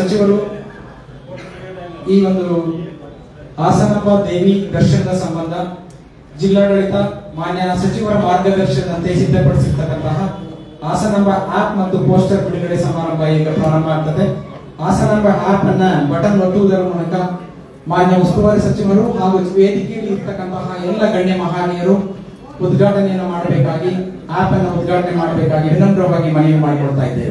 ಸಚಿವರು ಈ ಒಂದು ಹಾಸನಪ್ಪ ದೇವಿ ದರ್ಶನದ ಸಂಬಂಧ ಜಿಲ್ಲಾಡಳಿತ ಮಾನ್ಯ ಸಚಿವರ ಮಾರ್ಗದರ್ಶನದಂತೆ ಸಿದ್ಧಪಡಿಸಿರ್ತಕ್ಕಂತಹ ಹಾಸನಾಂಬ ಆಪ್ ಮತ್ತು ಪೋಸ್ಟರ್ ಬಿಡುಗಡೆ ಸಮಾರಂಭ ಈಗ ಪ್ರಾರಂಭ ಆಗ್ತದೆ ಹಾಸನಾಂಬ ಆಪ್ ಅನ್ನ ಬಟನ್ ಒತ್ತುವುದರ ಮೂಲಕ ಮಾನ್ಯ ಉಸ್ತುವಾರಿ ಸಚಿವರು ಹಾಗೂ ವೇದಿಕೆಯಲ್ಲಿ ಇರ್ತಕ್ಕಂತಹ ಎಲ್ಲ ಗಣ್ಯ ಮಹನೀಯರು ಉದ್ಘಾಟನೆಯನ್ನು ಮಾಡಬೇಕಾಗಿ ಆಪ್ ಅನ್ನು ಉದ್ಘಾಟನೆ ಮಾಡಬೇಕಾಗಿ ವಿನಮ್ರವಾಗಿ ಮನವಿ ಮಾಡಿಕೊಳ್ತಾ ಇದ್ದೇವೆ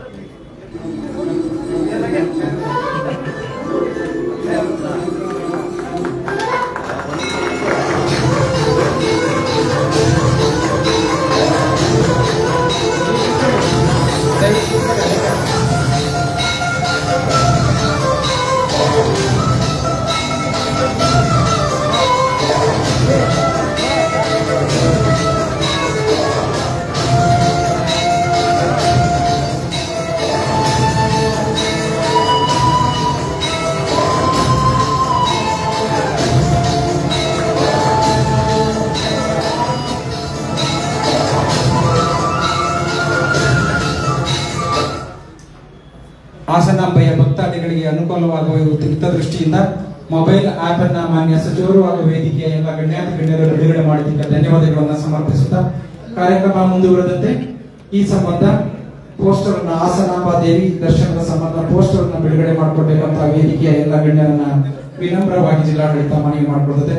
ಹಾಸನಾಂಬೆಯ ಭಕ್ತಾದಿಗಳಿಗೆ ಅನುಕೂಲವಾಗುವ ಹಿತದೃಷ್ಟಿಯಿಂದ ಮೊಬೈಲ್ ಆಪ್ ಅನ್ನ ಮಾನ್ಯ ಸಚಿವರು ಹಾಗೂ ವೇದಿಕೆಯ ಎಲ್ಲ ಗಣ್ಯಾತಿ ಗಣ್ಯರು ಬಿಡುಗಡೆ ಮಾಡಿದ್ದಕ್ಕೆ ಧನ್ಯವಾದಗಳನ್ನು ಸಮರ್ಪಿಸುತ್ತಾ ಕಾರ್ಯಕ್ರಮ ಮುಂದುವರೆದಂತೆ ಈ ಸಂಬಂಧ ಪೋಸ್ಟರ್ ಅನ್ನ ಹಾಸನಾಂಬ ದೇವಿ ದರ್ಶನದ ಸಂಬಂಧ ಪೋಸ್ಟರ್ ಅನ್ನ ಬಿಡುಗಡೆ ಮಾಡಿಕೊಡ್ಬೇಕಂತ ವೇದಿಕೆಯ ಎಲ್ಲ ಗಣ್ಯರನ್ನ ವಿನಮ್ರವಾಗಿ ಜಿಲ್ಲಾಡಳಿತ ಮನವಿ ಮಾಡಿಕೊಡುತ್ತದೆ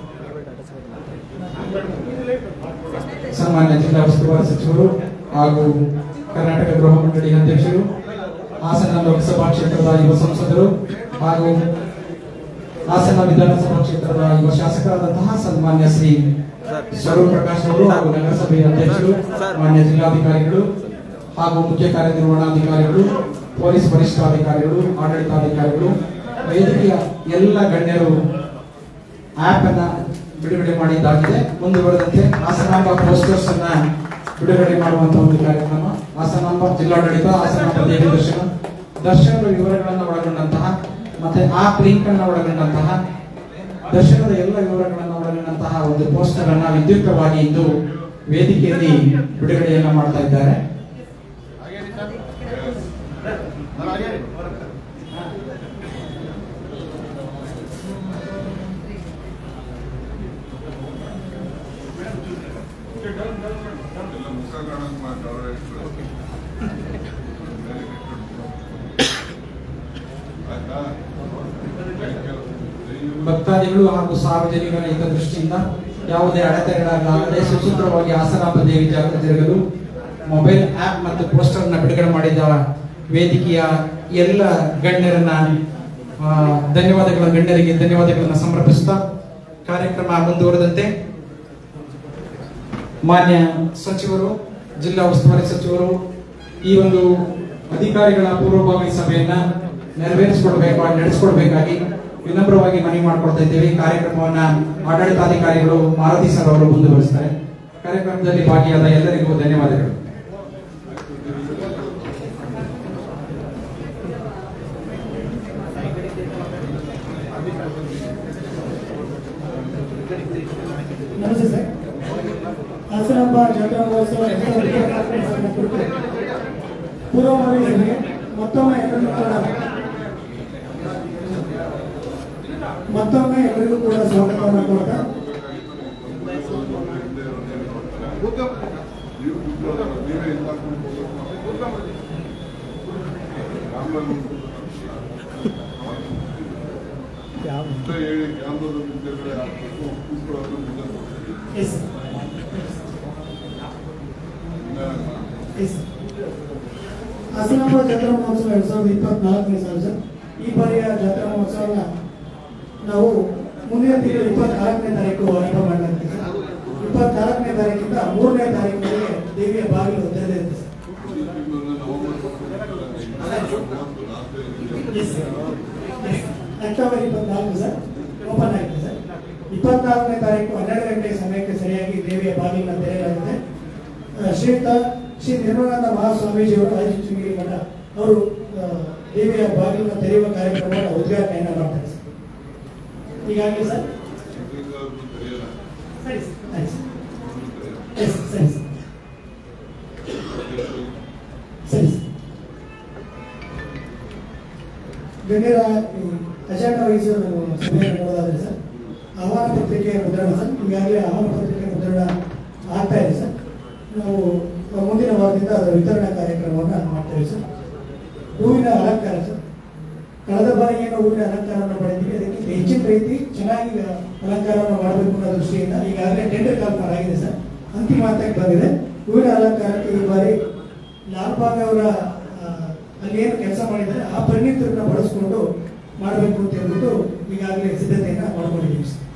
ಸನ್ಮಾನ್ಯ ಜಿಲ್ಲಾ ಉಸ್ತುವಾರಿ ಸಚಿವರು ಹಾಗೂ ಕರ್ನಾಟಕ ಗೃಹ ಮಂಡಳಿ ಅಧ್ಯಕ್ಷರು ಹಾಸನ ಲೋಕಸಭಾ ಕ್ಷೇತ್ರದ ಯುವ ಸಂಸದರು ಹಾಗೂ ಹಾಸನ ವಿಧಾನಸಭಾ ಕ್ಷೇತ್ರದ ಯುವ ಶಾಸಕರಾದಂತಹ ಸನ್ಮಾನ್ಯ ಶ್ರೀ ಸ್ವರೂಪ್ ಪ್ರಕಾಶ್ ಅವರು ಹಾಗೂ ನಗರಸಭೆಯ ಅಧ್ಯಕ್ಷರು ಮಾನ್ಯ ಜಿಲ್ಲಾಧಿಕಾರಿಗಳು ಹಾಗೂ ಮುಖ್ಯ ಕಾರ್ಯನಿರ್ವಹಣಾಧಿಕಾರಿಗಳು ಪೊಲೀಸ್ ವರಿಷ್ಠಾಧಿಕಾರಿಗಳು ಆಡಳಿತಾಧಿಕಾರಿಗಳು ವೇದಿಕೆಯ ಎಲ್ಲ ಗಣ್ಯರು ಆಪ್ ಅನ್ನ ಬಿಡುಗಡೆ ಮಾಡಿದ್ದಾಗಿದೆ ಮುಂದುವರೆದಂತೆ ಹಾಸನಾಂಬ ಪೋಸ್ಟರ್ಸ್ ಅನ್ನ ಬಿಡುಗಡೆ ಮಾಡುವಂತಹ ಒಂದು ಕಾರ್ಯಕ್ರಮ ಹಾಸನಾಂಬ ಜಿಲ್ಲಾಡಳಿತ ಹಾಸನಾಂಬ ದೇವಿ ದರ್ಶನ ದರ್ಶನದ ವಿವರಗಳನ್ನು ಒಳಗೊಂಡಂತಹ ಮತ್ತೆ ಆಪ್ ಲಿಂಕ್ ಅನ್ನ ಒಳಗೊಂಡಂತಹ ದರ್ಶನದ ಎಲ್ಲ ವಿವರಗಳನ್ನು ಒಳಗೊಂಡಂತಹ ಒಂದು ಪೋಸ್ಟರ್ ಅನ್ನ ವಿದ್ಯುಕ್ತವಾಗಿ ಇಂದು ವೇದಿಕೆಯಲ್ಲಿ ಬಿಡುಗಡೆಯನ್ನ ಮಾಡ್ತಾ ಇದ್ದಾರೆ ಎಲ್ಲ ಮುಖ ಕಾಣಕ್ ಮಾತಾಡೋ ಆಯ್ತಾ ಭಕ್ತಾದಿಗಳು ಹಾಗೂ ಸಾರ್ವಜನಿಕರ ಹಿತದೃಷ್ಟಿಯಿಂದ ಯಾವುದೇ ಅಡೆತಡೆಗಳಾಗದೆ ಸುಸೂತ್ರವಾಗಿ ಹಾಸನಾಂಬ ದೇವಿ ಜಾತ್ರೆ ಜರುಗಲು ಮೊಬೈಲ್ ಆಪ್ ಮತ್ತು ಪೋಸ್ಟರ್ ನ ಬಿಡುಗಡೆ ಮಾಡಿದ ವೇದಿಕೆಯ ಎಲ್ಲ ಗಣ್ಯರನ್ನ ಆ, ಧನ್ಯವಾದಗಳ ಗಣ್ಯರಿಗೆ ಧನ್ಯವಾದಗಳನ್ನು ಸಮರ್ಪಿಸುತ್ತಾ ಕಾರ್ಯಕ್ರಮ ಮುಂದುವರೆದಂತೆ ಮಾನ್ಯ ಸಚಿವರು ಜಿಲ್ಲಾ ಉಸ್ತುವಾರಿ ಸಚಿವರು ಈ ಒಂದು ಅಧಿಕಾರಿಗಳ ಪೂರ್ವಭಾವಿ ಸಭೆಯನ್ನ ನೆರವೇರಿಸಿಕೊಡ್ಬೇಕು ನಡೆಸಿಕೊಡ್ಬೇಕಾಗಿ ವಿನಮ್ರವಾಗಿ ಮನವಿ ಮಾಡ್ಕೊಳ್ತಾ ಇದ್ದೇವೆ ಈ ಕಾರ್ಯಕ್ರಮವನ್ನ ಆಡಳಿತಾಧಿಕಾರಿಗಳು ಮಾರುತಿ ಸರ್ ಅವರು ಮುಂದುವರಿಸ್ತಾರೆ ಕಾರ್ಯಕ್ರಮದಲ್ಲಿ ಭಾಗಿಯಾದ ಎಲ್ಲರಿಗೂ ಧನ್ಯವಾದಗಳು ನಮಸ್ತೆ ಸರ್ ಹಾಸನಾಂಬ ಜಾತ್ರಾ ಮಹೋತ್ಸವ ಎರಡ್ ಸಾವಿರದ ಇಪ್ಪತ್ನಾಲ್ಕನೇ ಸಾಲಿನ ಕುರಿತು ಪೂರ್ವಭಾವಿ ಸಭೆಗೆ ಮತ್ತೊಮ್ಮೆ ಎಲ್ಲರಿಗೂ ಕೂಡ ಮತ್ತೊಮ್ಮೆ ಎಲ್ಲರಿಗೂ ಕೂಡ ಸ್ವಾಗತವನ್ನು ಕೊಡ್ತಾ ನೀವು ಕೂತ್ಕೊಳ್ಳೋಣ, ನೀವೇ ಇಲ್ಲ ಕೂತ್ಕೊಳ್ಳೋಣ. ರಾಮನವಮಿ. ಅಂತ ಹೇಳಿ ಕ್ಯಾಮ್ರಾದ ಮುಂದೆಗಡೆ ಹಾಕ್ಬೇಕು ಕೂತ್ಕೊಳ್ಳೋದು ಮುಂದೆ ಹೋಗ್ತೀವಿ. ಎಸ್ ಹಿಂಗಮ್ಮ. ಎಸ್ ಹಾಸನಾಂಬ ಜಾತ್ರಾ ಮಹೋತ್ಸವ ಎರಡ್ ಸಾವಿರದ ಇಪ್ಪತ್ನಾಲ್ಕನೇ ಸಾಲ ಸರ್ ಈ ಬಾರಿಯ ಜಾತ್ರಾ ಮಹೋತ್ಸವನ ನಾವು ಮುಂದಿನ ತಿಂಗಳು ಇಪ್ಪತ್ನಾಲ್ಕನೇ ತಾರೀಕು ಆರಂಭ ಮಾಡಲಾಗ್ತದೆ ಸರ್ ಇಪ್ಪತ್ನಾಲ್ಕನೇ ತಾರೀಕಿಂದ ಮೂರನೇ ತಾರೀಕಿಗೆ ದೇವಿಯ ಬಾಗಿಲು ತೆರೆದಿರುತ್ತೆ ಸರ್ ಈ ತಿಂಗಳು ನವೆಂಬರ್ ಎಸ್ ಅಕ್ಟೋಬರ್ ಇಪ್ಪತ್ನಾಲ್ಕು ಸರ್ ಓಪನ್ ಆಗಿದೆ ಸರ್ ಇಪ್ಪತ್ನಾಲ್ಕನೇ ತಾರೀಕು ಹನ್ನೆರಡು ಗಂಟೆ ಸಮಯಕ್ಕೆ ಸರಿಯಾಗಿ ದೇವಿಯ ಬಾಗಿಲನ್ನು ತೆರೆಯಲಾಗಿದೆ ಆ, ಶ್ರೀಯುತ ಶ್ರೀ ನಿರ್ಮಲಾನಂದ ಮಹಾಸ್ವಾಮೀಜಿಯವರು ಆದಿಚುಂಗಿರಿ ಮಠ ಅವರು ಆ, ದೇವಿಯ ಬಾಗಿಲನ್ನು ತೆರೆಯುವ ಕಾರ್ಯಕ್ರಮವನ್ನು ಉದ್ಘಾಟನೆಯನ್ನು ಮಾಡ್ತಾರೆ ಸರ್ ಈಗಾಗಲೇ ಸರ್ ತೆರೆಯಲ್ಲ ಸರಿ ಸರ್ ಆಯ್ತು ಸರ್ ಎಸ್ ಸರಿ ಸರ್ ಸರಿ ಸರ್ ಗಣ್ಯರ ಈ ಅಜೆಂಡಾ ವಹಿಸಿ ನಾವು ಸಭೆಯನ್ನು ನೋಡೋದಾದ್ರೆ ಸರ್ ಆಹ್ವಾನ ಪತ್ರಿಕೆ ಮುದ್ರಣ ಸರ್ ಈಗಾಗಲೇ ಆಹ್ವಾನ ಪತ್ರಿಕೆ ಮುದ್ರಣ ಆಗ್ತಾ ಇದೆ ಸರ್ ನಾವು ಮುಂದಿನ ವಾರದಿಂದ ಅದರ ವಿತರಣಾ ಕಾರ್ಯಕ್ರಮವನ್ನು ಮಾಡ್ತೇವೆ ಸರ್ ಹೂವಿನ ಅಲಂಕಾರ ಸರ್ ಕಳೆದ ಬಾರಿ ಏನು ಹೂವಿನ ಅಲಂಕಾರವನ್ನು ಮಾಡಿದ್ವಿ ಅದಕ್ಕೆ ಹೆಚ್ಚಿನ ರೀತಿ ಚೆನ್ನಾಗಿ ಅಲಂಕಾರವನ್ನು ಮಾಡಬೇಕು ಅನ್ನೋ ದೃಷ್ಟಿಯಿಂದ ಈಗಾಗಲೇ ಟೆಂಡರ್ ಕಾಲ್ಫರ್ ಆಗಿದೆ ಸರ್ ಅಂತಿಮ ಹಂತಕ್ಕೆ ಬಂದಿದೆ ಹೂವಿನ ಅಲಂಕಾರಕ್ಕೆ ಈ ಬಾರಿ ಲಾಲ್ಬಾಗ್ ಅವರ ಆ, ಅಲ್ಲಿ ಏನು ಕೆಲಸ ಮಾಡಿದ್ದಾರೆ ಆ ಪರಿಣಿತರನ್ನ ಬಳಸ್ಕೊಂಡು ಮಾಡಬೇಕು ಅಂತ ಹೇಳ್ಬಿಟ್ಟು ಈಗಾಗಲೇ ಸಿದ್ಧತೆಯನ್ನ ಮಾಡ್ಕೊಂಡಿದ್ದೀವಿ ಸರ್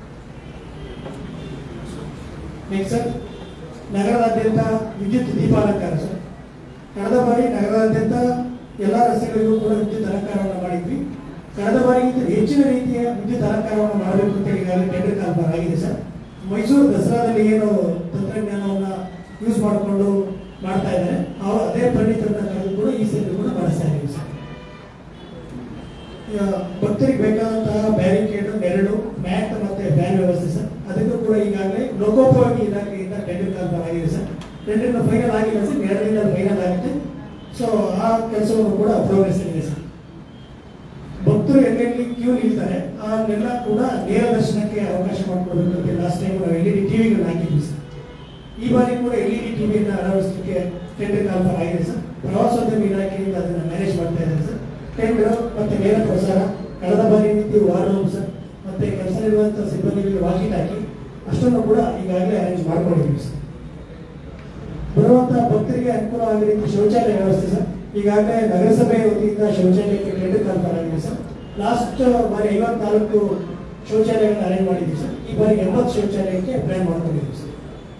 ನೆಕ್ಸ್ಟ್ ಸರ್ ನಗರದಾದ್ಯಂತ ವಿದ್ಯುತ್ ದೀಪಾಲಂಕಾರ ಸರ್ ಕಳೆದ ಬಾರಿ ನಗರದಾದ್ಯಂತ ಎಲ್ಲ ರಸ್ತೆಗಳಿಗೂ ಕೂಡ ವಿದ್ಯುತ್ ಅಲಂಕಾರವನ್ನು ಮಾಡಿದ್ವಿ ಕಳೆದ ಬಾರಿಗಿಂತ ಹೆಚ್ಚಿನ ರೀತಿಯ ವಿದ್ಯುತ್ ಅಲಂಕಾರವನ್ನು ಮಾಡಬೇಕು ಅಂತ ಈಗಾಗಲೇ ಟೆಂಡರ್ ಕಾಲ್ಫರ್ ಆಗಿದೆ ಸರ್ ಮೈಸೂರು ದಸರಾದಲ್ಲಿ ಏನು ತಂತ್ರಜ್ಞಾನವನ್ನ ಯೂಸ್ ಮಾಡಿಕೊಂಡು ಮಾಡ್ತಾ ಇದ್ದಾರೆ ಅವ ಅದೇ ಪರಿಣಿತರನ್ನ ಕರೆದು ಕೂಡ ಈ ಸಲ ಕೂಡ ಬಳಸ್ತಾ ಇದ್ದೀವಿ ಸರ್ ಈಗ ಭಕ್ತರಿಗೆ ಬೇಕಾದಂತಹ ಬ್ಯಾರಿಕೇಡ್ ನೆರಳು ಮ್ಯಾಟ್ ಮತ್ತೆ ಫ್ಯಾನ್ ವ್ಯವಸ್ಥೆ ಸರ್ ಅದಕ್ಕೂ ಕೂಡ ಈಗಾಗಲೇ ಲೋಕೋಪಯೋಗಿ ಇಲಾಖೆಯಿಂದ ಟೆಂಡರ್ ಕಾಲ್ಫರ್ ಆಗಿದೆ ಸರ್ ಟೆಂಡರ್ ಫೈನಲ್ ಆಗಿಲ್ಲ ಸರ್ ಎರಡರಿಂದ ಫೈನಲ್ ಆಗುತ್ತೆ ಸೊ ಆ ಕೆಲಸವನ್ನು ಕೂಡ ಪ್ರೋಗ್ರೆಸ್ ಇದೆ ಸರ್ ಭಕ್ತರು ಎಲ್ಲೆಲ್ಲಿ ಕ್ಯೂ ನಿಲ್ತಾರೆ ಅಲ್ಲೆಲ್ಲ ಕೂಡ ನೇರ ದರ್ಶನಕ್ಕೆ ಅವಕಾಶ ಮಾಡಿಕೊಡ್ಬೇಕು ಅಂತ ಲಾಸ್ಟ್ ಟೈಮ್ ನಾವು ಎಲ್ ಇ ಡಿ ಟಿವಿಗಳನ್ನ ಹಾಕಿದ್ವಿ ಸರ್ ಈ ಬಾರಿ ಕೂಡ ಎಲ್ ಇ ಡಿ ಟಿವಿಯನ್ನು ಅಳವಡಿಸಲಿಕ್ಕೆ ಟೆಂಡರ್ ಕಾಲ್ಫರ್ ಆಗಿದೆ ಸರ್ ಪ್ರವಾಸೋದ್ಯಮ ಇಲಾಖೆಯಿಂದ ಅದನ್ನು ಮ್ಯಾನೇಜ್ ಮಾಡ್ತಾ ಇದ್ದಾರೆ ಸರ್ ಟೆಂಡರ್ ಮತ್ತೆ ನೇರ ಪ್ರಸಾರ ಕಳೆದ ಬಾರಿ ರೀತಿ ವಾರ್ ರೂಮ್ ಸರ್ ಮತ್ತೆ ಕೆಲಸದಲ್ಲಿರುವಂತಹ ಸಿಬ್ಬಂದಿಗಳಿಗೆ ವಾಕಿಟ್ ಹಾಕಿ ಅಷ್ಟನ್ನು ಕೂಡ ಈಗಾಗಲೇ ಅರೇಂಜ್ ಮಾಡ್ಕೊಂಡಿದ್ದೀವಿ ಸರ್ ಬರುವಂತಹ ಭಕ್ತರಿಗೆ ಅನುಕೂಲ ಆಗೋ ರೀತಿ ಶೌಚಾಲಯ ವ್ಯವಸ್ಥೆ ಸರ್ ಈಗಾಗಲೇ ನಗರಸಭೆ ವತಿಯಿಂದ ಶೌಚಾಲಯಕ್ಕೆ ಟೆಂಡರ್ ಕಾಲ್ಫರ್ ಆಗಿದೆ ಸರ್ ಲಾಸ್ಟ್ ಬಾರಿ ಐವತ್ನಾಲ್ಕು ಶೌಚಾಲಯಗಳನ್ನು ಅರೇಂಜ್ ಮಾಡಿದ್ದೀವಿ ಸರ್ ಈ ಬಾರಿ ಎಂಬತ್ತು ಶೌಚಾಲಯಕ್ಕೆ ಪ್ಲಾನ್ ಮಾಡ್ಕೊಂಡಿದ್ದೀವಿ ಸರ್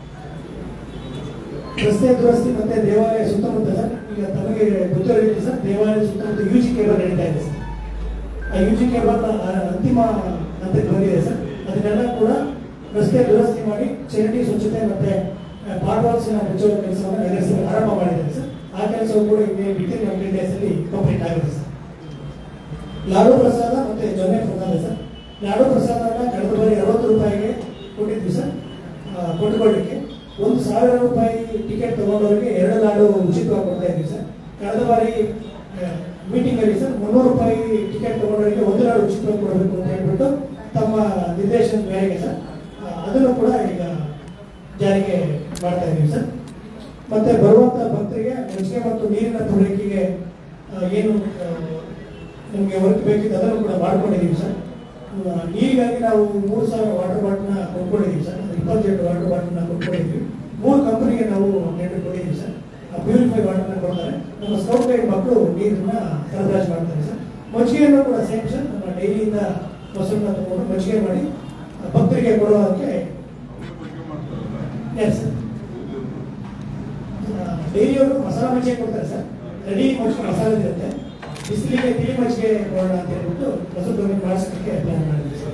ರಸ್ತೆ ದುರಸ್ತಿ ಮತ್ತೆ ದೇವಾಲಯ ಸುತ್ತಮುತ್ತ ಸರ್ ಈಗ ತಮಗೆ ಗೊತ್ತಿರೋ ರೀತಿ ಸರ್ ದೇವಾಲಯ ಸುತ್ತಮುತ್ತ ಯು ಜಿ ಕೇಬಲ್ ನಡೀತಾ ಇದೆ ಸರ್ ಆ ಯು ಜಿ ಕೇಬಲ್ ಅಂತಿಮ ಹಂತಕ್ಕೆ ಬಂದಿದೆ ಸರ್ ಅದನ್ನೆಲ್ಲ ಕೂಡ ರಸ್ತೆ ದುರಸ್ತಿ ಮಾಡಿ ಚರಂಡಿ ಸ್ವಚ್ಛತೆ ಮತ್ತೆ ಪಾಟ್ವಾಲ್ಸಿನ ಮುಚ್ಚುವ ಕೆಲಸವನ್ನು ನಗರಸಭೆ ಆರಂಭ ಮಾಡಿದ್ದಾರೆ ಸರ್ ಆ ಕೆಲಸವು ಕೂಡ ಇಲ್ಲಿ ವಿತಿನ್ ಹಂಡ್ರೆಡ್ ಡೇಸ್ ಅಲ್ಲಿ ಕಂಪ್ಲೀಟ್ ಆಗಿದೆ ಸರ್ ಲಾಡು ಪ್ರಸಾದ ಮತ್ತೆ ಜೊನ್ನೆ ಪ್ರಸಾದ ಸರ್ ಲಾಡು ಪ್ರಸಾದನ ಕಳೆದ ಬಾರಿ ಅರವತ್ತು ರೂಪಾಯಿಗೆ ಕೊಟ್ಟಿದ್ವಿ ಸರ್ ಆ, ಕೊಂಡ್ಕೊಳ್ಳಿಕ್ಕೆ ಒಂದು ಸಾವಿರ ರೂಪಾಯಿ ಟಿಕೆಟ್ ತಗೊಂಡವರಿಗೆ ಎರಡು ಲಾಡು ಉಚಿತವಾಗಿ ಕೊಡ್ತಾ ಇದ್ವಿ ಸರ್ ಕಳೆದ ಬಾರಿ ಮೀಟಿಂಗ್ ಅಲ್ಲಿ ಸರ್ ಮುನ್ನೂರು ರೂಪಾಯಿ ಟಿಕೆಟ್ ತಗೊಂಡವರಿಗೆ ಒಂದು ಲಾಡು ಉಚಿತವಾಗಿ ಕೊಡಬೇಕು ಅಂತ ಹೇಳ್ಬಿಟ್ಟು ತಮ್ಮ ನಿರ್ದೇಶನ ಮೇರೆಗೆ ಸರ್ ಆ, ಅದನ್ನು ಕೂಡ ಈಗ ಜಾರಿಗೆ ಮಾಡ್ತಾ ಇದ್ದೀವಿ ಸರ್ ಮತ್ತೆ ಬರುವಂತ ಭಕ್ತರಿಗೆ ಮಜ್ಜಿಗೆ ಮತ್ತು ನೀರಿನ ಪೂರೈಕೆಗೆ ಆ, ಏನು ಆ, ನಮಗೆ ವರ್ಕ್ ಬೇಕಿತ್ತು ಅದನ್ನು ಕೂಡ ಮಾಡ್ಕೊಂಡಿದ್ದೀವಿ ಸರ್ ಆ, ನೀರಿಗಾಗಿ ನಾವು ಮೂರು ಸಾವಿರ ವಾಟರ್ ಬಾಟ್ನ ಕೊಂಡ್ಕೊಂಡಿದ್ದೀವಿ ಸರ್ ಇಪ್ಪತ್ತೆಂಟು ವಾಟರ್ ಬಾಟ್ನ ಕೊಂಡ್ಕೊಂಡಿದ್ದೀವಿ ಮೂರು ಕಂಪನಿಗೆ ನಾವು ಟೆಂಡರ್ ಕೊಟ್ಟಿದ್ದೀವಿ ಸರ್ ಪ್ಯೂರಿಫೈ ವಾಟರ್ನ ಕೊಡ್ತಾರೆ ನಮ್ಮ ಸ್ಕೌಟ್ ಗೈಡ್ ಮಕ್ಕಳು ನೀರನ್ನ ಸರಬರಾಜು ಮಾಡ್ತಾರೆ ಸರ್ ಮಜ್ಜಿಗೆಯನ್ನು ಕೂಡ ಸೇಮ್ ಸರ್ ನಮ್ಮ ಡೈರಿಯಿಂದ ಮೊಸರನ್ನ ತಗೊಂಡು ಮಜ್ಜಿಗೆ ಮಾಡಿ ಆ, ಭಕ್ತರಿಗೆ ಕೊಡುವುದಕ್ಕೆ ಬಗ್ಗೆ ಮಾಡ್ತಾರಲ್ಲ ಎಸ್ ಸರ್ ಡೈರಿಯವರು ಮಸಾಲ ಮಜ್ಜಿಗೆ ಕೊಡ್ತಾರೆ ಸರ್ ರೆಡಿ ಮಜ್ಜಿಗೆ ಮಸಾಲೆ ಇರುತ್ತೆ ಬಿಸಿಲಿಗೆ ತಿಳಿ ಮಜ್ಜಿಗೆ ಕೊಡೋಣ ಅಂತ ಹೇಳ್ಬಿಟ್ಟು ಮೊಸರು ದೋಣಿ ಮಾಡಿಸೋದಕ್ಕೆ ಪ್ಲಾನ್ ಮಾಡಿದ್ವಿ ಸರ್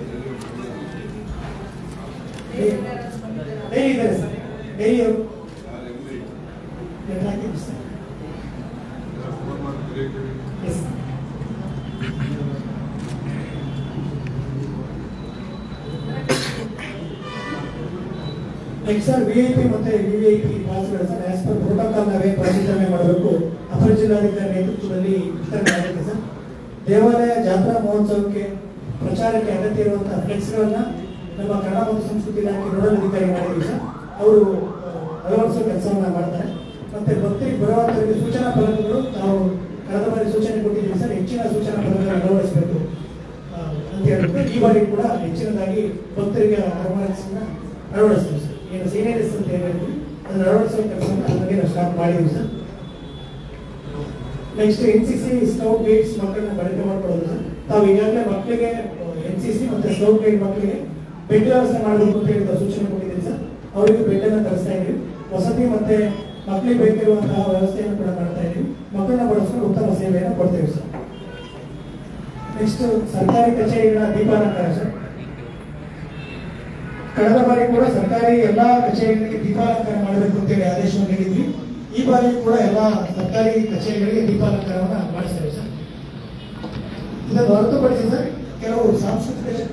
ಡೈರಿ ಇದ್ದಾರೆ ಸರ್ ಡೈರಿಯವರು ಯಾರು ಎಲ್ಲಿ ಲೆಟರ್ ಹಾಕಿದ್ವಿ ಸರ್ ಫೋನ್ ಮಾಡಿ ಕರೀತೀವಿ yes next sir V I P ಮತ್ತೆ ವಿ ಐ ಪಿ ಪಾಸ್ಗಳು ಸರ್ ಆಸ್ ಪರ್ ಪ್ರೋಟೋಕಾಲ್ ನಾವೇ ಪರಿಶೀಲನೆ ಮಾಡಬೇಕು ಅಪರ ಜಿಲ್ಲಾಧಿಕಾರಿ ನೇತೃತ್ವದಲ್ಲಿ ವಿತರಣೆ ಆಗುತ್ತೆ ಸರ್ ದೇವಾಲಯ ಜಾತ್ರಾ ಮಹೋತ್ಸವಕ್ಕೆ ಪ್ರಚಾರಕ್ಕೆ ಅಗತ್ಯ ಇರುವಂತಹ ಫ್ಲೆಕ್ಸ್ಗಳನ್ನ ನಮ್ಮ ಕನ್ನಡ ಮತ್ತು ಸಂಸ್ಕೃತಿ ಇಲಾಖೆ ನೋಡಲ್ ಅಧಿಕಾರಿ ಮಾಡಿದ್ದೀವಿ ಸರ್ ಅವರು ಅಳವಡಿಸೋ ಕೆಲಸವನ್ನ ಮಾಡ್ತಾರೆ ಮತ್ತೆ ಭಕ್ತರಿಗೆ ಬರುವಂತವರಿಗೆ ಸೂಚನಾ ಫಲಕಗಳು ನಾವು ಕಳೆದ ಬಾರಿ ಸೂಚನೆ ಕೊಟ್ಟಿದ್ದೀವಿ ಸರ್ ಹೆಚ್ಚಿನ ಸೂಚನಾ ಫಲಕಗಳನ್ನು ಅಳವಡಿಸಬೇಕು ಆ, ಅಂತ ಹೇಳ್ಬಿಟ್ಟು ಈ ಬಾರಿ ಕೂಡ ಹೆಚ್ಚಿನದಾಗಿ ಭಕ್ತರಿಗೆ ಆಹ್ವಾನಿಸನ್ನ ಅಳವಡಿಸ್ತೀವಿ ಸರ್ ಏನು ಸೀನಿಯರ್ಸ್ ಅಂತ ಏನ್ ಹೇಳ್ತೀವಿ ಅದನ್ನ ಅಳವಡಿಸೋ ಕೆಲಸವನ್ನು ನಮಗೆ ನಾವು ಸ್ಟಾರ್ಟ್ ಮಾಡಿದ್ದೀವಿ sir next N C C scout guides ಮಕ್ಕಳನ್ನ ಬಳಕೆ ಮಾಡ್ಕೊಳ್ಳೋದು ಸರ್ ತಾವು ಈಗಾಗಲೇ ಮಕ್ಕಳಿಗೆ ಎನ್ ಸಿ ಸಿ ಮತ್ತೆ ಸ್ಕೌಟ್ ಗೈಡ್ ಮಕ್ಕಳಿಗೆ ಬೆಡ್ ವ್ಯವಸ್ಥೆ ಮಾಡಬೇಕು ಅಂತ ಹೇಳಿದ ಸೂಚನೆ ಕೊಟ್ಟಿದ್ದೀವಿ ಸರ್ ಅವರಿಗೆ ಬೆಡ್ ಅನ್ನ ತರಿಸ್ತಾ ಇದ್ದೀವಿ ವಸತಿ ಮತ್ತೆ ಮಕ್ಕಳಿಗೆ ಬೇಕಿರುವಂತಹ ವ್ಯವಸ್ಥೆಯನ್ನು ಕೂಡ ಮಾಡ್ತಾ ಇದ್ದೀವಿ ಮಕ್ಕಳನ್ನ ಬಳಸ್ಕೊಂಡು ಉತ್ತಮ ಸೇವೆಯನ್ನು ಕೊಡ್ತೇವೆ ಸರ್ ನೆಕ್ಸ್ಟ್ ಸರ್ಕಾರಿ ಕಚೇರಿಗಳ ದೀಪಾಲಂಕಾರ ಸರ್ ಕಳೆದ ಬಾರಿ ಕೂಡ ಸರ್ಕಾರಿ ಎಲ್ಲಾ ಕಚೇರಿಗಳಿಗೆ ದೀಪಾಲಂಕಾರ ಮಾಡಬೇಕು ಅಂತೇಳಿ ಆದೇಶವನ್ನು ನೀಡಿದ್ವಿ ಈ ಬಾರಿ ಕೂಡ ಎಲ್ಲಾ ಸರ್ಕಾರಿ ಕಚೇರಿಗಳಿಗೆ ದೀಪಾಲಂಕಾರವನ್ನ ಮಾಡಿಸ್ತೇವೆ ಸರ್ ಇದನ್ನು ಹೊರತುಪಡಿಸಿ ಸರ್ ಕೆಲವು ಸಾಂಸ್ಕೃತಿಕ ಚ-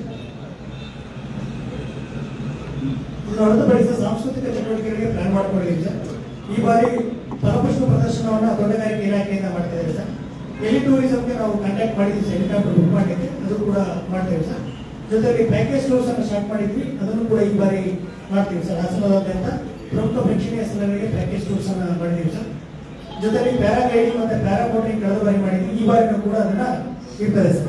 ಇದನ್ನು ಹೊರತುಪಡಿಸಿ ಸಾಂಸ್ಕೃತಿಕ ಚಟುವಟಿಕೆಗಳಿಗೆ ಪ್ಲಾನ್ ಮಾಡ್ಕೊಂಡಿದ್ದೀವಿ ಸರ್ ಈ ಬಾರಿ ಫಲಪುಷ್ಪ ಪ್ರದರ್ಶನವನ್ನ ತೋಟಗಾರಿಕೆ ಇಲಾಖೆಯಿಂದ ಮಾಡ್ತಾ ಇದ್ದೇವೆ ಸರ್ ಎಲಿ ಟೂರಿಸಂಗೆ ನಾವು ಕಾಂಟ್ಯಾಕ್ಟ್ ಮಾಡಿದ್ವಿ ಸರ್ ಹೆಲಿಕಾಪ್ಟರ್ ಬುಕ್ ಮಾಡಲಿಕ್ಕೆ ಅದು ಕೂಡ ಮಾಡ್ತೇವೆ ಸರ್ ಜೊತೆಗೆ ಪ್ಯಾಕೇಜ್ ಟೂರ್ಸ್ ಅನ್ನು ಸ್ಟಾರ್ಟ್ ಮಾಡಿದ್ವಿ ಅದನ್ನು ಕೂಡ ಈ ಬಾರಿ ಮಾಡ್ತೀವಿ ಸರ್ ಹಾಸನದಾದ್ಯಂತ ಪ್ರಮುಖ ಪ್ರೇಕ್ಷಣೀಯ ಸ್ಥಳಗಳಿಗೆ ಪ್ಯಾಕೇಜ್ ಟೂರ್ಸ್ ಅನ್ನ ಮಾಡಿದ್ದೀವಿ ಸರ್ ಜೊತೆಗೆ ಪ್ಯಾರಾಗ್ಲೈಡಿಂಗ್ ಮತ್ತೆ ಪ್ಯಾರಾಮೋಟಿಂಗ್ ಕಳೆದ ಬಾರಿ ಮಾಡಿದ್ವಿ ಈ ಬಾರಿನೂ ಕೂಡ ಅದನ್ನ ಇರ್ತದೆ ಸರ್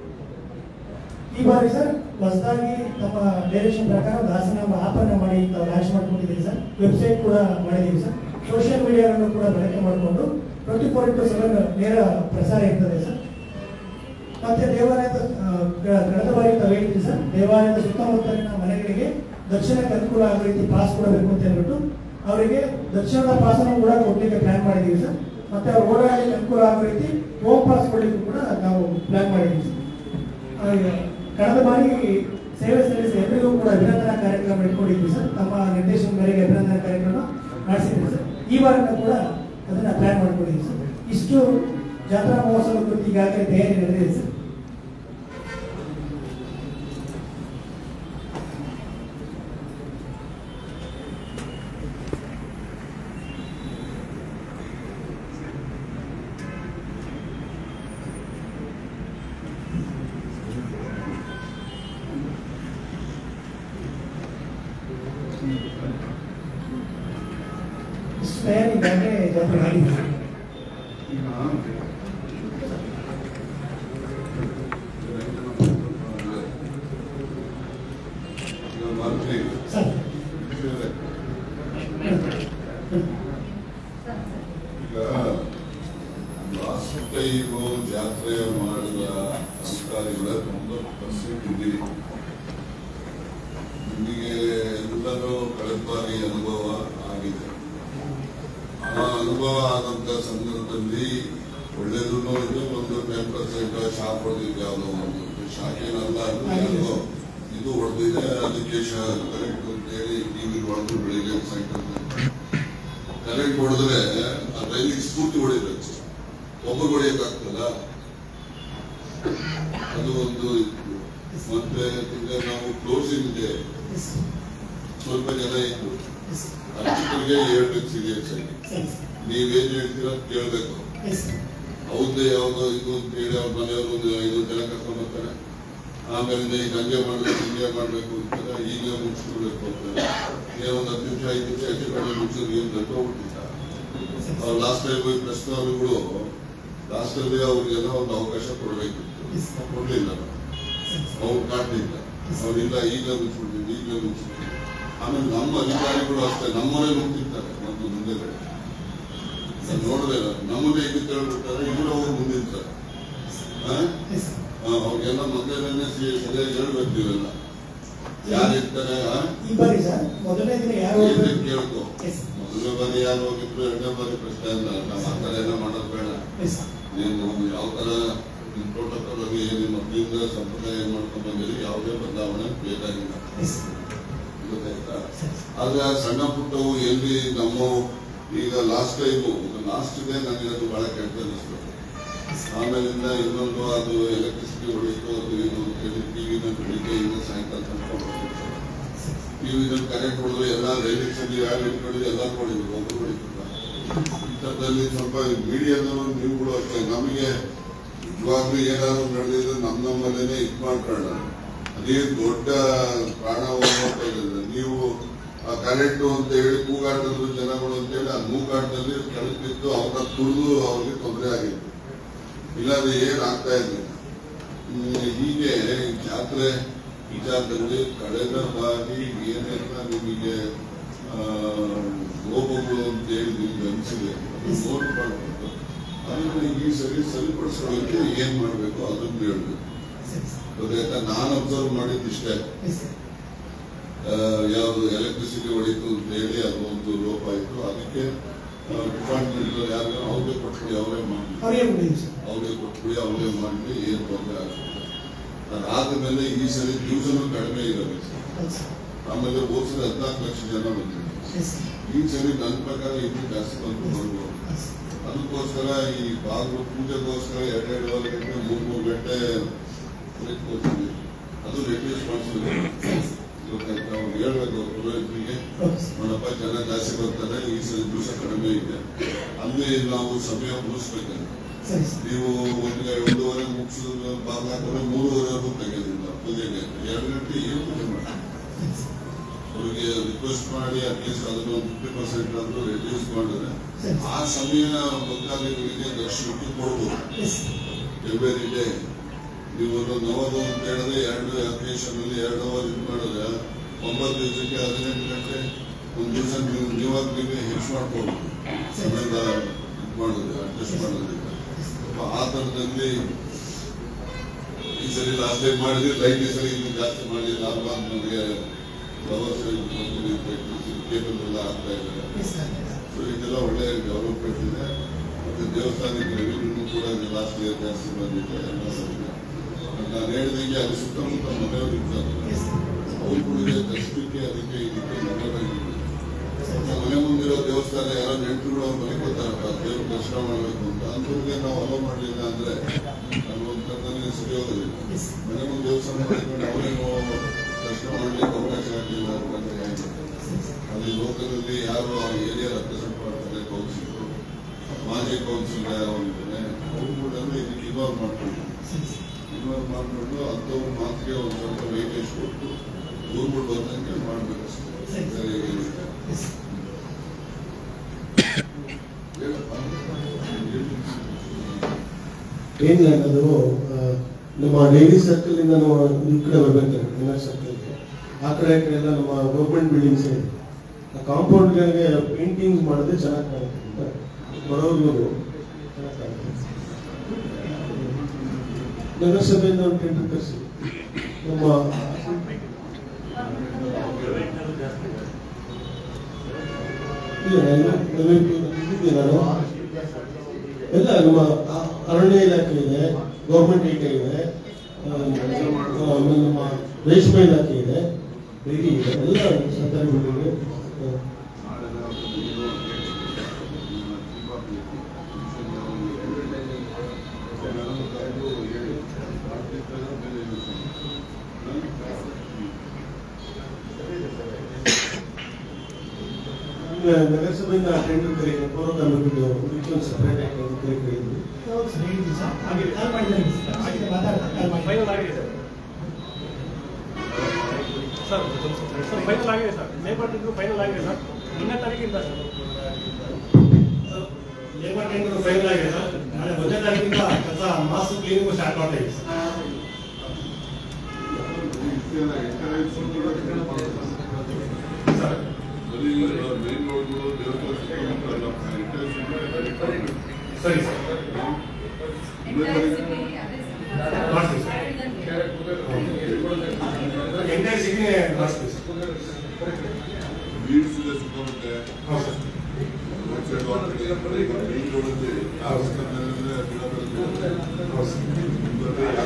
ಈ ಬಾರಿ ಸರ್ ಹೊಸದಾಗಿ ನಮ್ಮ ಡೈರೆಕ್ಷನ್ ಪ್ರಕಾರ ಒಂದು ಹಾಸನ ಆಪ್ ಅನ್ನ ಮಾಡಿ ನಾವು ಲಾಂಚ್ ಮಾಡ್ಕೊಂಡಿದ್ದೀವಿ ಸರ್ ವೆಬ್ಸೈಟ್ ಕೂಡ ಮಾಡಿದ್ದೀವಿ ಸರ್ ಸೋಷಿಯಲ್ ಮೀಡಿಯಾವನ್ನು ಕೂಡ ಬಳಕೆ ಮಾಡಿಕೊಂಡು ಟ್ವೆಂಟಿ ಫೋರ್ ಇಂಟು ಸೆವೆನ್ ನೇರ ಪ್ರಸಾರ ಇರ್ತದೆ ಸರ್ ಮತ್ತೆ ದೇವಾಲಯದ ಆ, ಕ- ಕಳೆದ ಬಾರಿ ತಾವು ಹೇಳಿದ್ರಿ ಸರ್ ದೇವಾಲಯದ ಸುತ್ತಮುತ್ತಲಿನ ಮನೆಗಳಿಗೆ ದರ್ಶನಕ್ಕೆ ಅನುಕೂಲ ಆಗೋ ರೀತಿ ಪಾಸ್ ಕೊಡಬೇಕು ಅಂತ ಹೇಳ್ಬಿಟ್ಟು ಅವರಿಗೆ ದರ್ಶನದ ಪಾಸನ್ನು ಕೂಡ ಕೊಡ್ಲಿಕ್ಕೆ ಪ್ಲಾನ್ ಮಾಡಿದ್ದೀವಿ ಸರ್ ಮತ್ತೆ ಅವ್ರು ಓಡಾಡಲಿಕ್ಕೆ ಅನುಕೂಲ ಆಗೋ ರೀತಿ ಹೋಮ್ ಪಾಸ್ ಕೊಡ್ಲಿಕ್ಕೂ ಕೂಡ ನಾವು ಪ್ಲಾನ್ ಮಾಡಿದ್ದೀವಿ ಸರ್ ಆ, ಕಳೆದ ಬಾರಿ ಸೇವೆ ಸಲ್ಲಿಸಿ ಎಲ್ಲರಿಗೂ ಕೂಡ ಅಭಿನಂದನಾ ಕಾರ್ಯಕ್ರಮ ಇಟ್ಕೊಂಡಿದ್ವಿ ಸರ್ ತಮ್ಮ ನಿರ್ದೇಶನ ಮೇರೆಗೆ ಅಭಿನಂದನಾ ಕಾರ್ಯಕ್ರಮ ಮಾಡಿಸಿದ್ವಿ ಸರ್ ಈ ಬಾರಿನ ಕೂಡ ಅದನ್ನ ಪ್ಲಾನ್ ಮಾಡ್ಕೊಂಡಿದ್ವಿ ಸರ್ ಇಷ್ಟು ಜಾತ್ರಾ ಮಹೋತ್ಸವ ಕುರಿತು ಈಗಾಗಲೇ ತಯಾರಿ ನಡೆದಿದೆ ಸರ್ ಇಷ್ಟು ತಯಾರಿ ಈಗಾಗಲೇ ಜಾತ್ರೆ ಆಗಿದೆ ಸರ್. ಈಗ ಈಗ ಮಂತ್ರಿ ಸರ್ ಈಗ ಲಾಸ್ಟ್ ಟೈಮು ಜಾತ್ರೆ ಮಾಡಿದ ಅಧಿಕಾರಿಗಳ ತೊಂಬತ್ತು ಪರ್ಸೆಂಟ್ ಇದ್ದೀರಿ ನಿಮಗೆ ಎಲ್ಲರೂ ಕಳೆದ ಬಾರಿ ಅನುಭವ ಆಗಿದೆ ಆ ಅನುಭವ ಆದಂತ ಸಂದರ್ಭದಲ್ಲಿ ಒಳ್ಳೇದು ಇದು ಒಂದು ಟೆನ್ ಪರ್ಸೆಂಟ್ ಶಾಕ್ ಹೊಡೆದಿದ್ದು ಯಾವುದೋ ಒಂದು ಶಾಕ್ ಏನಲ್ಲ ಅದು ಯಾವುದೋ ಇದು ಹೊಡೆದಿದೆ ಅದಕ್ಕೆ ಕರೆಕ್ಟ್ ಅಂತೇಳಿ ಟಿವಿ ಹೊಡೆದು ಬೆಳಿಗ್ಗೆ ಸಾಯಂಕಾಲ ಕರೆಂಟ್ ಹೊಡೆದ್ರೆ ಆ ರೈಲಿಗೆ ಸ್ಫೂರ್ತಿ ಹೊಡಿಬೇಕು ಒಬ್ಬರು ಹೊಡೆಯಕ್ಕಾಗ್ತದ ಅದು ಒಂದು ಇತ್ತು ಮತ್ತೆ ಈಗ ನಾವು ಕ್ಲೋಸಿಂಗ್ ಇದೆ ಸ್ವಲ್ಪ ಜನ ಇತ್ತು ಅರ್ಚಕರಿಗೆ ಹೇಳ್ಬೇಕು ಸೀರಿಯಸ್ ಆಗಿ ನೀವೇನ್ ಹೇಳ್ತೀರ ಕೇಳ್ಬೇಕು ಹೌದೇ ಯಾವ್ದೋ ಇದು ಅಂತ ಹೇಳಿ ಅವ್ರ ಮನೆಯವರು ಒಂದು ಐದು ಜನ ಕರ್ಕೊಂಡ್ ಬರ್ತಾರೆ ಆಮೇಲೆ ಈಗ ಹಂಗೆ ಮಾಡ್ಬೇಕು ಹಿಂಗೆ ಮಾಡ್ಬೇಕು ಅಂತಾರೆ ಈಗ ಮುಗಿಸ್ಕೊಡ್ಬೇಕು ಅಂತಾರೆ ಏನೋ ಒಂದು ಹತ್ತು ನಿಮಿಷ ಐದು ನಿಮಿಷ ಹೆಚ್ಚು ಕಡಿಮೆ ಮುಗಿಸೋದು ಏನು ದೊಡ್ಡೋಗ್ಬಿಟ್ಟಿಲ್ಲ ಅವ್ರು ಲಾಸ್ಟ್ ಟೈಮ್ ಹೋಗಿ ಪ್ರಶ್ನವರುಗಳು ಲಾಸ್ಟ್ ಅಲ್ಲಿ ಅವ್ರಿಗೆಲ್ಲ ಒಂದು ಅವಕಾಶ ಕೊಡ್ಬೇಕಿತ್ತು ಕೊಡ್ಲಿಲ್ಲ ಅವ್ರು ಕಾಡ್ಲಿಲ್ಲ ಅವ್ರಿಲ್ಲ ಈಗ ಮುಗಿಸ್ಬಿಡ್ತೀವಿ ಈಗ ಮುಗಿಸ್ಬಿಡ್ತೀವಿ ಆಮೇಲೆ ನಮ್ಮ ಅಧಿಕಾರಿಗಳು ಅಷ್ಟೇ ನಮ್ಮವರೇ ನುಗ್ತಿರ್ತಾರೆ ಒಂದು ಮುಂದೆ ನೋಡಿದ್ರೆ ನಮ್ಮನ್ನೇ ಇದು ಕೇಳ್ಬಿಡ್ತಾರೆ ಇವರು ಅವ್ರು ಮುಂದಿರ್ತಾರೆ ಆ? ಆ, ಅವ್ರಿಗೆಲ್ಲ ಮೊದಲನೇ ಸರಿಯಾಗಿ ಹೇಳ್ಬೇಕು ಇವೆಲ್ಲ ಯಾರಿರ್ತಾರೆ ಆ? ಈ ಬಾರಿ ಸರ್ ಮೊದಲನೇ ದಿನ ಯಾರು ಏನ್ ಹೋಗ್ಬೇಕು? ಕೇಳ್ಕೊ Yes. ಮೊದಲನೇ ಬಾರಿ ಯಾರು ಹೋಗಿದ್ರು ಎರಡನೇ ಬಾರಿ ಪ್ರಶ್ನೆ ಅಲ್ಲ ನಾವು ಆ ಥರ ಎಲ್ಲ ಮಾಡೋದು ಬೇಡ Yes. ನೀನು ಯಾವ ತರ ಪ್ರೋಟೋಕಾಲ್ ಆಗಿ ಏನು ಮೊದಲಿಂದ ಸಂಪ್ರದಾಯ ಏನ್ ಮಾಡ್ಕೊಂಡ್ ಬಂದಿರಿ ಯಾವುದೇ ಬದಲಾವಣೆ ಬೇಕಾಗಿಲ್ಲ Yes. ಗೊತ್ತಾಯ್ತಾ ಆದ್ರೆ ಆ ಸಣ್ಣ ಪುಟ್ಟವು ಎಲ್ಲಿ ನಮ್ಮ ಈಗ ಲಾಸ್ಟ್ ಟೈಮು ಲಾಸ್ಟ್ ಡೇ ನನಗೆ ಅದು ಬಹಳ ಕೆಟ್ಟ ಅನಿಸ್ತು ಆಮೇಲಿಂದ ಇನ್ನೊಂದು ಅದು ಎಲೆಕ್ಟ್ರಿಸಿಟಿ ಹೊಡಿತು ಅದು ಇದು ಅಂತ ಹೇಳಿ ಟಿವಿನ ಬೆಳಿಗ್ಗೆ ಇಂದ ಸಾಯಂಕಾಲ ತನಕ ಟಿವಿನಲ್ಲಿ ಕರೆಂಟ್ ಹೊಡೆದು ಎಲ್ಲ ರೈಲ್ವೆ ಸಲ್ಲಿ ಯಾರು ಇಟ್ಕೊಂಡಿದ್ದು ಎಲ್ಲ ನೋಡಿದ್ರು ಒಬ್ಬರು ಹೊಡಿತಿಲ್ಲ ಇಂಥದ್ದಲ್ಲಿ ಸ್ವಲ್ಪ ಮೀಡಿಯಾದವರು ನೀವುಗಳು ಅಷ್ಟೇ ನಮಗೆ ಇವಾಗ್ಲೂ ಏನಾದ್ರು ನಡೆದಿದ್ರೆ ನಮ್ಮ ನಮ್ಮಲ್ಲೇನೆ ಇದು ಮಾಡ್ಕೊಳ್ಳೋಣ ಅದೇ ದೊಡ್ಡ ಪ್ರಾಣ ಹೋಗ್ತಾ ನೀವು ಆ ಕರೆಂಟು ಅಂತ ಹೇಳಿ ಕೂಗಾಟದ್ರು ಜನಗಳು ಅಂತ ಹೇಳಿ ಆ ಮೂಗಾಟದಲ್ಲಿ ಕೆಳಗೆ ಬಿದ್ದು ಅವ್ರನ್ನ ತುಳಿದು ಅವ್ರಿಗೆ ತೊಂದರೆ ಆಗಿತ್ತು ಇಲ್ಲಾಂದ್ರೆ ಏನ್ ಆಗ್ತಾ ಇರ್ಲಿಲ್ಲ ಹ್ಮ್, ಹೀಗೆ ಈ ಜಾತ್ರೆ ವಿಚಾರದಲ್ಲಿ ಕಳೆದ ಬಾರಿ ಏನೆಲ್ಲ ನಿಮಗೆ ಆ, ಲೋಪಗಳು ಅಂತ ಹೇಳಿ ನಿಮ್ಗೆ ಅನಿಸಿದೆ ನೋಡ್ಕೊಳ್ಬೇಕು ಅದನ್ನ ಈ ಸರಿ ಸರಿಪಡಿಸೋದಕ್ಕೆ ಏನ್ ಮಾಡ್ಬೇಕು ಅದನ್ನ ಹೇಳ್ಬೇಕು ಗೊತ್ತಾಯ್ತಾ ನಾನು ಅಬ್ಸರ್ವ್ ಮಾಡಿದ್ದಿಷ್ಟೇ Yes. ಆ, ಯಾವುದು ಎಲೆಕ್ಟ್ರಿಸಿಟಿ ಹೊಡಿತು ಅಂತ ಹೇಳಿ ಅದು ಒಂದು ಲೋಪ ಆಯ್ತು ಅದಕ್ಕೆ ಡಿಪಾರ್ಟ್ಮೆಂಟ್ ಯಾರು ಅವ್ರಿಗೆ ಕೊಟ್ಬಿಡಿ ಅವರೇ ಮಾಡಿ ಅವ್ರಿಗೆ ಬಿಟ್ಟಿದ್ದೀವಿ ಸರ್ ಅವ್ರಿಗೆ ಕೊಟ್ಬಿಡಿ ಅವರೇ ಮಾಡಿ ಏನು ತೊಂದರೆ ಆಗ್ತದೆ ಅದಾದ್ಮೇಲೆ ಈ ಸರಿ ದಿವಸನೂ ಕಡಿಮೆ ಇರಬೇಕು Yes. ಆಮೇಲೆ ಹೋದ್ಸರಿ ಹದಿನಾಲ್ಕು ಲಕ್ಷ ಜನ ಬಂದಿದ್ರು Yes. ಈ ಸರಿ ನನ್ನ ಪ್ರಕಾರ ಇನ್ನೂ ಜಾಸ್ತಿ ಬಂದು ಬರ್ಬೋದು Yes. ಅದಕ್ಕೋಸ್ಕರ ಈ ಬಾಗಿಲು ಪೂಜೆಗೋಸ್ಕರ ಎರಡೆರಡುವರೆ ಗಂಟೆ ಮೂರು ಮೂರು ಗಂಟೆ ಕೂತ್ಕೊಳ್ತೀವಿ ಅದು ರಿಕ್ವೆಸ್ಟ್ ಮಾಡಿಸ್ಬೇಕು ಗೊತ್ತಾಯ್ತಾ ಅವ್ರು ಹೇಳ್ಬೇಕು ಪುರೋಹಿತರಿಗೆ Okay, sir. ನೋಡಪ್ಪ ಜನ ಜಾಸ್ತಿ ಬರ್ತಾರೆ ಈ ಸರಿ ದಿವಸ ಕಡಿಮೆ ಇದೆ ಅಲ್ಲಿ ನಾವು ಸಮಯ ಮುಗಿಸ್ಬೇಕಂತ ಸರಿ ಸರ್ ನೀವು ಒಂದು ಒಂದೂವರೆ ಮುಗಿಸಿ ಮುಗಿಸಿದ್ರು ಬಾಗ್ಲಾಕಂದ್ರೆ ಮೂರುವರೆವರೆಗೂ ತೆಗೆದಿಲ್ಲ ಪೂಜೆಗೆ ಎರಡು ಗಂಟೆ ಏನು ಪೂಜೆ ಮಾಡಿ ಅವರಿಗೆ ರಿಕ್ವೆಸ್ಟ್ ಮಾಡಿ ಅಟ್ಲೀಸ್ಟ್ ಅದನ್ನು ಫಿಫ್ಟಿ ಪರ್ಸೆಂಟ್ ಆದ್ರೂ ರೆಡ್ಯೂಸ್ ಮಾಡಿದ್ರೆ ಆ ಸಮಯ ಭಕ್ತಾದಿಗಳಿಗೆ ದರ್ಶನಕ್ಕೆ ಕೊಡ್ಬೋದು ಎಸ್ ಎವ್ರಿ ಡೇ ನೀವು ಒಂದು ನವದು ಅಂತ ಹೇಳಿದ್ರೆ ಎರಡು ಅಕೇಶನ್ ಅಲ್ಲಿ ಎರಡು ಅವರ್ ಇದು ಮಾಡಿದ್ರೆ ಒಂಬತ್ತು ದಿವಸಕ್ಕೆ ಹದಿನೆಂಟು ಗಂಟೆ ಒಂದು ದಿವಸ ನೀವು ನೀವಾಗ ನೀವೇ ಹೆಚ್ಚು ಮಾಡ್ಬೋದು ಸಮಯ ಇದು ಮಾಡೋದು ಅಡ್ಜಸ್ಟ್ ಮಾಡೋದು ಆ ಥರದಲ್ಲಿ ಈ ಸರಿ ಲಾಸ್ಟ್ ಟೈಮ್ ಮಾಡಿದ್ರೆ ಲೈಟ್ ಈ ಸರಿ ಇನ್ನು ಜಾಸ್ತಿ ಮಾಡಿ ಲಾಭ ಅಂತ ನನಗೆ ಭರವಸೆ ಕೇಬಲ್ ಎಲ್ಲ ಆಗ್ತಾ ಇದ್ದಾರೆ ಎಸ್ ಸರ್ ಸೊ ಇದೆಲ್ಲ ಒಳ್ಳೆ ಡೆವಲಪ್ಮೆಂಟ್ ಇದೆ ಮತ್ತೆ ದೇವಸ್ಥಾನಕ್ಕೆ ರೆವಿನ್ಯೂ ಕೂಡ ಲಾಸ್ಟ್ ಇಯರ್ ಜಾಸ್ತಿ ಬಂದಿದೆ ಎಲ್ಲ ಬಂದಿದೆ. ನಾನು ಹೇಳಿದಂಗೆ ಅಲ್ಲಿ ಸುತ್ತಮುತ್ತ ಮನೆಯವರು ಇರ್ತಾರೆ ಎಸ್ ಅವ್ರು ಕೂಡ ಇದೆ ದರ್ಶನಕ್ಕೆ ಅದಕ್ಕೆ ಇದಕ್ಕೆ ನಂಬರಾಗಿದೆ ಮನೆ ಮುಂದಿರೋ ದೇವಸ್ಥಾನ ಯಾರೋ ನೆಂಟರುಗಳು ಅವ್ರು ಮಲಿಕೋತಾರಪ್ಪ ದೇವ್ರ ದರ್ಶನ ಮಾಡಬೇಕು ಅಂತ ಅಂಥವ್ರಿಗೆ ನಾವು ಅಲೋ ಮಾಡಲಿಲ್ಲ ಅಂದ್ರೆ ಅಲ್ಲಿ ಒಂದು ಕರ್ತನೆ ಸರಿ ಹೋಗೋದಿಲ್ಲ ಎಸ್ ಮನೆ ಮುಂದೆ ದೇವಸ್ಥಾನ ಮಾಡಿಕೊಂಡು ಅವರೇನು ದರ್ಶನ ಮಾಡ್ಲಿಕ್ಕೆ ಅವಕಾಶ ಆಗಲಿಲ್ಲ ಅಂತ ಹೇಳಿ ಅಲ್ಲಿ ಲೋಕದಲ್ಲಿ ಯಾರು ಆ ಏರಿಯಾ ರೆಪ್ರೆಸೆಂಟ್ ಮಾಡ್ತಾರೆ ಕೌನ್ಸಿಲ್ ಮಾಜಿ ಕೌನ್ಸಿಲ್ ಯಾರಿದ್ದಾರೆ ಅವರು ಕೂಡ ಇದಕ್ಕೆ ಇನ್ವಾಲ್ವ್ ಮಾಡ್ಕೊಂಡು ಇನ್ವಾಲ್ವ್ ಮಾಡ್ಕೊಂಡು ಅಂಥವ್ರ ಮಾತಿಗೆ ಒಂದು ಸ್ವಲ್ಪ ವೇಟೇಜ್ ಕೊಟ್ಟು ಊರ್ಗಳು ಬಂದಂಗೆ ಮಾಡ್ಬೇಕಷ್ಟೇ ಸರಿ ಎಸ್ ಹೇಳಪ್ಪ ಏನಿಲ್ಲ ಅದು ಆ, ನಮ್ಮ ಡೈರಿ ಸರ್ಕಲ್ ಇಂದ ನಾವು ಈ ಕಡೆ ಬರ್ಬೇಕು ಇನ್ನರ್ ಸರ್ಕಲ್ ಆ ಕಡೆ ಈ ಕಡೆ ಎಲ್ಲ ನಮ್ಮ ಗೌರ್ಮೆಂಟ್ ಬಿಲ್ಡಿಂಗ್ಸ್ ಇದೆ ಆ ಕಾಂಪೌಂಡ್ಗಳಿಗೆ ಪೇಂಟಿಂಗ್ ಮಾಡಿದ್ರೆ ಚೆನ್ನಾಗಿ ಕಾಣುತ್ತೆ ಅಂತ ಬರೋರ್ಗೂ ಚೆನ್ನಾಗಿ ಕಾಣುತ್ತೆ ನಗರಸಭೆಯಿಂದ ಒಂದು ಟೆಂಡರ್ ಕರೆಸಿ ನಮ್ಮ ಇಲ್ಲ ನಾನು ನಮಗೆ ನಾನು ಎಲ್ಲ ನಮ್ಮ ಅ- ಅರಣ್ಯ ಇಲಾಖೆ ಇದೆ ಗೌರ್ಮೆಂಟ್ ಏರಿಯಾ ಇದೆ ಆ, ಆಮೇಲೆ ನಮ್ಮ ರೇಷ್ಮೆ ಇಲಾಖೆ ಇದೆ ಡೈರಿ ಇದೆ ಎಲ್ಲ ಸರ್ಕಾರಿ ಬಿಲ್ಡಿಂಗ್ ನಾಳೆ ನಾವು ಇದು ಎಲ್ಲರೂ ಕರೆದು ಹೇಳಿ ಮಾಡ್ತಿರ್ತಾರೆ ಆಮೇಲೆ ಈಗ ನಗರಸಭೆಯಿಂದ ಟೆಂಡರ್ ಕರೆ ಪೌರ ಕಾರ್ಮಿಕರು ಇದಕ್ಕೊಂದು ಸಪ್ರೇಟ್ ಆಗಿ ಒಂದು ಕರೆ ಕರೆಯಿದ್ವಿ ಹೌದು ಸರ್ ಹೇಳಿದ್ವಿ ಸರ್ ಹಾಗೆ ಕಾಲ್ ಮಾಡಿದ್ದಾರೆ ಸರ್ ಹಾಗೆ ಮಾತಾಡ್ತಾರೆ ಕಾಲ್ ಮಾಡಿ ಫೈನಲ್ ಆಗಿದೆ ಸರ್ ಸರ್ ಸರ್ ಫೈನಲ್ ಆಗಿದೆ ಸರ್ ಲೇಬರ್ ಟೆಂಡರ್ ಫೈನಲ್ ಆಗಿದೆ ಸರ್ ಇನ್ನೇ ತಾರೀಕಿಂದ ಸರ್ ಲೇಬರ್ ಟೆಂಡರ್ ಫೈನಲ್ ಆಗಿದೆ ಸರ್ ನಾಳೆ ಒಂದನೇ ತಾರೀಕಿಂದ ಕೆಲಸ ಮಾಸ್ ಕ್ಲೀನಿಂಗ್ ಸ್ಟಾರ್ಟ್ ಮಾಡ್ತಾ ಇದ್ದೀವಿ ಸರ್ ಸರ್ ಬರೀ ಮೇನ್ ರೋಡ್ಗಳು ದೇವಸ್ಥಾನ ಸುತ್ತಮುತ್ತ ಎಲ್ಲ ಸರಿ ಸರ್ ಮಾಡ್ತೀವಿ ಸರ್ ಎಂಟೈರ್ ಸಿಟಿನೇ ಮಾಡಿಸ್ತೀವಿ ಸರ್ ಬೀಡ್ಸ್ ಇದೆ ಸುತ್ತಮುತ್ತ ಹೌದು sir road side walking main ರೋಡಲ್ಲಿ ಕಾರ್ ಸಿಕ್ಕಂದ್ರೆ ಬಿಡೋದ್ರಲ್ಲಿ ಹೌದು ಸರ್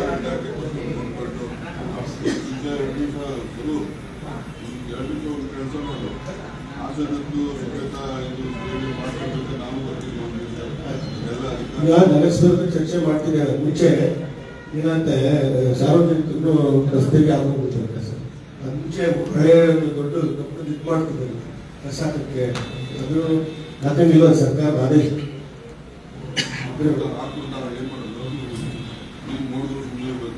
ಎರಡು ಒಂದು ಕೆಲಸ ಮಾಡು ಆಸನದ್ದು ಸ್ವಚ್ಛತಾ ಇದು ಇದು ಮಾಡ್ಕೊಬೇಕು ನಾವು ಬರ್ತೀವಿ ಒಂದು ದಿವಸ ಎಲ್ಲ ಈಗ ಅಧಿಕಾರಿ ನಗರಸಭೆ ಚರ್ಚೆ ಮಾಡ್ತಿದ್ದಾರೆ ಮುಂಚೆ ಏನಂತೆ ಸಾರ್ವಜನಿಕರು ರಸ್ತೆಗೆ ಆಗೋಗ್ಬಿಟ್ಟಿರುತ್ತೆ ಸರ್ ಅದು ಮುಂಚೆ ಹಳೆ ಒಂದು ದೊಡ್ಡ ಕಪ್ಪು ಇದು ಮಾಡ್ತಿದ್ದಾರೆ ಕಸಾಟಕ್ಕೆ ಅದು ಹಾಕಂಗಿಲ್ಲ ಸರ್ಕಾರ ಆದೇಶ ಇದ್ರೆ ಹಾಕೊಂಡು ನಾವು ಏನ್ ಮಾಡೋದು ಈಗ ಮೂರು ಮುಗಿಯಬೇಕು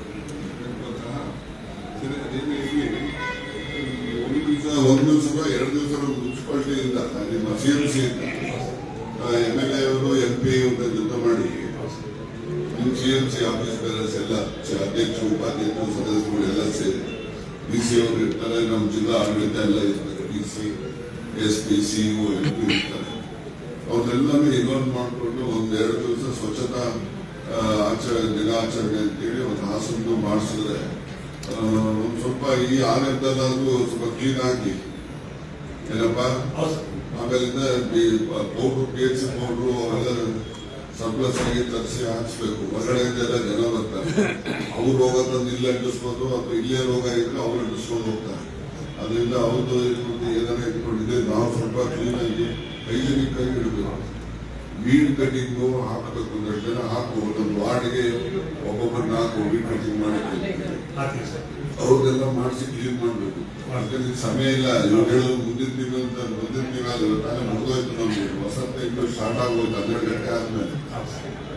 ಸರಿ ಅದೇನೇ ಇರಲಿ ಒಂದು ದಿವಸ ಒಂದು ದಿವಸ ಎರಡು ದಿವಸ ಮುನ್ಸಿಪಾಲಿಟಿ ಇಂದ ನಿಮ್ಮ C M C M L A ಅವರು ಎಂ ಪಿ ಅವ್ರ ಜೊತೆ ಮಾಡಿ ನಿಮ್ಮ ಸಿ ಎಂ ಸಿ ಆಫೀಸ್ ಬೇರೆಸ್ ಎಲ್ಲ ಚ- ಅಧ್ಯಕ್ಷರು ಉಪಾಧ್ಯಕ್ಷರು ಸದಸ್ಯರು ಎಲ್ಲ ಸೇರಿ ಡಿ ಸಿ ಅವರು ಇರ್ತಾರೆ ನಮ್ಮ ಜಿಲ್ಲಾ ಆಡಳಿತ ಎಲ್ಲ ಇರ್ತಾರೆ D C S P C M P ಇರ್ತಾರೆ ಅವ್ರನ್ನೆಲ್ಲನೂ ಇನ್ವಾಲ್ವ್ ಮಾಡಿಕೊಂಡು ಒಂದ್ ಎರಡು ದಿವಸ ಸ್ವಚ್ಛತಾ ಆ, ಆಚರಣೆ ದಿನಾಚರಣೆ ಅಂತೇಳಿ ಒಂದು ಹಾಸನ್ನು ಮಾಡಿಸಿದ್ರೆ ಆ, ಒಂದ್ ಸ್ವಲ್ಪ ಈ ಆನಂದಲ್ಲಾದ್ರೂ ಸ್ವಲ್ಪ ಕ್ಲೀನ್ ಆಗಿ ಏನಪ್ಪಾ ಹೌದು ಸರ್ ಆಮೇಲಿಂದ powder P H C powder ಅವೆಲ್ಲ ಸರ್ಪ್ಲಸ್ ಆಗಿ ತರಿಸಿ ಹಾಕ್ಸ್ಬೇಕು ಹೊರಗಡೆಯಿಂದ ಎಲ್ಲ ಜನ ಬರ್ತಾರೆ ಅವ್ರು ರೋಗ ತಂದು ಇಲ್ಲಿ ಅಂಟಿಸ್ಬೋದು ಅಥವಾ ಇಲ್ಲೇ ರೋಗ ಇದ್ರೆ ಅವ್ರು ಅಂಟಿಸ್ಕೊಂಡು ಹೋಗ್ತಾರೆ ಅದರಿಂದ ಅವ್ರದ್ದು ಇರ್ಬೋದು ಏನಾರ ಇಟ್ಕೊಂಡಿದ್ರೆ ನಾವು ಸ್ವಲ್ಪ ಕ್ಲೀನ್ ಆಗಿ ಹೈಜಿನಿಕ್ ಆಗಿ ಇಡಬೇಕು ವೀಡ್ ಕಟಿಂಗು ಹಾಕಬೇಕು ಒಂದಷ್ಟು ಜನ ಹಾಕು ಒಂದೊಂದು ವಾರ್ಡ್ಗೆ ಒಬ್ಬೊಬ್ಬರು ನಾಲ್ಕು ವೀಡ್ ಕಟಿಂಗ್ ಮಾಡಕ್ಕೆ ಹಾಕ್ತೀವಿ ಸರ್ ಅವ್ರನ್ನೆಲ್ಲ ಮಾಡಿಸಿ ಕ್ಲೀನ್ ಮಾಡಬೇಕು ಯಾಕಂದ್ರೆ ಈಗ ಸಮಯ ಇಲ್ಲ ಇವ್ರು ಹೇಳೋದು ಮುಂದಿನ ತಿಂಗಳು ಅಂತ ಮುಂದಿನ ತಿಂಗಳು ತಾನೇ ಮುಗಿದೋಯ್ತು ನಮ್ಗೆ ವಸಂತ ಇನ್ನು ಸ್ಟಾರ್ಟ್ ಆಗೋಯ್ತು ಹನ್ನೆರಡು ಗಂಟೆ ಆದ್ಮೇಲೆ ಹೌದು ಸರ್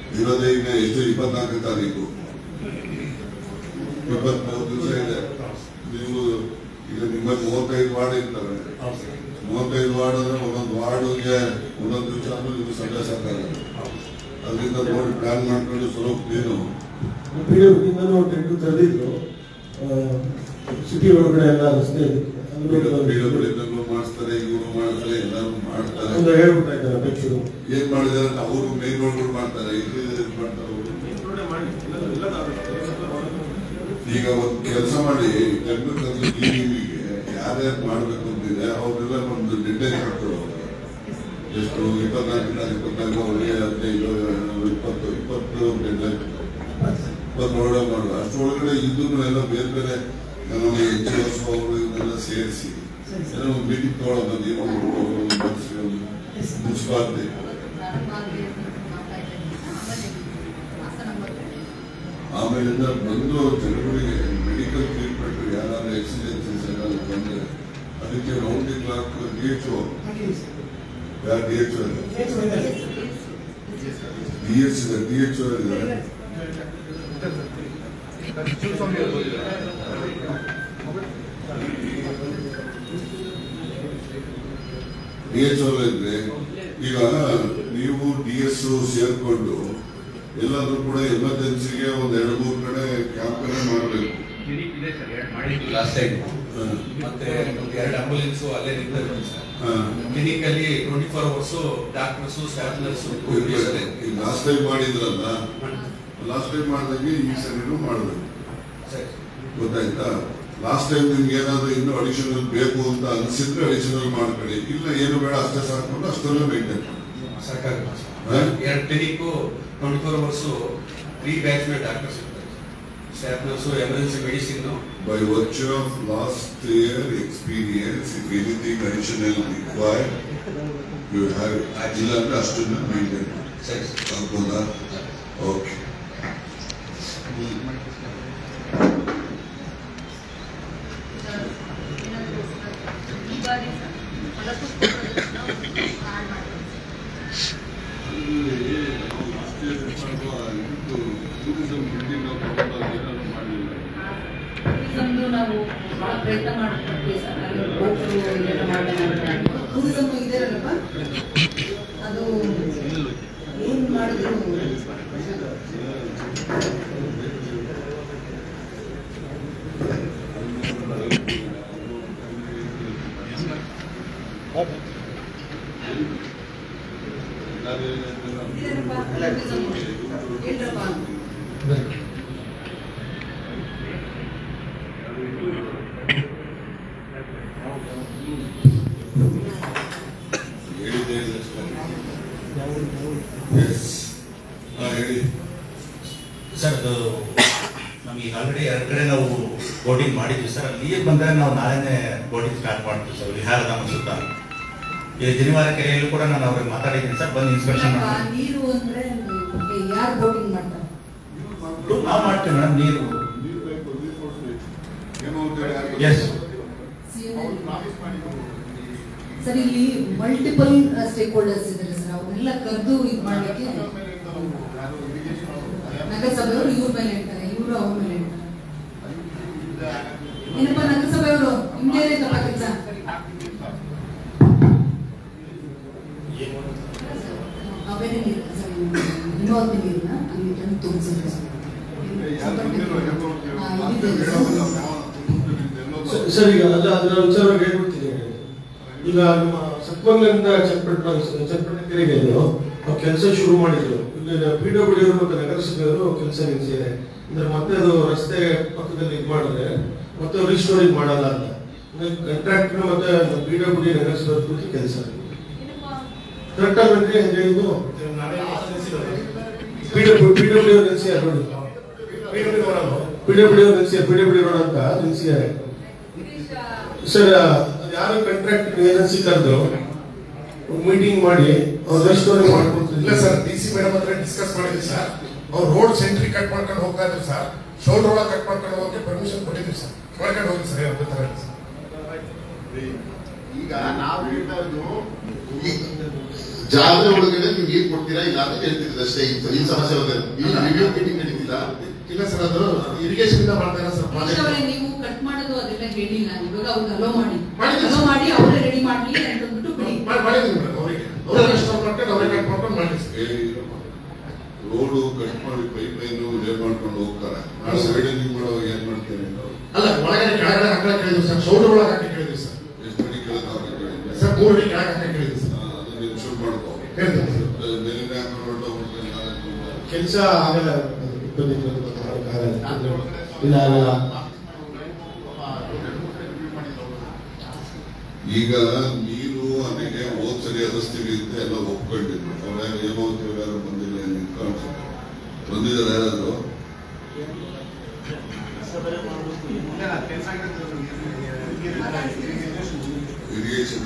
ಇರೋದೇ ಈಗ ಎಷ್ಟು ಇಪ್ಪತ್ನಾಲ್ಕನೇ ತಾರೀಕು ಇಪ್ಪತ್ಮೂರು ದಿವಸ ಇದೆ ನೀವು ಈಗ ನಿಮ್ಮಲ್ಲಿ ಮೂವತ್ತೈದು ವಾರ್ಡ್ ಇರ್ತವೆ ಮೂವತ್ತೈದು ವಾರ್ಡ್ ಅಂದ್ರೆ ಒಂದೊಂದು ವಾರ್ಡ್ಗೆ ಒಂದೊಂದು ದಿವಸ ಆದ್ರೂ ನೀವು ಸಂದೇಶ ಸಾಕಾಗಲ್ಲ ಅದರಿಂದ ನೋಡಿ ಪ್ಲಾನ್ ಮಾಡ್ಕೊಂಡು ಸ್ವಲ್ಪ ನೀನು ಪಿಡಬ್ಲ್ಯೂಡಿಂದನೂ ಟೆಂಟು ತರದಿದ್ರು ಸಿಟಿ ಒಳಗಡೆ ಎಲ್ಲ ರಸ್ತೆ ಪಿಡಬ್ಲ್ಯೂಡಿನಲ್ಲೂ ಮಾಡಿಸ್ತಾರೆ ಇವರು ಮಾಡ್ತಾರೆ ಎಲ್ಲರೂ ಮಾಡ್ತಾರೆ ಒಂದು ಹೇಳ್ಬಿಡ್ತಾ ಇದ್ದಾರೆ ಅಧ್ಯಕ್ಷರು ಏನ್ ಮಾಡಿದಾರೆ ಅಂತ ಅವರು ಮೇನ್ ರೋಡ್ಗಳು ಮಾಡ್ತಾರೆ ಇಲ್ಲಿ ಏನ್ ಮಾಡ್ತಾರೆ ಅವರು ಇಂಕ್ಲೂಡೆ ಮಾಡಿ ಎಲ್ಲ ಎಲ್ಲ ಈಗ ಒಂದು ಕೆಲಸ ಮಾಡಿ ಟೆಕ್ನಿಕಲ್ ಕ್ಲೀನಿಂಗಿಗೆ ಯಾರ್ಯಾರು ಮಾಡ್ಬೇಕು ಅಂತಿದೆ ಅವ್ರೆಲ್ಲ ಒಂದು ಡಿಟೇಲ್ ಹಾಕ್ತಾರೆ ಎಷ್ಟು ಇಪ್ಪತ್ನಾಲ್ಕು ತಾರೀಕು ಇಪ್ಪತ್ನಾಲ್ಕು ಅವ್ರಿಗೆ ಹದಿನೈದು ಇಪ್ಪತ್ತು ಇಪ್ಪತ್ತು ಡೆಡ್ಲೈನ್ ಇಪ್ಪತ್ತು ಒಳಗಡೆ ಮಾಡುವ ಅಷ್ಟರೊಳಗಡೆ ಇದನ್ನು ಎಲ್ಲ ಬೇರೆ ಬೇರೆ ನಮ್ಮ ಎಚ್ ಎಸ್ ಅವರು ಇವನ್ನೆಲ್ಲ ಸೇರಿಸಿ ಏನೋ ಮೀಟಿಂಗ್ ತಗೊಳ್ಳೋದು ನೀವು ಮುನ್ಸಿಪಾಲಿಟಿ ಆಮೇಲಿಂದ ಬಂದು ಜನಗಳಿಗೆ ಮೆಡಿಕಲ್ ಟ್ರೀಟ್ಮೆಂಟ್ ಯಾರು ಎಕ್ಸಿಡೆನ್ಸಸ್ ಎಲ್ಲ ಬಂದ್ರೆ ಅದಕ್ಕೆ round clock D H O ಯಾರು D H O D H D H O ಇದ್ದಾರೆ ಡಿ ಎಚ್ ಓ ಇದ್ರೆ ಈಗ ನೀವು ಡಿ ಎಸ್ ಸೇರ್ಕೊಂಡು ಎಲ್ಲಾದ್ರೂ ಕೂಡ ಎಮರ್ಜೆನ್ಸಿಗೆ ಒಂದ್ ಎರಡು ಮೂರು ಕಡೆ ಕ್ಯಾಂಪ್ ಮಾಡಬೇಕು ಕ್ಲಿನಿಕ್ ಇದೆ ಸರ್ ಎರಡು ಮಾಡಿದ್ವಿ ಲಾಸ್ಟ್ ಟೈಮ್ ಮತ್ತೆ ಒಂದು ಎರಡು ಆಂಬುಲೆನ್ಸ್ ಅಲ್ಲೇ ನಿಂತಿದೆ ಸರ್ ಕ್ಲಿನಿಕ್ ಅಲ್ಲಿ twenty four hours doctors staff nurse last time ಮಾಡಿದ್ರಲ್ಲ ಲಾಸ್ಟ್ ಟೈಮ್ ಮಾಡಿದಂಗೆ ಈ ಸರಿನೂ ಮಾಡಬೇಕು ಸರಿ ಗೊತ್ತಾಯ್ತಾ ಲಾಸ್ಟ್ ಟೈಮ್ ನಿಮ್ಗೆ ಏನಾದ್ರು ಇನ್ನೂ ಅಡಿಷನಲ್ ಬೇಕು ಅಂತ ಅನ್ಸಿದ್ರೆ ಅಡಿಷನಲ್ ಮಾಡ್ಕೊಳ್ಳಿ ಇಲ್ಲ ಏನು ಬೇಡ ಅಷ್ಟೇ ಸಾಕೊಂಡು ಅಷ್ಟರಲ್ಲೇ ಮೇಂಟೈನ್ ಮಾಡಿ ಸರ್ಕಾರ ಹಾ? ಎರಡು clinic twenty four hours three batch ಮೇಲೆ ಡಾಕ್ಟರ್ಸ್ ಇರ್ತಾರೆ staff nurse emergency medicine by virtue of last year experience, if anything additional required, you have ಇಲ್ಲ ಅಂದ್ರೆ ಅಷ್ಟನ್ನ ಮೇಂಟೈನ್ ಸರಿ ಸರ್ ಆಗ್ಬೋದಾ ಓಕೆ ಈ ಬಾರಿ ಫಲಪುಷ್ಪಗಳನ್ನು ಹಾಳು ಮಾಡಿದ್ರು. ಟೂರಿಸಮ್ದು ನಾವು ಬಹಳ ಪ್ರಯತ್ನ ಮಾಡ್ತೀವಿ ಸರ್ ಅಲ್ಲಿ ಬೋಟು ಇದೆಲ್ಲ ಮಾಡೋಣ ಅಂತ ಟೂರಿಸಮ್ ಇದೆಯಲ್ಲಪ್ಪ ಅದು ಏನ್ ಮಾಡಿದ್ರು ಇದೇನಪ್ಪ ಟೂರಿಸಮ್ ಹೇಳ್ರಪ್ಪ ಹೇಳಿದೆ ಎಸ್ ಹಾ ಹೇಳಿ ಸರ್ ಅದು ನಮಗೆ ಆಲ್ರೆಡಿ ಎರಡು ಕಡೆ ನಾವು ಬೋಟಿಂಗ್ ಮಾಡಿದ್ವಿ ಸರ್ ಅಲ್ಲಿ ನೀರು ಬಂದರೆ ನಾವು ನಾಳೆನೇ ಬೋಟಿಂಗ್ ಸ್ಟಾರ್ಟ್ ಮಾಡ್ತೀವಿ ಸರ್ ವಿಹಾರಧಾಮ ಸುತ್ತ ಈ ಜನಿವಾರ ಕೆರೆಯಲ್ಲೂ ಕೂಡ ನಾನು ಅವ್ರಿಗೆ ಮಾತಾಡಿದ್ದೀನಿ ಸರ್ ಬಂದು ಇನ್ಸ್ಪೆಕ್ಷನ್ ಅಲ್ಲಪ್ಪ, ಮಾಡಿ ನೀರು ಅಂದ್ರೆ ಯಾರು ಬೋಟಿಂಗ್ ಮಾಡ್ತಾರೆ ನಾವು ಮಾಡ್ತೀವಿ ಮೇಡಮ್ ನೀರು ನೀರು ಬೇಕು ನೀರು ಕೊಡ್ತೀವಿ ಏನೋ ಅಂತ ಹೇಳಿ ಯಾರು ಎಸ್ ಸರ್ ಇಲ್ಲಿ ಮಲ್ಟಿಪಲ್ ಸ್ಟೇಕ್ ಹೋಲ್ಡರ್ಸ್ ಇದ್ದಾರೆ ಸರ್ ಅವನ್ನೆಲ್ಲ ಕರೆದು ಇದು ಮಾಡ್ಲಿಕ್ಕೆ ನಗರಸಭೆಯವರು ಇವ್ರ ಮೇಲೆ ಹೇಳ್ತಾರೆ ಇವರು ಅವ್ರ ಮೇಲೆ ಹೇಳ್ತಾರೆ ಏನಪ್ಪ ನಗರಸಭೆಯವರು ನಿಮ್ದೇ ತಪ್ಪ ಕೆಲಸ ಅವೇನೇ ನೀರು ಸರ್ ಇನ್ನೊಂದು ನೀರನ್ನ ಅಲ್ಲಿ ತಂದು ತುಂಬಿಸಿದ್ರು ಸರ್ ಹಾ, ಇದಿದೆ ಸರ್. ಸರ್ ಈಗ ಅಲ್ಲ ಅದರ ವಿಚಾರವಾಗಿ ಹೇಳ್ಬಿಡ್ತೀನಿ ಈಗ ನಮ್ಮ ಸತ್ವಂಗದಿಂದ ಚನ್ನಪಟ್ಟಣ ಚನ್ನಪಟ್ಟಣ ಕೆರೆಗೆ ಇದು ಕೆಲಸ ಶುರು ಮಾಡಿದ್ರು ಇಲ್ಲಿ ಪಿ ಡಬ್ಲ್ಯೂ ಡಿ ಮತ್ತು ನಗರಸಭೆಯವರು ಕೆಲಸ ನಿಲ್ಲಿಸಿದ್ದಾರೆ ಅಂದ್ರೆ ಮತ್ತೆ ಅದು ರಸ್ತೆ ಪಕ್ಕದಲ್ಲಿ ಇದು ಮಾಡಿದ್ರೆ ಮತ್ತೆ ರೀಸ್ಟೋರಿಂಗ್ ಮಾಡಲ್ಲ ಅಂತ ಕಾಂಟ್ರಾಕ್ಟರ್ ಮತ್ತೆ ಪಿ ಡಬ್ಲ್ಯೂ ಡಿ ನಗರಸಭೆ ಕೂತಿ ಕೆಲಸ ಕರೆಕ್ಟ್ ಆಗಿ ಹೇಳಿದ್ದು ನಾನೇ ಮಾತಾಡಿಸಿರೋದು. ಪಿ ಡಬ್ಲ್ಯೂ ಪಿ ಡಬ್ಲ್ಯೂ ನಿಲ್ಲಿಸಿದ್ದಾರೆ ನೋಡಿ PWD ಅವರನ್ನು ಪಿ ಡಬ್ಲ್ಯೂ ನಿಲ್ಲಿಸಿ ಪಿ ಡಬ್ಲ್ಯೂ ರೋಡ್ ಅಂತ ನಿಲ್ಲಿಸಿದ್ದಾರೆ ಸರ್ ಅದು ಯಾರು ಕಾಂಟ್ರಾಕ್ಟ್ ಏಜೆನ್ಸಿ ಕರೆದು ಮೀಟಿಂಗ್ ಮಾಡಿ ಅವ್ರು ರೆಸ್ಟೋರಿಂಗ್ ಇಲ್ಲ ಮಾಡ್ಕೊಡ್ತಿಲ್ಲ ಸರ್ ಡಿ ಸಿ ಮೇಡಮ್ ಹತ್ರ ಡಿಸ್ಕಸ್ ಮಾಡಿದ್ವಿ ಸರ್ ಅವ್ರು ರೋಡ್ ಸೆಂಟ್ರಿ ಕಟ್ ಮಾಡ್ಕೊಂಡು ಹೋಗ್ತಾ ಇದ್ರು ಸರ್ ಶೋಲ್ಡರ್ ಒಳಗೆ ಕಟ್ ಮಾಡ್ಕೊಂಡು ಹೋಗಕ್ಕೆ ಪರ್ಮಿಷನ್ ಕೊಟ್ಟಿದ್ವಿ ಸರ್ ಮಾಡ್ಕೊಂಡು ಹೋಗಿ ಸರ್ ಅವ್ರ ತರ ಈಗ ನಾವು ಹೇಳ್ತಾ ಇರೋದು ಈ ಜಾತ್ರೆ ಒಳಗಡೆ ನೀವು ನೀರು ಕೊಡ್ತೀರಾ ಇಲ್ಲ ಅಂತ ಕೇಳ್ತಿದ್ದೆ ಅಷ್ಟೇ ಈ ಈ ಸಮಸ್ಯೆ ಬಗ್ಗೆ ಈ ರಿವ್ಯೂ ಮೀಟಿಂಗ್ ನಡೀತಿಲ್ಲ ಇಲ್ಲ ಸರ್ ಅದು ಇರಿಗೇಷನ್ ಇಂದ ಮಾಡ್ತಾ ಇರೋ ಸರ್ ಅವರೇ ಪ್ರಾಜೆಕ್ಟ್ ನೀವು ಕಟ್ ಮಾಡೋದು ಅದೆಲ್ಲ ಹೇಳಿಲ್ಲ ಇವಾಗ ಅವ್ರಿಗೆ ಅಲೋ ಮಾಡಿ ಮಾಡಿದ್ದೀನಿ. ಅಲೋ ಮಾಡಿ ಅವರೇ ರೆಡಿ ಮಾಡ್ಲಿ ಅಂತಂದ್ಬಿಟ್ಟು ಬಿಡಿ ಮಾಡಿದ್ದೀನಿ ಮೇಡಮ್ ಅವರಿಗೆ ಅವರೇ ರೆಸ್ಟ್ ಮಾಡ್ಕೊಂಡು ಅವರೇ ಕಟ್ ಮಾಡ್ಕೊಂಡು ಮಾಡಿ ರೋಡು ಕಟ್ ಮಾಡಿ ಪೈಪ್ ಲೈನ್ ಇದೇ ಮಾಡ್ಕೊಂಡು ಹೋಗ್ತಾರೆ ನಾಳೆ ವೈಡನಿಂಗ್ ಮಾಡುವಾಗ ಏನ್ ಮಾಡ್ತೀರಿ ನೀವು? ಅಲ್ಲ ಒಳಗಡೆ ಕೆಳಗಡೆ ಹಾಕಕ್ಕೆ ಕೇಳಿದ್ವಿ ಸರ್ ಶೋಲ್ಡರ್ ಒಳಗೆ ಹಾಕಿ ಕೇಳಿದ್ವಿ ಸರ್ ಎಷ್ಟು ಮನೆ ಕೇಳಿದ್ರೆ ಸರ್ ಮೂರು ಅಡಿ ಕೆಳಗೆ ಹಾಕಿ ಕೇಳಿದ್ವಿ ಸರ್ ಅದು ನೀವು ಶುರು ಮಾಡ್ಕೋ ಹೇಳ್ತೀನಿ ಸರ್. ಮೇಲಿನ ಹೊರಟೋಗ್ಬಿಟ್ರೆ ನಾಳೆ ಕೆಲಸ ಆಗಲ್ಲ ಇಬ್ಬರು ಇಬ್ಬರು ಮಾಡೋಕ್ಕಾಗಲ್ಲ. ಇಲ್ಲ ಆಗಲ್ಲ ಈಗ ನೀರು ನನಗೆ ಹೋದ್ ಸರಿ ಹರಿಸ್ತೀವಿ ಅಂತ ಎಲ್ಲ ಒಪ್ಕೊಂಡಿದ್ರು ಅವ್ರ ಏನೋ ಯಾರು ಬಂದಿಲ್ಲ ಅಂತ ಕಾಣಿಸುತ್ತೆ ಬಂದಿದ್ದಾರೆ ಯಾರಾದ್ರು ಇರಿಗೇಷನ್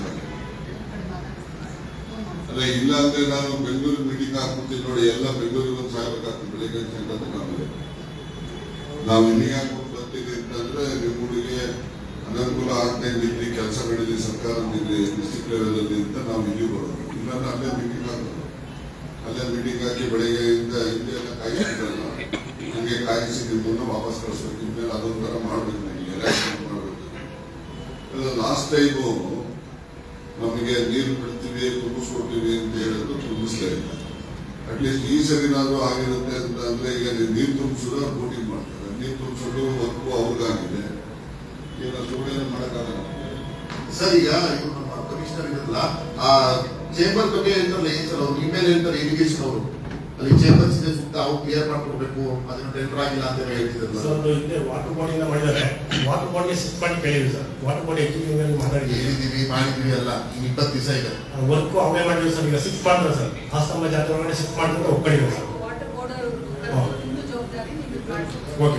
ಅಲ್ಲ ಇಲ್ಲ ಅಂದ್ರೆ ನಾನು ಬೆಂಗಳೂರು ಮೀಟಿಂಗ್ ಹಾಕ್ಬಿಡ್ತೀನಿ ನೋಡಿ ಎಲ್ಲ ಬೆಂಗಳೂರಿಗೆ ಒಂದು ಸಾಯ್ಬೇಕಾಗ್ತದೆ ಬೆಳಿಗ್ಗೆ ಅಂತ ನಾವು ನಾವು ಇಲ್ಲಿಗೆ ಹಾಕ್ಬಿಟ್ಟು ಬರ್ತೀವಿ ಅಂತಂದ್ರೆ ನಿಮ್ಮಗಳಿಗೆ ಅನನುಕೂಲ ಆಗ್ತಾ ಇಲ್ಲಿ ಕೆಲಸ ನಡೆದಿ ಸರ್ಕಾರದಲ್ಲಿ ಡಿಸ್ಟ್ರಿಕ್ಟ್ ಲೆವೆಲ್ ಅಲ್ಲಿ ಅಂತ ನಾವು ಇಲ್ಲಿ ಬರೋದು ಇಲ್ಲಾಂದ್ರೆ ಅಲ್ಲೇ ಮೀಟಿಂಗ್ ಹಾಕೋದು ಅಲ್ಲೇ ಮೀಟಿಂಗ್ ಹಾಕಿ ಬೆಳಗ್ಗೆಯಿಂದ ಹಿಂದೆ ಎಲ್ಲ ಕಾಯಿಸಿದ್ರಲ್ಲ ಹಂಗೆ ಕಾಯಿಸಿ ನಿಮ್ಮನ್ನ ವಾಪಸ್ ಕಳಿಸ್ಬೇಕು ಇನ್ಮೇಲೆ ಅದೊಂಥರ ಮಾಡ್ಬೇಕು ನಿಮಗೆ ಎಲೆಕ್ಷನ್ ಮಾಡ್ಬೇಕು ಲಾಸ್ಟ್ ಟೈಮು ನಮಗೆ ನೀರು ಬಿಡ್ತೀವಿ ತುಂಬಿಸ್ಕೊಡ್ತೀವಿ ಅಂತ ಹೇಳಿದ್ರು ತುಂಬಿಸ್ಲೇ ಇಲ್ಲ ಅಟ್ಲೀಸ್ಟ್ ಈ ಸರಿನಾದ್ರೂ ಆಗಿರುತ್ತೆ ಅಂತ ಅಂದ್ರೆ ಈಗ ನೀವು ನೀರು ತುಂಬಿಸಿದ್ರೆ ಬೋಟಿಂಗ್ ಮಾಡ್ತಾರೆ ನೀರು ತುಂಬಿಸೋದು ವರ್ಕು ಅವ್ರಿಗಾಗಿದೆ ಈಗ ಸುಮ್ಮನೆ ಮಾಡೋಕ್ಕಾಗಲ್ಲ ಸರ್ ಈಗ ಇವ್ರು ನಮ್ಮ ಕಮಿಷನರ್ ಇರಲ್ಲ ಆ ಚೇಂಬರ್ ಬಗ್ಗೆ ಹೇಳ್ತಾರಲ್ಲ ಏನ್ ಸರ್ ಅವ್ರು ಇಮೇಲ್ ಹೇಳ್ತಾರೆ ಇರಿಗೇಷನ್ ಅವರು ಅಲ್ಲಿ ಚೇಂಬರ್ಸ್ ಇದೆ ಸುತ್ತ ಅವ್ರು ಕ್ಲಿಯರ್ ಮಾಡ್ಕೊಡ್ಬೇಕು ಅದನ್ನ ಟೆಂಡರ್ ಆಗಿಲ್ಲ ಅಂತ ಹೇಳ್ತಿದ್ರಲ್ಲ ಸರ್ ಅದು ಹಿಂದೆ ವಾಟರ್ ಬಾಡಿಯಿಂದ ಮಾಡಿದ್ದಾರೆ ವಾಟರ್ ಬಾಡಿಗೆ ಶಿಫ್ಟ್ ಮಾಡಿ ಕೇಳಿದ್ವಿ ಸರ್ ವಾಟರ್ ಬಾಡಿ ಎಕ್ಸಿಕ್ಯೂಟಿವ್ ಮಾತಾಡಿದ್ವಿ ಹೇಳಿದೀವಿ ಮಾಡಿದೀವಿ ಎಲ್ಲ ಈಗ ಇಪ್ಪತ್ತು ದಿವಸ ಇದೆ ವರ್ಕ್ ಅವೇ ಮಾಡಿದ್ವಿ ಸರ್ ಈಗ ಶಿಫ್ಟ್ ಮಾಡ್ತಾರೆ ಸರ್ ಆಸ್ತಂಬ ಜಾತ್ರೆ ಒಳಗಡೆ ಶಿಫ್ಟ್ ಮಾಡ್ತಾರೆ ಒಪ್ಕೊಂಡಿದ್ದೀವಿ ಸರ್ ವಾಟರ್ ಬೋರ್ಡ್ ಹಾ. ನಿಮ್ದು ಜವಾಬ್ದಾರಿ ನಿಮ್ದು ಮಾಡಿ ಓಕೆ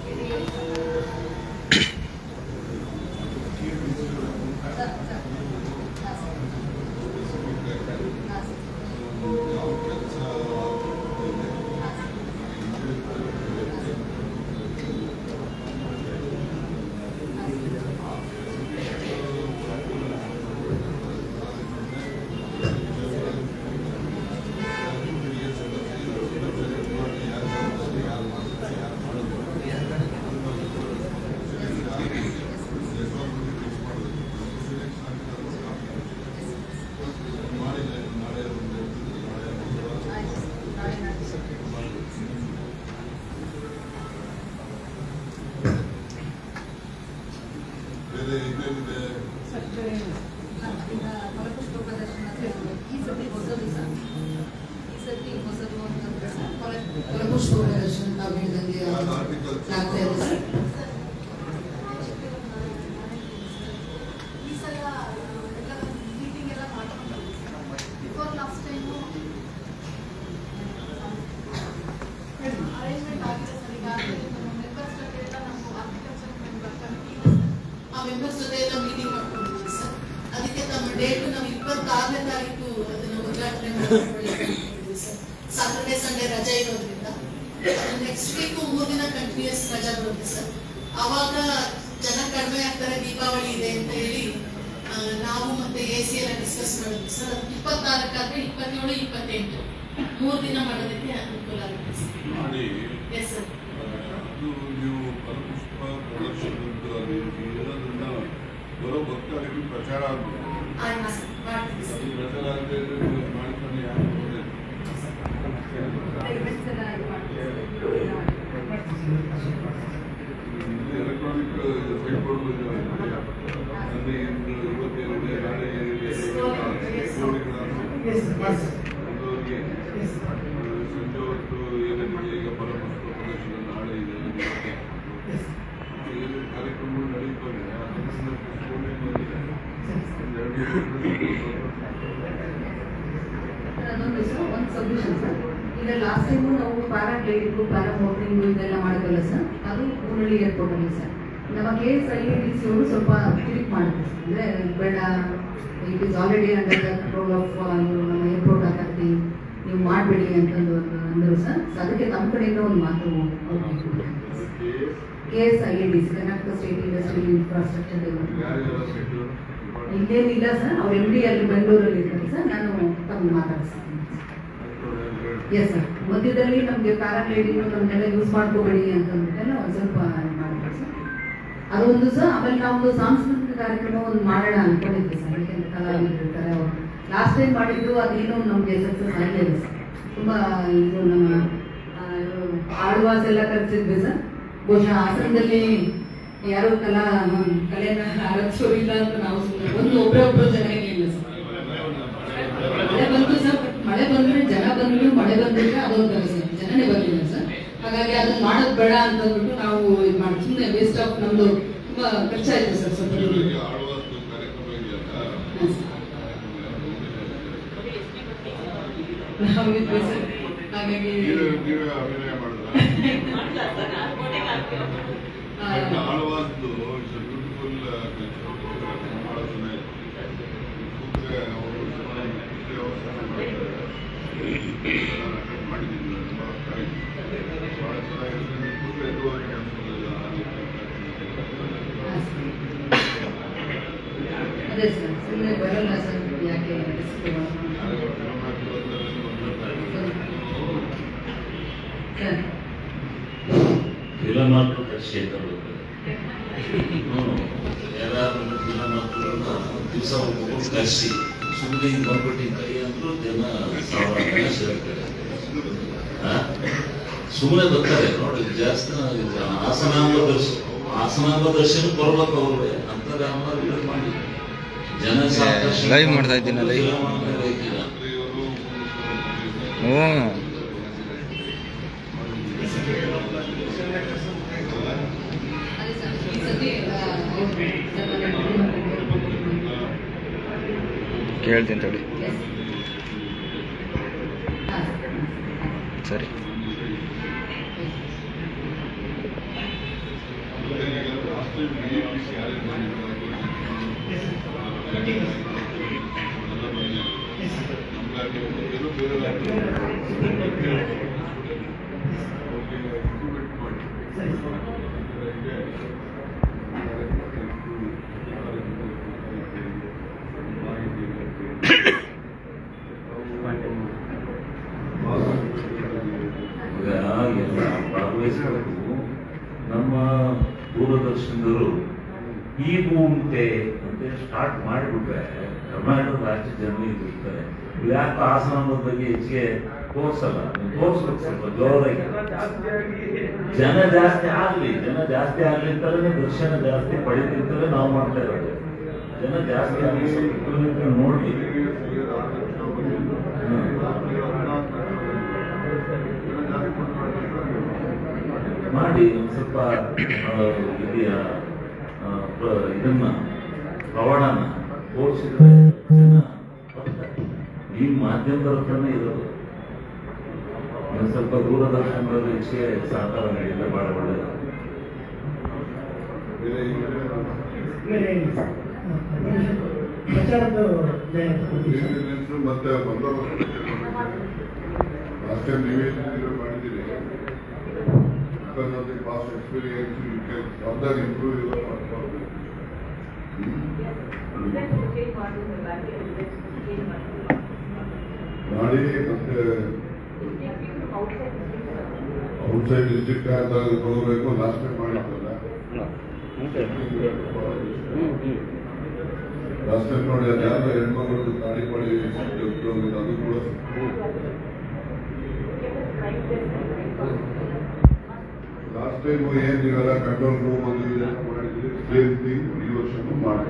ಬೇರೆ ಇನ್ನೇನಿದೆ ಫಲಪುಷ್ಪ ಪ್ರದರ್ಶನ ಈ ಸತಿ ಹೊಸದು ಸರ್ ಈ ಸತಿ ಹೊಸದು ಅಂತಂದ್ರೆ ಸರ್ ಫಲ- ಫಲಪುಷ್ಪ ಪ್ರದರ್ಶನ ನಾವು ಹೇಳಿದಂಗೆ ಯಾವ್ದು article? ಆಗ್ತಾ ಇದೆ ಸರ್ ಈ ಸಲ ಎಲ್ಲ ಮೀಟಿಂಗ್ ಎಲ್ಲ ಮಾಡ್ಕೊಂಡು ಬಿಫೋರ್ ಲಾಸ್ಟ್ ಟೈಮು ಅರೇಂಜ್ಮೆಂಟ್ ಆಗಿದೆ ಸರ್ ಈಗಾಗಲೇ ನಮ್ಮ ಮೆಂಬರ್ಸ್ ಜೊತೆ ಎಲ್ಲ ನಾವು ಆರ್ಕಿಟೆಕ್ಚರ್ ಮೆಂಬರ್ ಕಮಿಟಿ ಆ ಮೆಂಬರ್ಸ್ ಜೊತೆ ಎಲ್ಲ ಮೀಟಿಂಗ್ ಮಾಡ್ಕೊಂಡಿದ್ವಿ ಸರ್ ಅದಕ್ಕೆ ತಮ್ಮ ಡೇಟ್ ನಾವು ಇಪ್ಪತ್ತಾರನೇ ತಾರೀಕು ಅದನ್ನ ಉದ್ಘಾಟನೆ ಮಾಡಿದ್ದೀವಿ ಸರ್ ಸಾಟರ್ಡೆ ಸಂಡೇ ರಜೆ ಇರೋದ್ರಿಂದ ನೆಕ್ಸ್ಟ್ ವೀಕ್ ಮೂರು ದಿನ ಕಂಟಿನ್ಯೂಸ್ ರಜಾ ಬರುತ್ತೆ ಸರ್ ಅವಾಗ ಜನ ಕಡಿಮೆ ಆಗ್ತಾರೆ ದೀಪಾವಳಿ ಇದೆ ಅಂತ ಹೇಳಿ ಆ, ನಾವು ಮತ್ತೆ ಎ ಸಿ ಎಲ್ಲ ಡಿಸ್ಕಸ್ ಮಾಡಿದ್ವಿ ಸರ್ ಅದು ಇಪ್ಪತ್ತಾರಕ್ಕಾದ್ರೆ ಇಪ್ಪತ್ತೇಳು ಇಪ್ಪತ್ತೆಂಟು ಮೂರು ದಿನ ಮಾಡೋದಕ್ಕೆ ಅನುಕೂಲ ಆಗುತ್ತೆ ಸರ್ ಮಾಡಿ ಎಸ್ ಸರ್ ಅದು ನೀವು ಫಲಪುಷ್ಪ ಪ್ರೊಡಕ್ಷನ್ ಅಂತ ಅದು ಇರೋದ್ರಿಂದ ಬರೋ ಭಕ್ತರಿಗೆ ಪ್ರಚಾರ ಆಗ್ಬೇಕು ಆಯ್ತು ಸರ್ ಮಾಡ್ತೀವಿ ಸರ್ ಅದು ಪ್ರಚಾರ ಆಗದೆ ಮಾಡ್ಕೊಂಡು ಯಾರು events ಎಲ್ಲ ಇದು ಮಾಡ್ತೀವಿ ಎಲೆಕ್ಟ್ರಾನಿಕ್ ಫೈಲ್ ಬೋರ್ಡ್ ಅಲ್ಲಿ ಇವತ್ತೇನಿದೆ ನಾಳೆ ಏನಿದೆ Yes, ಮಾಡಿ ಸರ್. ಅದರಿಗೆ ಸಂಜೆ ಹೊತ್ತು ಏನೇನಿದೆ ಈಗ ಫಲಪುಷ್ಪ ಪ್ರದರ್ಶನ ನಾಳೆ ಇದೆ ಇವತ್ತು. ಏನೇನು ಕಾರ್ಯಕ್ರಮಗಳು ನಡೀತವೆ ಅದನ್ನ ಅದೊಂದು ಸರ್ ಒಂದು ಸೊಲ್ಯೂಷನ್ ಸರ್ ಈಗ ಲಾಸ್ಟ್ ಟೈಮು ನಾವು ಪ್ಯಾರಾಗ್ಲೈಡಿಂಗು ಪ್ಯಾರಾ ಮೋಟ್ರಿಂಗು ಇದೆಲ್ಲ ಮಾಡಿದ್ವಲ್ಲ ಸರ್ ಅದು ಹುಬ್ಬಳ್ಳಿ ಏರ್ಪೋರ್ಟ್ ಅಲ್ಲಿ ಸರ್ ನಮ್ಮ K S I D C ಅವರು ಸ್ವಲ್ಪ ಕ್ಲಿಕ್ ಮಾಡಿದ್ರು ಅಂದ್ರೆ ಬೇಡ it is already under the control of ನಮ್ಮ ಏರ್ಪೋರ್ಟ್ ಅಥಾರಿಟಿ ನೀವು ಮಾಡಬೇಡಿ ಅಂತಂದು ಒಂದು ಅಂದರು ಸರ್ ಸೊ ಅದಕ್ಕೆ ತಮ್ಮ ಕಡೆಯಿಂದ ಒಂದು ಮಾತು K S I D C Karnataka state industrial infrastructure development ಯಾರ್ಯಾರ ಸೆಕ್ಟರ್ ಇಲ್ಲೇನಿಲ್ಲ ಸರ್ ಅವ್ರ ಎಮ್ ಡಿ ಅಲ್ಲಿ ಬೆಂಗಳೂರಲ್ಲಿ ಇರ್ತಾರೆ ಸರ್ ನಾನು ತಮ್ಮ ಮಾತಾಡ್ತೀನಿ ಎಸ್ ಸರ್ ಮಧ್ಯದಲ್ಲಿ ನಮಗೆ ಪ್ಯಾರಾಗ್ಲೈಡಿಂಗ್ ನಮ್ಗೆಲ್ಲ ಯೂಸ್ ಮಾಡ್ಕೋಬೇಡಿ ಅಂತ ಅಂದ್ಬಿಟ್ಟೆಲ್ಲ ಒಂದು ಸ್ವಲ್ಪ ಮಾಡ್ತಾರೆ ಸರ್ ಅದೊಂದು ಸರ್ ಆಮೇಲೆ ನಾವು ಸಾಂಸ್ಕೃತಿಕ ಕಾರ್ಯಕ್ರಮ ಒಂದು ಮಾಡೋಣ ಅನ್ಕೊಂಡಿದ್ವಿ ಸರ್ ಯಾಕೆಂದ್ರೆ ಕಲಾವಿದರು ಇರ್ತಾರೆ ಅವರು ಲಾಸ್ಟ್ ಟೈಮ್ ಮಾಡಿದ್ದು ಅದೇನೋ ನಮಗೆ ಸಕ್ಸಸ್ ಆಗಲಿಲ್ಲ ಸರ್ ತುಂಬ ಇದು ನಮ್ಮ ಆ, ಇವ್ರು ಆಳ್ವಾಸ್ ಎಲ್ಲ ಕರ್ಸಿದ್ವಿ ಸರ್ ಬಹುಶಃ ಹಾಸನದಲ್ಲಿ ಯಾರು ಕಲಾ ಕಲೆನ ಆರಕ್ಷರು ಇಲ್ಲ ಅಂತ ನಾವು ಸುಮ್ಮನೆ ಒಂದು ಒಬ್ಬರೊಬ್ಬರು ಜನ ಇರಲಿಲ್ಲ ಸರ್ ಮಳೆ ಬಂತು ಸರ್ ಮಳೆ ಬಂದ್ರೆ ಜನ ಬಂದ್ರು ಮಳೆ ಬಂದ್ರೆ ಅದೊಂದು ಸರ್ ಜನನೇ ಬರಲಿಲ್ಲ ಸರ್ ಹಾಗಾಗಿ ಅದನ್ನ ಮಾಡೋದು ಬೇಡ ಅಂತ ಅಂದ್ಬಿಟ್ಟು ನಾವು ಇದು ಮಾಡಿ ಸುಮ್ಮನೆ ವೇಸ್ಟ್ ಆಫ್ ನಮ್ದು ತುಂಬಾ ಖರ್ಚಾಯ್ತು ಸರ್ ಸ್ವಲ್ಪ ದುಡ್ಡು. ಹಾಂ ಸರ್. ನಾವು ಇದ್ವಿ ಸರ್ ಹಾಗಾಗಿ ಅಭಿನಯ ಮಾಡಿದ್ರೆ ಆಳ್ವಾಸ್ದು ಬ್ಯೂಟಿಫುಲ್ ಬಹಳ ಚೆನ್ನಾಗಿದೆ ಕೂತ್ರೆ ಅವರು ಮಾಡಿದ್ದೀನಿ ಬಹಳ ಚೆನ್ನಾಗಿದೆ ಕೂತ್ರೆ ಎದುರುವರೆಗೆ ಅನ್ಸೋದಿಲ್ಲ ಅದೇ ಸರ್ ಸುಮ್ಮನೆ ಬರಲ್ಲ ಸರ್ ಯಾಕೆ risk ತಗೊಳ್ಳೋದು? ಸರ್ ಫಿಲಮ್ ಹಾಕೋ ಕ್ಷೇತ್ರ ಯಾರಾದ್ರೂ ಫಿಲಮ್ ಹಾಕೋದನ್ನ ದಿವಸ ಒಬ್ಬೊಬ್ಬರು ಕರೆಸಿ ಸುಮ್ಮನೆ ಹಿಂಗೆ ಬಂದ್ಬಿಟ್ಟು ಕೈ ಅಂದ್ರು ಜನ ಸಾವಿರ ಜನ ಸೇರ್ತಾರೆ ಸುಮ್ಮನೆ ಬರ್ತಾರೆ ನೋಡಿ ಜಾಸ್ತಿ ಆಸನಾಂಗ ದರ್ಶ ಆಸನಾಂಗ ದರ್ಶನ ಬರ್ಬೇಕು ಅವ್ರಿಗೆ ಅಂತ ಇದು ಮಾಡಿ ಜನ ಸಾಕಷ್ಟು ಲೈವ್ ಮಾಡ್ತಾ ಇದ್ದೀನಲ್ಲ ಈಗ. film ಆದ್ಮೇಲೆ ಐತಿಲ್ಲ. ಹ್ಞೂ ಅದೇ ಸರ್ ಈ ಸತಿ ಆ, ಅವ್ರು ಸ್ವಲ್ಪ ನಮ್ಮ ಕೇಳ್ತೀನಿ ತಡಿ Yes. ಹಾಂ ಸರಿ ಈಗ ಎಲ್ಲ ಭಾಗವಹಿಸಬೇಕು ನಮ್ಮ ದೂರದರ್ಶನದವರು ಈ ಭೂಮಿಕೆ ಅಂತ ಸ್ಟಾರ್ಟ್ ಮಾಡಿಬಿಟ್ರೆ ಕರ್ನಾಟಕ ರಾಜ್ಯ ಜನ ಇರ್ತಾರೆ ಯಾಕೆ ಆಸನದ ಬಗ್ಗೆ ಹೆಚ್ಚಿಗೆ ತೋರ್ಸಲ್ಲ ನೀವು ತೋರ್ಸ್ಬೇಕು ಸ್ವಲ್ಪ ಜೋರಾಗಿ ಜನ ಜಾಸ್ತಿ ಆಗ್ಲಿ ಜನ ಜಾಸ್ತಿ ಆಗ್ಲಿ ಅಂತಾನೆ ದರ್ಶನ ಜಾಸ್ತಿ ಪಡೀಲಿ ಅಂತಲೇ ನಾವು ಮಾಡ್ತಾ ಇರೋದು ಜನ ಜಾಸ್ತಿ ಆಗ್ಲಿ ಸ್ವಲ್ಪ ಕಿಲೋಮೀಟರ್ ನೋಡ್ಲಿ ಮಾಡಿ ಒಂದು ಸ್ವಲ್ಪ ಆ, ಇದೆಯ ಆ, ಪ್ರ- ಇದನ್ನ ಪ್ರವಾಡನ ತೋರಿಸಿದ್ರೆ ಜನ ಬರ್ತಾರೆ. ಈ ಮಾಧ್ಯಮದ ಹತ್ರನೇ ಇರೋದು ಒಂದು ಸ್ವಲ್ಪ ದೂರದರ್ಶನದಲ್ಲಿ ಹೆಚ್ಚಿಗೆ ಸಹಕಾರ ನೀಡಿದ್ರೆ ಬಹಳ ಒಳ್ಳೆಯದು ಬೇರೆ ಏನಿಲ್ಲ ಸರ್. ಪ್ರಚಾರದ್ದು ಜಯಂತಿ ಕೊಡ್ತೀವಿ ಸರ್. ಹೆಸರು ಮತ್ತೆ ಬಂದವರು ಲಾಸ್ಟ್ ಟೈಮ್ ನೀವೇ ಮಾಡಿದ್ದೀರಿ because of the past experience you can further improve your performance. ಮಾಡಿ ಮತ್ತೆ ಔಟ್ಸೈಡ್ ಡಿಸ್ಟ್ರಿಕ್ಟ್ ಅಂತ ತಗೋಬೇಕು ಲಾಸ್ಟ್ ಟೈಮ್ ಮಾಡಿದ್ರಲ್ಲ ಲಾಸ್ಟ್ ಟೈಮ್ ನೋಡಿ ಅದು ಯಾರು ಹೆಣ್ಮಗಳು ಗಾಡಿ ಮಾಡಿ ಅದು ಕೂಡ ಲಾಸ್ಟ್ ಟೈಮ್ ಏನ್ ನೀವೆಲ್ಲ ಕಂಟ್ರೋಲ್ ರೂಮ್ ಅದು ಇದೆಲ್ಲ ಮಾಡಿದ್ರಿ ಸೇಮ್ ಥಿಂಗ್ ಈ ವರ್ಷನೂ ಮಾಡಿ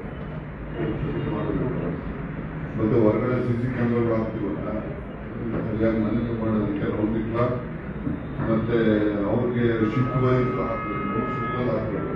ಮತ್ತೆ ಹೊರಗಡೆ ಸಿ ಸಿ ಕ್ಯಾಮ್ರಾ ಹಾಕ್ತೀವಲ್ಲ ಸರಿಯಾಗಿ ಮನೆಗೆ ಮಾಡೋದಕ್ಕೆ ರೌಂಡ್ ಕ್ಲಾಕ್ ಮತ್ತೆ ಅವ್ರಿಗೆ ಶಿಫ್ಟ್ ವೈಸ್ ಹಾಕ್ಬೇಕು ಮೂರು ಶಿಫ್ಟ್ ಹಾಕ್ಬೇಕು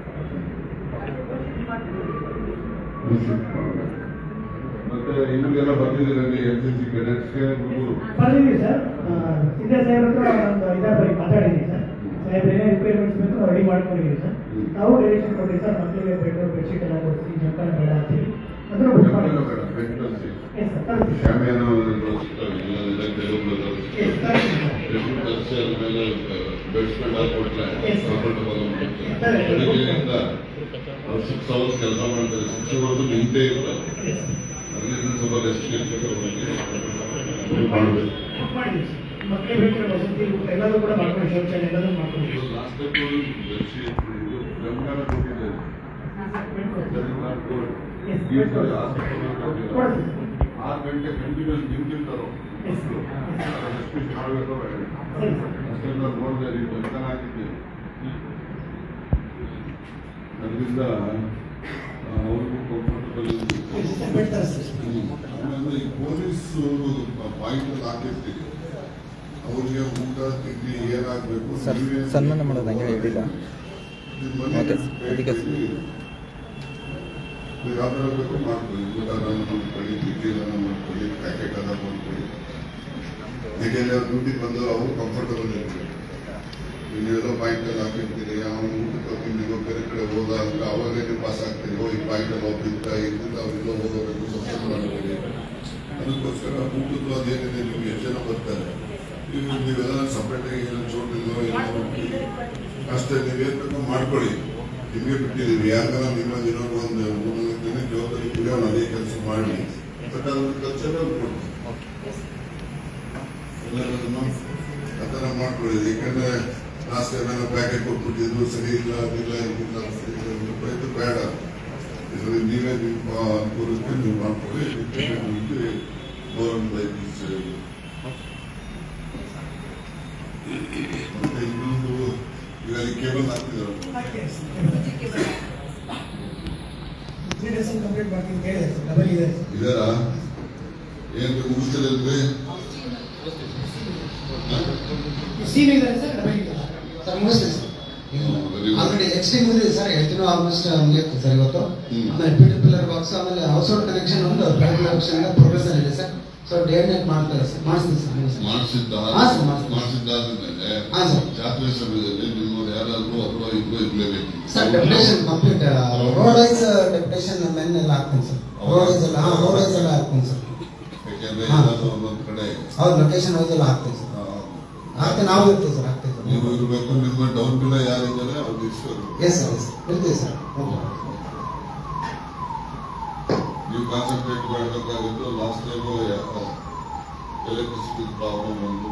ಮೂರು ಶಿಫ್ಟ್ ಮಾಡಬೇಕು ಮತ್ತೆ ಇವ್ರಿಗೆಲ್ಲ ಬಂದಿದ್ದೀರಲ್ಲಿ ಎನ್ ಸಿ ಸಿ ಕೆಡೆಟ್ಸ್ಗೆ ಹುಡುಗರು ಬರ್ದಿದ್ದೀವಿ ಸರ್ ಆ, ಸಿದ್ಧ ಸಾಹೇಬ್ರ ಹತ್ರ ಒಂದು ಇದಾದ ಬಗ್ಗೆ ಮಾತಾಡಿದ್ದೀನಿ ಸರ್ ಸಾಹೇಬ್ರು ಏನೇ ರಿಕ್ವೈರ್ಮೆಂಟ್ಸ್ ಬೇಕು ರೆಡಿ ಮಾಡ್ಕೊಂಡಿದ್ದೀವಿ ಸರ್ ನಾವು ಡೈರೆಕ್ಷನ್ ಕೊಟ್ಟಿವಿ ಸರ್ ಮಕ್ಕಳಿಗೆ ಬೆಡ್ ಬೆಡ್ಶೀಟ್ ಎಲ್ಲ ಕೊಡ್ತೀವಿ ಜಂಪನ ಬೇಡ ಅಂತೀವಿ ಅದನ್ನು ಬುಕ್ ಮಾಡಿ ಬೇಡ ಮೆಡಿಕಲ್ ಎಸ್ ಸರ್ ತರ್ತೀವಿ ಸರ್ ಶಾಮಿಯಾನ ಸಿಗ್ತವೆ ಎಲ್ಲ ಇದಕ್ಕೆ ಎಸ್ ತರ್ತೀವಿ ಸರ್ ರೆಫ್ಯೂಟರ್ಸ್ ಎಲ್ಲ ಬೆಡ್ಸ್ಮೆಂಟ್ ಹಾಕೊಟ್ರೆ ಕಂಫರ್ಟಬಲ್ ಬೆಳಿಗ್ಗೆಯಿಂದ ಸಿಕ್ಸ್ ಅವರ್ಸ್ ಕೆಲಸ ಮಾಡ್ತಾರೆ ಸಿಕ್ಸ್ ಅವರ್ಸ್ ನಿಂತೇ ಇರ್ತಾರೆ ಅದರಿಂದ ಸ್ವಲ್ಪ ರೆಸ್ಟ್ ಮಾಡಬೇಕು ಮಾಡಿ ಮಕ್ಕಳಿಗೆ ಬೇಕಾದ ವಸತಿ ಊಟ ಎಲ್ಲದೂ ಕೂಡ ಮಾಡ್ಕೊಂಡು ಶೌಚಾಲಯ ಎಲ್ಲದೂ ಮಾಡ್ಕೊಂಡು ಲಾಸ್ಟ್ ಟೈಮ್ ಬೆಡ್ಶೀಟ್ ಗಂಗಾನ ಕೊಟ್ಟಿದ್ದೇವೆ ಆರು ಗಂಟೆ ಕಂಟಿನ್ಯೂಸ್ ನಿಂತಿರ್ತಾರೋ ಎಷ್ಟು ಮಾಡಬೇಕೋ ಬೇಡ ಅಷ್ಟೆಲ್ಲ ನೋಡಿದೆ ನೀವು ಬೆಂಕನ ಹಾಕಿದ್ದೀವಿ ಅದರಿಂದ ಅವ್ರಿಗೂ ಕಂಫರ್ಟಬಲ್ ಆಮೇಲೆ ಈ ಪೊಲೀಸ್ ಪಾಯಿಂಟ್ ಹಾಕಿರ್ತೀವಿ ಅವ್ರಿಗೆ ಊಟ ತಿಂಡಿ ಏನಾಗಬೇಕು ಸರ್ ಸನ್ಮಾನ ಮಾಡೋದು ಹಂಗೆ ಹೇಳಿಲ್ಲ ಓಕೆ ಅದಕ್ಕೆ ನೀವು ಯಾವ ಥರ ಬೇಕು ಮಾಡ್ಕೊಳ್ಳಿ ಊಟನ ಮಾಡ್ಕೊಳ್ಳಿ ತಿಂಡಿನ ಮಾಡ್ಕೊಳ್ಳಿ ಪ್ಯಾಕೆಟ್ ಎಲ್ಲ ಮಾಡ್ಕೊಳ್ಳಿ ಯಾಕೆಂದ್ರೆ ಅವ್ರು ಡ್ಯೂಟಿ ಬಂದವರು ಅವರು ಕಂಫರ್ಟಬಲ್ ಇರ್ಬೇಕು ನೀವೆಲ್ಲ ಪಾಯಿಂಟಲ್ಲಿ ಹಾಕಿರ್ತೀರಿ ಅವನು ಊಟಕ್ಕೆ ತಿಂಡಿಗೋ ಬೇರೆ ಕಡೆ ಹೋದ ಅಂದ್ರೆ ಅವಾಗಲೇ ನೀವು ಪಾಸ್ ಆಗ್ತೀರಿ ಓ ಈ ಪಾಯಿಂಟಲ್ಲಿ ಹೋಗ್ತಿದ್ದ ಇದ್ರಿಂದ ಅವರೆಲ್ಲ ಹೋಗೋಬೇಕು ಸಬ್ಸಿಡಿ ಮಾಡಬೇಡಿ ಅದಕ್ಕೋಸ್ಕರ ಊಟದ್ದು ಅದೇನಿದೆ ನೀವು ಎಷ್ಟು ಜನ ಬರ್ತಾರೆ ನೀವು ನೀವೆಲ್ಲ ಸಪ್ರೇಟಾಗಿ ಏನೋ ಚೋಟಿಲ್ಲೋ ಏನೋ ಅಷ್ಟೇ ನೀವೇನ್ ಬೇಕೋ ಮಾಡ್ಕೊಳ್ಳಿ ನಿಮಗೆ ಬಿಟ್ಟಿದ್ದೀವಿ ಯಾಕಂದ್ರೆ ನಿಮ್ಮ ದಿನಕ್ಕೆ ಒಂದು ಮೂರು ದಿನ ಜವಾಬ್ದಾರಿ ಕುಡಿಯೋಣ ಅದೇ ಕೆಲಸ ಮಾಡಿ ಬಟ್ ಅದ್ರ ಖರ್ಚೆಲ್ಲ ಕೊಡಿ ಎಲ್ಲರನ್ನು ಆ ಥರ ಮಾಡ್ಕೊಳ್ಳಿ ಯಾಕಂದ್ರೆ ಲಾಸ್ಟ್ ಏನಾದ್ರು ಪ್ಯಾಕೆಟ್ ಕೊಟ್ಬಿಟ್ಟಿದ್ರು ಸರಿ ಇಲ್ಲ ಅದಿಲ್ಲ ಇದಿಲ್ಲ ಸರಿ ಇಲ್ಲ ಅಂತ ಇದು ಬೇಡ ಇದು ನೀವೇ ನಿಮ್ಮ ಅನುಕೂಲಕ್ಕೆ ನೀವು ಮಾಡ್ಕೊಳ್ಳಿ ಗೋರ್ಮೆಂಟ್ ಲೈಫ್ ಮತ್ತೆ ಇನ್ನೊಂದು ಈಗ ಅಲ್ಲಿ ಕೇಬಲ್ ಹಾಕ್ತಿದ್ದಾರೆ ತ್ರೀ ಡೇಸ್ ಕಂಪ್ಲೀಟ್ ಮಾಡ್ತೀನಿ ಅಂತ ಹೇಳಿದೆ ಡಬಲ್ ಇದೆ ಇದಾರಾ ಏನ್ ಮುಗಿಸ್ತಿರಲ್ರಿ ಸೀನ್ ಇದೆ ಸರ್ ಡಬಲ್ ಇದೆ ಸರ್ ಮುಗಿಸ್ತೀವಿ ಸರ್ ಆಲ್ರೆಡಿ ಎಚ್ ಡಿ ಮುಗಿದಿದೆ ಸರ್ ಹೇಳ್ತೀನಿ ಆಲ್ಮೋಸ್ಟ್ ಮುಗಿಯುತ್ತೆ ಸರ್ ಇವತ್ತು ಆಮೇಲೆ ಪಿ ಪಿಲ್ಲರ್ ಬಾಕ್ಸ್ ಆಮೇಲೆ ಹೌಸ್ ಹೋಲ್ಡ್ ಕನೆಕ್ಷನ್ ಒಂದು ಪೆಡಲ್ ಆಪ್ಷನ್ ಪ್ರೋಗ್ರೆಸ್ ಅಲ್ಲಿ ಇದೆ ಸರ್ ಸೊ ಡೇ ನೈಟ್ ಮಾಡ್ತಾರೆ ಸರ್ ಮಾಡಿಸ್ತೀವಿ ಸರ್ ಮುಗಿಸ್ತೀವಿ. ಮಾಡಿಸಿದ್ದ ಹಾ ಸರ್ ಮಾಡಿಸ್ತೀವಿ ಮಾಡಿಸಿದ್ದಾದ್ಮೇಲೆ ಹಾ ಸರ್ ಜಾತ್ರೆ ಸಮಯದಲ್ಲಿ ನಿಮ್ಮವ್ರು ಯಾರಾದ್ರೂ ಅಥವಾ ಇಬ್ರು ಇರ್ಲೇಬೇಕು sir deputation complete road wise deputation men ಎಲ್ಲ ಹಾಕ್ತೀನಿ ಸರ್ ರೋಡ್ ವೈಸ್ ಎಲ್ಲ ಹಾ ರೋಡ್ ವೈಸ್ ಎಲ್ಲ ಹಾಕ್ತೀನಿ ಸರ್ ಯಾಕೆಂದ್ರೆ ಹಾ. ಏನಾದ್ರು ಒಂದೊಂದ್ ಕಡೆ ಹೌದು ಲೊಕೇಶನ್ ವೈಸ್ ಎಲ್ಲ ಹಾಕ್ತೀನಿ ಸರ್ ಹಾಕ್ತೀನಿ ನಾವು ಇರ್ತೀವಿ ಸರ್ ಹಾಕ್ತೀವಿ ಸರ್ ನೀವು ಇರ್ಬೇಕು ನಿಮ್ಮ ಡೌನ್ ಬಿಲ ಯಾರಿದ್ದಾರೆ ಅವ್ರಿಗೆ ಇಸ್ಕೋರು ಎಸ್ ಸರ್ ಎಸ್ ಇರ್ತೀವಿ ಸರ್ ಓಕೆ ನೀವು ಕಾನ್ಸಂಟ್ರೇಟ್ ಮಾಡಬೇಕಾಗಿತ್ತು ಲಾಸ್ಟ್ ಟೈಮ್ ಎಲೆಕ್ಟ್ರಿಸಿಟಿ ಪ್ರಾಬ್ಲಮ್ ಒಂದು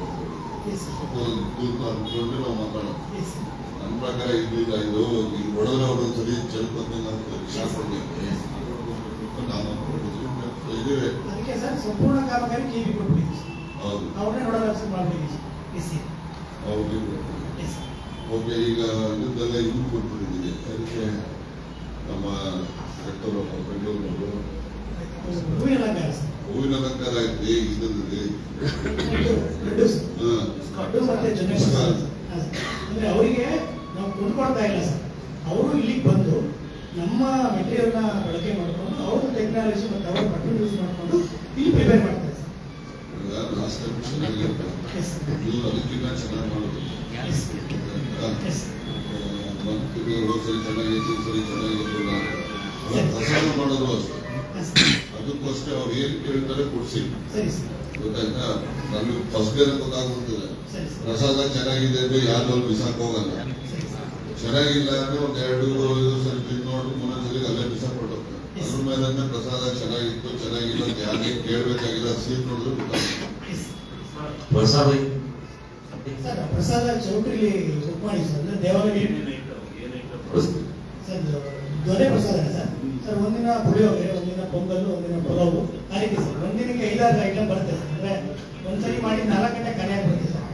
ಕೂತು ಅಂದ್ಕೊಂಡು ನಾವು ಮಾತಾಡೋಣ ನನ್ನ ಪ್ರಕಾರ ಇದಿಲ್ಲ ಇದು ಈಗ ಹೊಡೆದ್ರೆ ಒಂದೊಂದ್ಸರಿ ಚಲ್ಪತ್ತಂಗ ಅಂತ ಶಾಕ್ ಕೊಡ್ಬೇಕು ನಾನು ಅನ್ಕೊಂಡಿದ್ದೀನಿ. ಇದಿವೆ ಅದಕ್ಕೆ ಸರ್ ಸಂಪೂರ್ಣ ಕಾಮಗಾರಿ ಕೆ ಬಿ ಕೊಟ್ಬಿಟ್ಟಿದ್ದೀವಿ ಹೌದು ಅವ್ರನ್ನೇ ನೋಡೋದು ಸರ್ ಮಾಡ್ಬಿಟ್ಟಿದ್ದೀವಿ ಎಸ್ ಸಿ ಹೌದು ಓಕೆ ಈಗ ಇದನ್ನೆಲ್ಲ ಇದು ಕೊಟ್ಬಿಟ್ಟಿದ್ದೀನಿ ಅದಕ್ಕೆ ನಮ್ಮ ಡಾಕ್ಟರ್ ಬೆಂಗಳೂರು ಹೂವಿನ ಅಲಂಕಾರ ಸರ್ ಹೂವಿನ ಅಲಂಕಾರ ಐತಿ ಇದ್ರಲ್ಲಿ ರೆಡ್ಡು ಸರ್ ಸ್ಕಾಟು ಮತ್ತೆ ಜನರೇಷನ್ ಅಂದ್ರೆ ಅವರಿಗೆ ನಾವು ಕೊಂಡ್ಕೊಳ್ತಾ ಇಲ್ಲ ಸರ್ ಅವರು ಇಲ್ಲಿಗೆ ಬಂದು ನಮ್ಮ ಮೆಟೀರಿಯಲ್ನ ಬಳಕೆ ಮಾಡಿಕೊಂಡು ಅವ್ರ ಟೆಕ್ನಾಲಜಿ ಮತ್ತು ಅವ್ರ ಬಟನ್ ಯೂಸ್ ಮಾಡಿಕೊಂಡು ಇಲ್ಲಿ ಪ್ರಿಪೇರ್ ಮಾಡ್ತಾರೆ ಸರ್ ಲಾಸ್ಟ್ ಟೈಮ್ ಚೆನ್ನಾಗಿರುತ್ತೆ ನೀವು ಅದಕ್ಕಿಂತ ಚೆನ್ನಾಗಿ ಮಾಡೋದು ಮಂತ್ರಿ ಸರಿ ಚೆನ್ನಾಗಿತ್ತು ಸರಿ ಚೆನ್ನಾಗಿರಲಿಲ್ಲ ಪ್ರಸಾದ ಮಾಡೋದು ಅಷ್ಟೇ ಅದಕ್ಕೋಸ್ಕರ ಅವ್ರು ಏನ್ ಕೇಳ್ತಾರೆ ಕೊಡ್ಸಿ ಸರಿ ಸರ್ ಗೊತ್ತಾಯ್ತಾ ನಮಗೆ ಫಸ್ಟ್ ಡೇ ಗೊತ್ತಾಗ್ಬಿಡ್ತದೆ ಪ್ರಸಾದ ಚೆನ್ನಾಗಿದೆ ಅಂದ್ರೆ ಯಾರು ಬಿಸಾಕ್ ಹೋಗಲ್ಲ ಚೆನ್ನಾಗಿಲ್ಲ ಅಂದ್ರೆ ಒಂದ್ ಎರಡು ಐದು ಸರಿ ತಿಂದು ನೋಡಿ ಮುಂದೊಂದ್ಸರಿ ಅಲ್ಲೇ ಬಿಸಾಕ್ ಕೊಟ್ಟೋಗ್ತಾರೆ ಅದ್ರ ಮೇಲೆ ಪ್ರಸಾದ ಚೆನ್ನಾಗಿತ್ತು ಚೆನ್ನಾಗಿಲ್ಲ ಅಂತ ಯಾರಿಗೆ ಕೇಳ್ಬೇಕಾಗಿಲ್ಲ ಸೀಟ್ ನೋಡಿದ್ರೆ ಗೊತ್ತಾಗುತ್ತೆ ಪ್ರಸಾದ ಸರ್ ಪ್ರಸಾದ ಚೌಟ್ರಿಲಿ ಬುಕ್ ಮಾಡಿ ಸರ್ ಅಂದ್ರೆ ದೇವಾಲಯ ಸರ್ ದೊರೆ ಪ್ರಸಾದ ಸರ್ ಸರ್ ಒಂದಿನ ಪುಳಿಯೋಗರೆ ಒಂದಿನ ಪೊಂಗಲ್ ಒಂದಿನ ಪಲಾವು ಆ ರೀತಿ ಸರ್ ಒಂದಿನಕ್ಕೆ ಐದಾರು ಐಟಮ್ ಬರುತ್ತೆ ಸರ್ ಅಂದ್ರೆ ಒಂದ್ಸರಿ ಮಾಡಿ ನಾಲ್ಕು ಗಂಟೆ ಖಾಲಿ ಆಗ್ಬಿಡುತ್ತೆ ಸರ್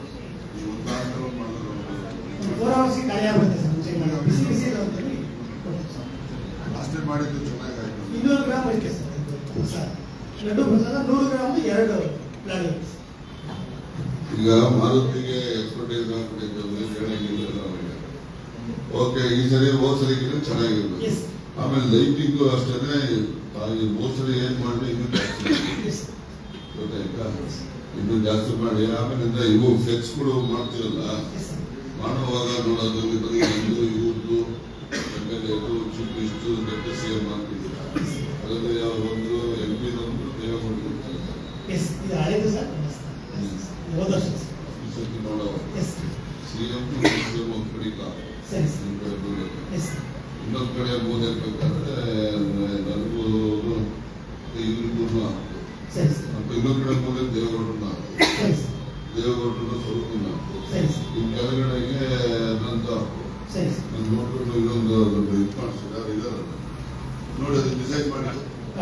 ಒಂದು ಫೋರ್ ಅವರ್ಸ್ಗೆ ಖಾಲಿ ಆಗ್ಬಿಡುತ್ತೆ ಸರ್ ಮುಂಚೆ ಮಾಡಿ ಬಿಸಿ ಬಿಸಿ ಇದೆ ಅಂತೇಳಿ ಲಾಸ್ಟ್ ಟೈಮ್ ಮಾಡಿದ್ದು ಚೆನ್ನಾಗಾಯ್ತು ಇನ್ನೂರು ಗ್ರಾಮ್ ಐತೆ ಸರ್ ಸರ್ ಲಡ್ಡು ಪ್ರಸಾದ ನೂರು ಗ್ರಾಮ್ ಎರಡು ಲಾಡು ಈಗ ಮಾರುತಿಗೆ ಎಕ್ಸ್ಪರ್ಟೈಸ್ ಆಗ್ಬಿಟ್ಟಿದ್ದು ಹೇಳಂಗಿಲ್ಲ ಓಕೆ ಈ ಸರಿ ಹೋದ್ ಸರಿಗಿಂತ ಚೆನ್ನಾಗಿರ್ಬೇಕು ಆಮೇಲೆ ಲೈಟಿಂಗು ಅಷ್ಟೇ ಹೋದ್ ಸರಿ ಏನ್ ಮಾಡಿ ಇನ್ನೂ ಜಾಸ್ತಿ ಗೊತ್ತಾಯ್ತಾ ಇನ್ನೂ ಜಾಸ್ತಿ ಮಾಡಿ ಆಮೇಲಿಂದ ಇವು ಫ್ಲೆಕ್ಸ್ಗಳು ಮಾಡ್ತಿರಲ್ಲ ಮಾಡುವಾಗ ನೋಡೋದು ಬರೀ ನಂದು ಇವ್ರದ್ದು ಆಮೇಲೆ ಇದು ಚೀಫ್ ಇಷ್ಟು ಡೆಪ್ಟಿ ಸಿ ಎಂ ಮಾಡ್ತಿದ್ರು ಅದರಲ್ಲಿ ಯಾವ ಒಂದು ಎಂ ಪಿ ನಮ್ದು ದೇವ ಮಾಡಿರ್ತಾರೆ ಎಸ್ ಇದು ಹಳೇದು ಸರ್ ಹೋದ ವರ್ಷ ಈ ಸರ್ತಿ ನೋಡೋ ಎಸ್ ಸಿಎಂ ಒಂದು ಕಡೆ ಇಲ್ಲ ಸರಿ ಒಂದು ಕಡೆ ಮೂಲೆ. ಎಸ್ ಇನ್ನೊಂದು ಕಡೆ ಮೂಲೆ ಇರ್ಬೇಕಾದ್ರೆ ನನಗೂ ಇವ್ರಿಗೂ ಹಾಕ್ತು ಸರಿ ಅಪ್ಪ ಇನ್ನೊಂದು ಕಡೆ ಮೂಲೆ ದೇವೇಗೌಡರನ್ನ ಹಾಕ್ತು ಸರಿ ದೇವೇಗೌಡರನ್ನ ಸ್ವರೂಪನ ಹಾಕ್ತು ಸರಿ ಇನ್ನು ಕೆಳಗಡೆಗೆ ನಂತ ಹಾಕ್ತು ಸರಿ ನಾನು ನೋಡ್ಕೊಂಡು ಇನ್ನೊಂದು ಒಂದು ಇದು ಮಾಡ್ಸಿದ ಯಾರು ಇದಾರಲ್ಲ ನೋಡಿ ಅದು ಡಿಸೈನ್ ಮಾಡಿ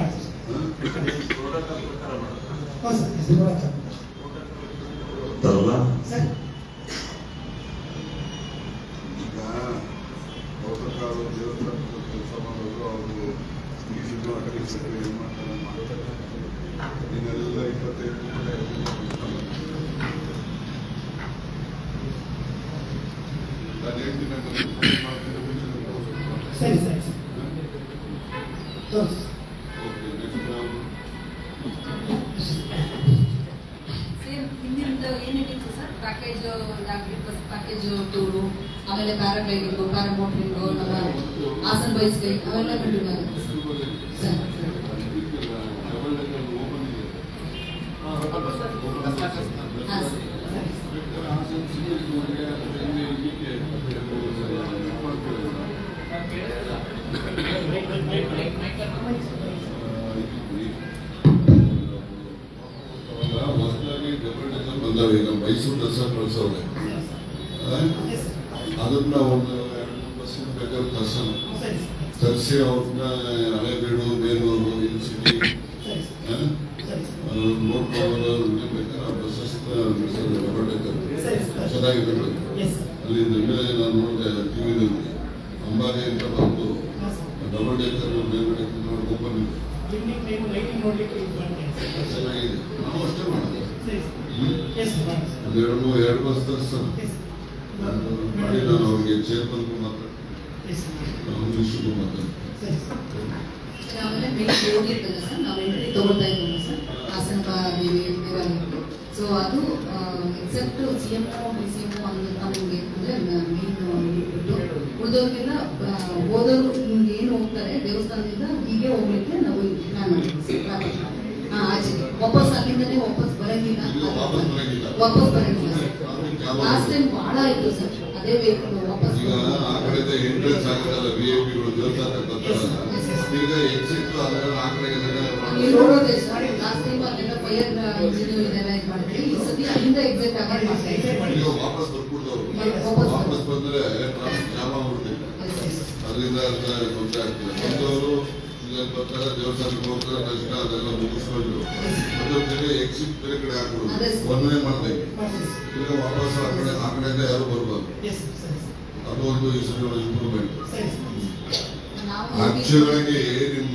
ಹೌದು ಸರ್ ಎಸ್ ನೋಡೋಣ ತರಲ್ಲ ಸರ್ ಈಗ ಪೌತ್ರಕಾರು ದೇವಸ್ಥಾನದ ಕೆಲಸ ಮಾಡೋರು ಅವರು ಈಗಿನ ಅಕಲಿಸಿದ್ರೆ ಏನು ಮಾಡ್ತಾರೆ ಇನ್ನೆಲ್ಲ ಇಪ್ಪತ್ತೈದು ನಾನು ಹೇಳ್ತೀನಿ ಅಂದ್ರೆ ಫೋನ್ ಮಾಡ್ತೀನಿ ಮುಂಚೆನೇ ತೋರ್ಸ್ಬೇಕು. ಸರಿ ಸರಿ ಸರಿ ತೋರಿಸಿ ಓಕೆ ನೆಕ್ಸ್ಟ್ ಸೇಮ್ ಹಿಂದಿನ ಏನೇನಿತ್ತು ಸರ್ ಪ್ಯಾಕೇಜ್ ಒಂದಾಗಲಿ ಬಸ್ ಪ್ಯಾಕೇಜ್ ಟೂರು ಆಮೇಲೆ ಪ್ಯಾರಾಗ್ಲೈಡಿಂಗು ಪ್ಯಾರಾಮೋಟ್ರಿಂಗು ನಮ್ಮ ಹಾಸನ್ ಬೈಸ್ಗೆ ಅವೆಲ್ಲ ಕಂಟಿನ್ಯೂ ಆಗುತ್ತೆ ಸರ್ ಹಾಂ ಸರ್ ಹೊಸದಾಗಿ ಡೆಪ್ಯೂಟೇಷನ್ ಬಂದಾವೆ ಈಗ ಮೈಸೂರು ದಸರಾ ಕಳಿಸೋವೆ ಅದನ್ನ ಒಂದು ಎರಡು ಮೂರು ಬಸ್ಸಿನ ಬೇಕಾದ್ರೆ ತರ್ಸೋಣ ತರಿಸಿ ಅವ್ರನ್ನ ಹಳೆಬೀಡು ಬೇಲೂರು ಇಲ್ಲಿ ಸಿಟಿ ನೋಡ್ಕೊಂಡು ಬೇಕಾದ್ರೆ ಆ ಬಸ್ಸಸ್ ಚೆನ್ನಾಗಿದೆ ಅಲ್ಲಿ ನಿನ್ನೆ ನಾನು ನೋಡಿದೆ ಟಿವಿನಲ್ಲಿ ಅಂಬಾರಿ ಅಂತ ಬಂದು ಡಬಲ್ ಡೇಕರ್ ಮೇಲ್ಗಡೆ ನೋಡಿ ಓಪನ್ ಇದೆ ಈವ್ನಿಂಗ್ ಟೈಮ್ ಲೈಟಿಂಗ್ ನೋಡ್ಲಿಕ್ಕೆ ಇದು ಮಾಡ್ತೀನಿ ಚೆನ್ನಾಗಿದೆ ನಾವು ಅಷ್ಟೇ ಮಾಡೋದು ಸರಿ ಹ್ಮ್? ಎಸ್ ಮಾಡಿ ಒಂದು ಎರಡು ಮೂರು ಎರಡು ಬಸ್ ತರಿಸೋಣ ನಾನು ಮಾಡಿ ನಾನು ಅವ್ರಿಗೆ ಚೇರ್ಮನ್ಗೂ ಮಾತಾಡ್ತೀನಿ ಎಸ್ ನಾವು ಮಿನಿಸ್ಟ್ರಿಗೂ ಮಾತಾಡ್ತೀನಿ ಸರ್, ಆಮೇಲೆ ಮೇಲ್ ರೋಡ್ ಇರ್ತದೆ ಸರ್ ನಾವು ಎಂಟ್ರಿ ತಗೊಳ್ತಾ ಇದ್ದೀವಿ ಸರ್ ಹಾಸನ ದೇವಿ ದೇವಾಲಯಕ್ಕೆ ಸೊ ಅದು except C M D C M ಒಂದು ನಮಗೆ ಅಂದರೆ ಮೇನ್ ಉಳಿದವ್ರಿಗೆಲ್ಲ ಹೋದವರು ಹಿಂಗೆ ಏನು ಹೋಗ್ತಾರೆ ದೇವಸ್ಥಾನದಿಂದ ಹೀಗೆ ಹೋಗ್ಲಿಕ್ಕೆ ನಾವು ಪ್ಲಾನ್ ಮಾಡಿದ್ವಿ ಸರ್ ಟ್ರಾಫಿಕ್ ಹಾಂ ಆಚೆ ವಾಪಸ್ ಅಲ್ಲಿಂದನೇ ವಾಪಸ್ ಬರಂಗಿಲ್ಲ ವಾಪಸ್ ಬರಂಗಿಲ್ಲ. ವಾಪಸ್ ಬರಂಗಿಲ್ಲ ಸರ್ ಲಾಸ್ಟ್ ಟೈಮ್ ಭಾಳ ಇತ್ತು ಸರ್ ಅದೇ ವೆಹಿಕಲ್ ವಾಪಸ್ ಈಗ ಆ ಕಡೆಯಿಂದ ಎಂಟ್ರೆನ್ಸ್ ಆಗೋದಲ್ಲ ವಿ ಐ ಪಿಗಳು ದೇವಸ್ಥಾನಕ್ಕೆ ಬರ್ತಾರಲ್ಲ ಈಗ ಎಕ್ಸಿಟ್ ಆದ್ರೆ ಆ ಕಡೆಗೆ ಅಲ್ಲಿ ರೋಡ್ ಇದೆ ಸರ್ ಲಾಸ್ಟ್ ಟೈಮ್ ಅಲ್ಲೆಲ್ಲ ಫೈರ್ ಇಂಜಿನಿಯರ್ ಇದೆಲ್ಲ ಇದು ಮಾಡಿದ್ವಿ ಈ ಸತಿ ಅಲ್ಲಿಂದ ಎಕ್ಸಿಟ್ ಆಗಿ ಮಾಡ್ತಾ ಇದ್ದೀವಿ ಈಗ ವಾಪಸ್ ಬರ್ಬಿಡ್ದವ್ರು ವಾಪಸ್ ವಾಪಸ್ ಬಂದ್ರೆ ಟ್ರಾಫಿಕ್ ಜಾಮ್ ಆಗ್ಬಿಡ್ತೈತೆ ಅದರಿಂದ ತೊಂದರೆ ಆಗ್ತದೆ ಬಂದವರು ಈಗ ಬರ್ತಾರೆ ದೇವಸ್ಥಾನಕ್ಕೆ ಹೋಗ್ತಾರೆ ದರ್ಶನ ಅದೆಲ್ಲ ಮುಗಿಸ್ಕೊಂಡು ಅದ್ರ ಜೊತೆ ಎಕ್ಸಿಟ್ ಬೇರೆ ಕಡೆ ಹಾಕ್ಬಿಡುದು ಒಂದನೇ ಮಾಡ್ಬೇಕು ಈಗ ವಾಪಸ್ ಆ ಕಡೆ ಆ ಕಡೆಯಿಂದ ಯಾರು ಬರ್ಬಾರ್ದು ಎಸ್ ಸರಿ ಅದು ಒಂದು ಇಂಪ್ರೂವ್ಮೆಂಟ್ ಸರಿ ಅಕ್ಷರವಾಗಿ ನಿಮ್ಮ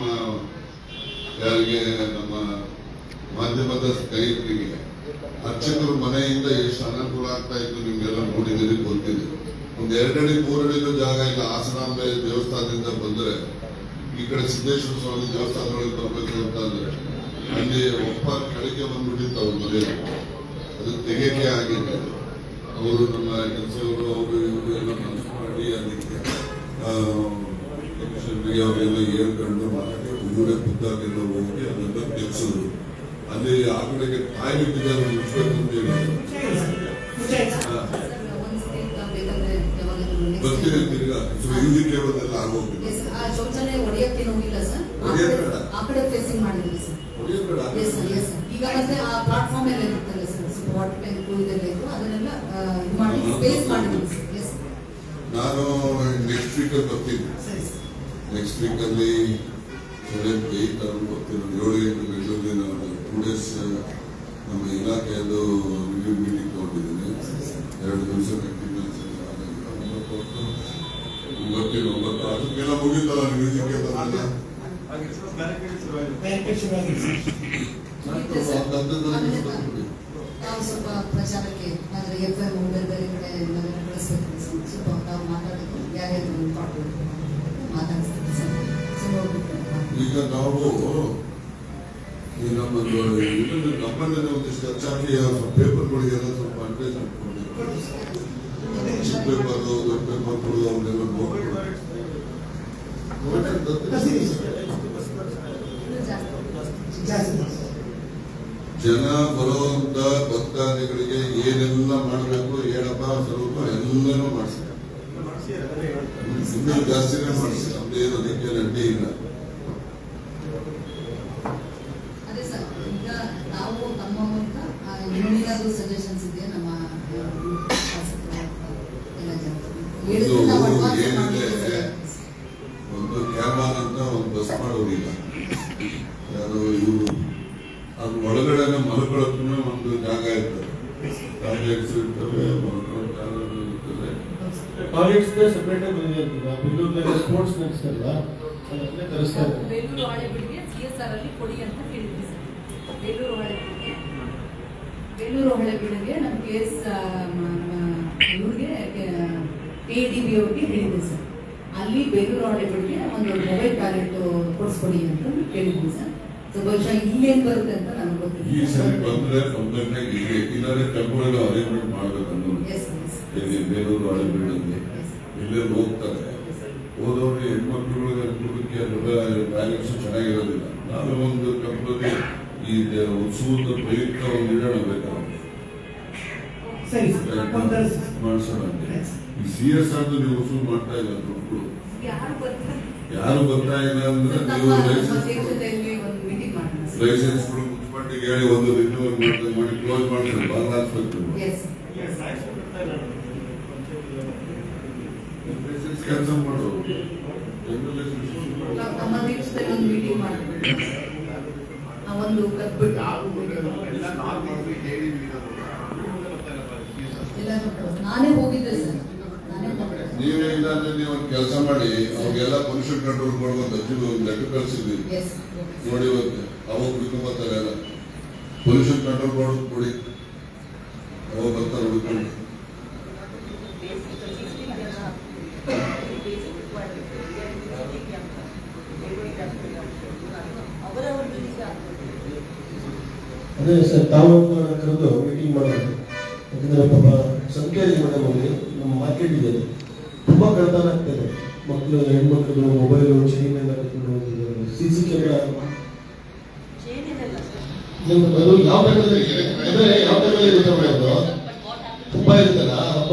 ಯಾರಿಗೆ ನಮ್ಮ ಮಾಧ್ಯಮದ ಸ್ನೇಹಿತರಿಗೆ ಅರ್ಚಕರು ಮನೆಯಿಂದ ಎಷ್ಟು ಅನುಕೂಲ ಆಗ್ತಾ ಇತ್ತು ನಿಮ್ಗೆಲ್ಲ ನೋಡಿದ್ದೀರಿ ಗೊತ್ತಿದೆ ಒಂದ್ ಎರಡಡಿ ಮೂರಡಿದು ಜಾಗ ಇಲ್ಲ ಹಾಸನಾಂಬೆ ದೇವಸ್ಥಾನದಿಂದ ಬಂದ್ರೆ ಈ ಕಡೆ ಸಿದ್ದೇಶ್ವರ ಸ್ವಾಮಿ ದೇವಸ್ಥಾನಗಳಿಗೆ ಬರ್ಬೇಕು ಅಂತ ಅಂದ್ರೆ ಅಲ್ಲಿ ಒಪ್ಪ ಕೆಳಗೆ ಬಂದ್ಬಿಟ್ಟಿತ್ತು ಅವ್ರ ಮನೆಯಲ್ಲಿ ಅದು ತೆಗೆಯಕ್ಕೆ ಆಗಿಲ್ಲ ಅವರು ನಮ್ಮ ಕೆಲಸವರು ಅವರು ಇವರು ಎಲ್ಲ ಮನಸ್ಸು ಮಾಡಿ ಅದಕ್ಕೆ ಆ, ಕಮಿಷನರ್ಗೆ ಅವರೆಲ್ಲ ಹೇಳ್ಕೊಂಡು ಮಾಡಿ ಇವರೇ ಖುದ್ದಾಗೆಲ್ಲ ಹೋಗಿ ಅದೆಲ್ಲ ತೆಗ್ಸಿದ್ರು ಅಲ್ಲಿ ಆ ಕಡೆಗೆ ಕಾಯ್ಬಿಟ್ಟಿದೆ ಮುಚ್ಚಬೇಕು ಅಂತ ಹೇಳಿದ್ರು ಹಾ. ಬರ್ತೀವಿ ತಿರ್ಗಾ ಇದಕ್ಕೆ ಬಂದೆಲ್ಲ ಆಗೋಗ್ಬಿಟ್ಟು ಎಸ್ ಆ ಶೌಚಾಲಯ ಹೊಡೆಯಕ್ಕೆ ಹೋಗಿಲ್ಲ ಸರ್ ಆ ಹೊಡೆಯೋದ್ ಕಡೆ- ಬೇಡ. ಆ ಕಡೆ ಫೇಸಿಂಗ್ ಮಾಡಿದ್ವಿ ಸರ್ ಹೊಡೆಯೋದ್ ಬೇಡ. ಎಸ್ ಸರ್ ಎಸ್ ಸರ್ ಈಗ ಮತ್ತೆ ಆ ಪ್ಲಾಟ್ಫಾರ್ಮ್ ಎಲ್ಲ ಇರುತ್ತಲ್ಲ ಸರ್ ಸ್ವಲ್ಪ ವಾಟರ್ ಟ್ಯಾಂಕ್ ಇದೆಲ್ಲ ಇತ್ತು ಅದನ್ನೆಲ್ಲ ಆ, ಇದು ಮಾಡಿ ಸ್ಪೇಸ್ ಮಾಡಿದ್ವಿ ಸರ್ ಎಸ್ ನಾನು ನೆಕ್ಸ್ಟ್ ವೀಕ್ ಅಲ್ಲಿ ಬರ್ತೀನಿ ನೆಕ್ಸ್ಟ್ ವೀಕ್ ಅಲ್ಲಿ ಸೆವೆಂತ್ ಏಯ್ತ್ ಅವ್ರು ಬರ್ತೀನಿ ಏಳು ಎಂಟು ಬೆಂಗಳೂರಿಗೆ ನಾನು ಟೂ ಡೇಸ್ ನಮ್ಮ ಇಲಾಖೆಯದು ರಿವ್ಯೂ ಮೀಟಿಂಗ್ ತಗೊಂಡಿದ್ದೀನಿ ಎರಡು ದಿವಸ ಕಂಟಿನ್ಯೂಸ್ ಬರ್ತೀನಿ ಒಂಬತ್ತು ಅದಕ್ಕೆಲ್ಲ ಮುಗಿತಲ್ಲ ಮ್ಯೂಸಿಕ್ ಬಂದಲ್ಲ ಬ್ಯಾರಿಕೇಡ್ ಶುರು ಆಗಿದೆ ಸರ್ ನಾವು ಸ್ವಲ್ಪ ಪ್ರಚಾರಕ್ಕೆ ಅಂದ್ರೆ ಎಫ್ ಎಂ ಬೇರೆ ಬೇರೆ ಕಡೆ ನಾವೆಲ್ಲ ಕಳಿಸ್ಬೇಕು ಸರ್ ಸ್ವಲ್ಪ ನಾವು ಮಾತಾಡೋದು ಯಾರ್ಯಾರು ಇಂಪಾರ್ಟೆಂಟ್ ಮಾತಾಡಿಸ್ತೀವಿ ಸರ್ ಸೊ ನೋಡ್ಬಿಟ್ಟು ಈಗ ನಾವು ಈ ನಮ್ಮ ಇದನ್ನು ನಮ್ಮಲ್ಲೇ ಒಂದಿಷ್ಟು ಖರ್ಚಾಕಿ ಪೇಪರ್ಗಳಿಗೆಲ್ಲ ಸ್ವಲ್ಪ ಅಡ್ವರ್ಟೈಸ್ಮೆಂಟ್ ಕೊಡಬೇಕು ಚಿಕ್ಕ ಪೇಪರ್ ದೊಡ್ಡ ಪೇಪರ್ಗಳು ಅವನ್ನೆಲ್ಲ ಜನ ಬರುವಂತ ಭಕ್ತಾದಿಗಳಿಗೆ ಏನೆಲ್ಲ ಮಾಡಬೇಕು ಏನಪ್ಪ ಸ್ವರೂಪ ಎಲ್ಲ ಇನ್ನೂ ಮಾಡಿಸ್ತಾರೆ ಇನ್ನೂ ಜಾಸ್ತಿನೇ ಮಾಡಿಸ್ತಾರೆ ನಮ್ದು ಏನು ಅದಕ್ಕೆ ಅಡ್ಡಿ ಇಲ್ಲ ಅದೇ ಸರ್ ಈಗ ನಾವು ತಮ್ಮ ಮೂಲಕ ಆ, ಇನ್ನೇನಾದ್ರೂ ಸಜೆಷನ್ಸ್ ಇದೆಯಾ ನಮ್ಮ ಆ, ಶಾಸಕರು ಅಥವಾ ಎಲ್ಲ ಜನರು ಹೇಳಿದ್ರೆ ನಾವು ಒಂದು advance ಏನಿದೆ ಮಾಡಿದ್ರೆ ಒಂದು ಕ್ಯಾಮಾನ್ ಅಂತ ಒಂದು ಬಸ್ ಮಾಡೋದಿಲ್ಲ ಯಾರು ಇವರು ಅದು ಒಳಗಡೆನೆ ಮಲ್ಕೊಳ್ಳೋಕೆ ಒಂದು ಜಾಗ ಇರ್ತದೆ ಟಾಯ್ಲೆಟ್ಸ್ ಇರ್ತವೆ ಮಲ್ಕೊಳ್ಳೋ ಜಾಗ ಇರ್ತದೆ ಟಾಯ್ಲೆಟ್ಸ್ ಸೆಪರೇಟ್ ಆಗಿ ಬಂದಿದೆ ಬೆಂಗಳೂರಿನಲ್ಲಿ ಸ್ಪೋರ್ಟ್ಸ್ ನಡೆಸ್ತಾರಲ್ಲ ಅದನ್ನೇ ತರಿಸ್ತಾ ಇದ್ದಾರೆ ಬೇಲೂರು ಹಳೆಬೀಡಿಗೆ ಸಿ ಎಸ್ ಆರ್ ಅಲ್ಲಿ ಕೊಡಿ ಅಂತ ಹೇಳಿದ್ವಿ ಸರ್ ಬೇಲೂರು ಹಳೆಬೀಡಿಗೆ ಬೇಲೂರು ಹಳೆಬೀಡಿಗೆ ನಮ್ಮ ಕೆ ಎಸ್ ಇವ್ರಿಗೆ ಕೆ ಡಿ ಬಿ ಅವ್ರಿಗೆ ಹೇಳಿದ್ದೆ ಸರ್ ಅಲ್ಲಿ ಬೇಲೂರು ಹಳೆಬೀಡಿಗೆ ಒಂದು ಮೊಬೈಲ್ ಟಾಯ್ಲೆಟ್ ಕೊಡಿಸ್ಕೊಡಿ ಅಂತ ಕೇಳಿದ್ವಿ ಸರ್ ಸೊ ಬಹುಶಃ ಇಲ್ಲಿ ಏನ್ ಬರುತ್ತೆ ಅಂತ ನನಗೆ ಈ ಸರಿ ಗೊತ್ತಿಲ್ಲ ಬಂದ್ರೆ ಕಂಪ್ಲೇಂಟ್ ಹೀಗೆ ಇಲ್ಲಾಂದ್ರೆ ಟೆಂಪರರಿ ಅರೇಂಜ್ಮೆಂಟ್ ಮಾಡ್ಬೇಕಂದ್ರೆ Yes, yes. ಇಲ್ಲಿ ಬೇಲೂರು ಹಳೆ ಬೀಳಲ್ಲಿ ಎಲ್ಲರೂ ಹೋಗ್ತಾರೆ ಹೋದವ್ರು ಹೆಣ್ಮಕ್ಳುಗಳಿಗೆ ಅನುಕೂಲಕ್ಕೆ ಬ್ಯಾಲೆನ್ಸ್ ಚೆನ್ನಾಗಿರೋದಿಲ್ಲ ನಾವೇ ಒಂದು ಟೆಂಪರರಿ ಈ ದ- ಉತ್ಸವದ ಪ್ರಯುಕ್ತ ಒಂದು ಇಡೋಣ ಬೇಕಾಗುತ್ತೆ ಸರಿ ಸರ್ ಒಂದರ ಮಾಡಿಸೋಣ ಅಂತ ಈ ಸಿ ಎಸ್ ಆರ್ ನೀವು ವಸೂಲು ಮಾಡ್ತಾ ಇಲ್ಲ ದುಡ್ಡು ಯಾರು ಬರ್ತಾರೆ ಯಾರು ಬರ್ತಾ ಇಲ್ಲ ಅಂದ್ರೆ ನಮ್ಮ ನೀವು ನಮ್ಮ ಲೈಸೆನ್ಸ್ ದೇಶದಲ್ಲಿ ಒಂದು ಮೀಟಿಂಗ್ ಮಾಡೋಣ ಸರ್ ಲೈಸೆನ್ಸ್ ಮುನ್ಸಿಪಾಲಿಟಿಗೆ ಹೇಳಿ ಒಂದು ರಿನ್ಯೂವಲ್ ಮಾಡಿ ಮಾಡಿ ಕ್ಲೋಸ್ ಮಾಡ್ತಾರೆ ಬಾಗಿಲು ಹಾಕ್ಬೇಕು ಎಸ್ ಲೈಸೆನ್ಸ್ ಕ್ಯಾನ್ಸಲ್ ಮಾಡು ಜನರಲ್ ನಾವು ನಮ್ಮ ದೇಶದಲ್ಲಿ ಒಂದು ಮೀಟಿಂಗ್ ಮಾಡ್ಬೇಕು ಆ ಒಂದು ಕಟ್ಬಿಟ್ಟು ಎಲ್ಲ ನಾನೇ ಹೋಗಿದ್ದೆ ಸರ್ ನಾನೇ ಹೋಗಿದ್ದೆ. ನೀವೇ ಇಲ್ಲ ಅಂದ್ರೆ ನೀವು ಒಂದು ಕೆಲಸ ಮಾಡಿ ಅವ್ರಿಗೆಲ್ಲ ಪೊಲ್ಯೂಷನ್ ಕಂಟ್ರೋಲ್ ಕೊಡುವಂತ ಒಂದು ಲೆಟರ್ ಕಳಿಸಿದ್ವಿ Yes. ನೋಡಿ ಇವತ್ತು ಅವಾಗ ಹುಡ್ಕೊಂಬರ್ತಾರೆ ಎಲ್ಲ ಪೊಲ್ಯೂಷನ್ ಕಂಟ್ರೋಲ್ ಮಾಡೋದು ಕೊಡಿ ಅವಾಗ ಬರ್ತಾರೆ ಹುಡ್ಕೊಂಡು ಅದೇ ಸರ್ ತಾವು ಕರೆದು ಮೀಟಿಂಗ್ ಮಾಡೋದು ಯಾಕಂದ್ರೆ ಪಾಪ ಸಂಖ್ಯಾರಿ ಮೇಡಮ್ ಅಲ್ಲಿ ನಮ್ಮ ಮಾರ್ಕೆಟ್ ಇದೆ ತುಂಬಾ ಕಳ್ತನ ಆಗ್ತದೆ ಮಕ್ಕಳು ಹೆಣ್ಮಕ್ಳು ಮೊಬೈಲು ಚೈನ್ ಎಲ್ಲ ಸಿ ಸಿ ಕ್ಯಾಮೆರಾ ಅದು ಯಾವ ಟೈಮಲ್ಲಿ ಅಂದ್ರೆ ಯಾವ ಟೈಮಲ್ಲಿ ಇರುತ್ತೆ ಮಾಡೋದು ಹಬ್ಬ ಇರುತ್ತಲ್ಲ ಹಬ್ಬ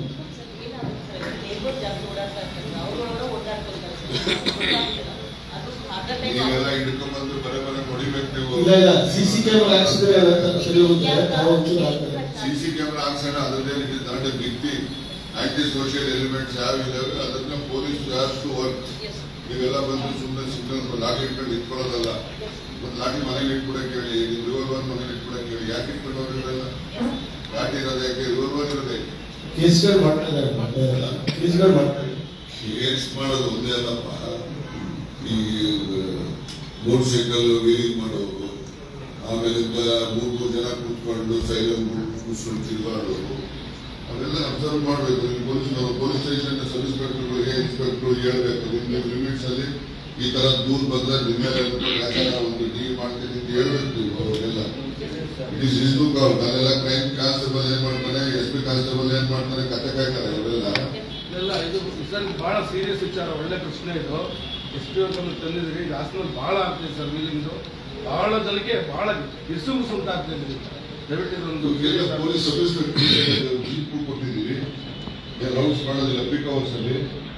ನೀವೆಲ್ಲ ಹಿಡ್ಕೊಂಡ್ಬಂದು ಬರೇ ಬರೇ ಹೊಡಿಬೇಕು ನೀವು ಇಲ್ಲ ಇಲ್ಲ ಸಿ ಸಿ ಕ್ಯಾಮೆರಾ ಹಾಕ್ಸಿದ್ರೆ ಅದನ್ನ ಸರಿ ಹೋಗುತ್ತೆ ತಾವು ಒಂಚೂರು ಹಾಕ್ತಾರೆ ಸಿ ಸಿ ಕ್ಯಾಮೆರಾ ಹಾಕ್ಸೋಣ ಅದರದೇ ರೀತಿ ತರಡೆ ಬಿತ್ತಿ ಆಂಟಿ ಸೋಷಿಯಲ್ ಎಲಿಮೆಂಟ್ಸ್ ಯಾವ ಇದಾವೆ ಅದನ್ನ ಪೊಲೀಸ್ ಜಾಸ್ತಿ ವರ್ಕ್ ನೀವೆಲ್ಲ ಬಂದು ಸುಮ್ಮನೆ ಸುಮ್ಮನೆ ಲಾಠಿ ಇಟ್ಕೊಂಡು ಇಟ್ಕೊಳ್ಳೋದಲ್ಲ ಒಂದು ಲಾಠಿ ಮನೇಲಿ ಇಟ್ಬಿಡಕ್ಕೆ ಹೇಳಿ ನೀವು ರಿವಲ್ವರ್ ಮನೇಲಿ ಇಟ್ಬಿಡಕ್ಕೆ ಹೇಳಿ ಯಾಕೆ ಇಟ್ಕೊಂಡು ಹೋಗಿರಲ್ಲ ಲಾಠಿ ಇರೋದು ಯಾಕೆ ರಿವಲ್ವರ್ ಇರೋದು ಯಾಕೆ ಕೇಸ್ಗಳು ಮಾಡ್ತಾ ಇದ್ದಾರೆ ಕೇಸ್ಗಳು ಮಾಡ್ತಾರೆ ಕೇಸ್ ಮಾಡೋದು ಒಂದೇ ಅಲ್ಲಪ್ಪ ಈ ಮೋಟರ್ ಸೈಕಲ್ ವೀಲಿಂಗ್ ಮಾಡೋರು ಆಮೇಲಿಂದ ಮೂರು ಮೂರು ಜನ ಕೂತ್ಕೊಂಡು ಸೈಲೆಂಟ್ ಕೂತ್ಕೊಂಡು ತಿರುಗಾಡೋರು ಅವೆಲ್ಲ ಅಬ್ಸರ್ವ್ ಮಾಡಬೇಕು ಪೊಲೀಸ್ ಪೊಲೀಸ್ ಸ್ಟೇಷನ್ ಸಬ್ ಇನ್ಸ್ಪೆಕ್ಟರ್ಗಳಿಗೆ ಇನ್ಸ್ಪೆಕ್ಟರ್ ಹೇಳ್ಬೇಕು ನಿಮ್ಮ ಲಿಮಿಟ್ಸ್ ಅಲ್ಲಿ ಈ ತರ ದೂರ ಬಂದ್ರೆ ನಿಮ್ಮ ಮೇಲೆ ಪ್ರಕಾರ ಒಂದು ಡೀಲ್ ಮಾಡ್ತೀನಿ ಅಂತ ಹೇಳ್ಬೇಕು ನೀವು ಅವರಿಗೆಲ್ಲ ಇಟ್ ಇಸ್ ಇಸ್ ಬುಕ್ ಅವ್ರು ನಾನೆಲ್ಲ ಕ್ರೈಮ್ ಕಾನ್ಸ್ಟೇಬಲ್ ಏನ್ ಮಾಡ್ತಾನೆ ಎಸ್ ಪಿ ಕಾನ್ಸ್ಟೇಬಲ್ ಏನ್ ಮಾಡ್ತಾನೆ ಕತೆ ಕಾಯ್ತಾರೆ ಅವರೆಲ್ಲ ಇಲ್ಲ ಇದು ಸರ್ ಬಹಳ ಸೀರಿಯಸ್ ವಿಚಾರ ಒಳ್ಳೆ ಪ್ರಶ್ನೆ ಇದು ಎಷ್ಟು ತಂದು ತಂದಿದ್ರಿ ಇದು ಹಾಸನಲ್ಲಿ ಬಹಳ ಆಗ್ತಿದೆ ಸರ್ ವೀಲಿಂಗ್ದು ಬಹಳ ಜನಕ್ಕೆ ಬಹಳ ಇಸುಗುಸು ಉಂಟಾಗ್ತಿದೆ ಇದರಿಂದ. ದಯವಿಟ್ಟು ಇದೊಂದು ಎಲ್ಲ ಪೊಲೀಸ್ ಸಬ್ ಇನ್ಸ್ಪೆಕ್ಟರ್ ಜೀಪು ಕೊಟ್ಟಿದ್ದೀವಿ ರೌಂಡ್ಸ್ ಮಾಡೋದಿಲ್ಲ ಪೀಕ್ ಅವರ್ಸ್ ಅಲ್ಲಿ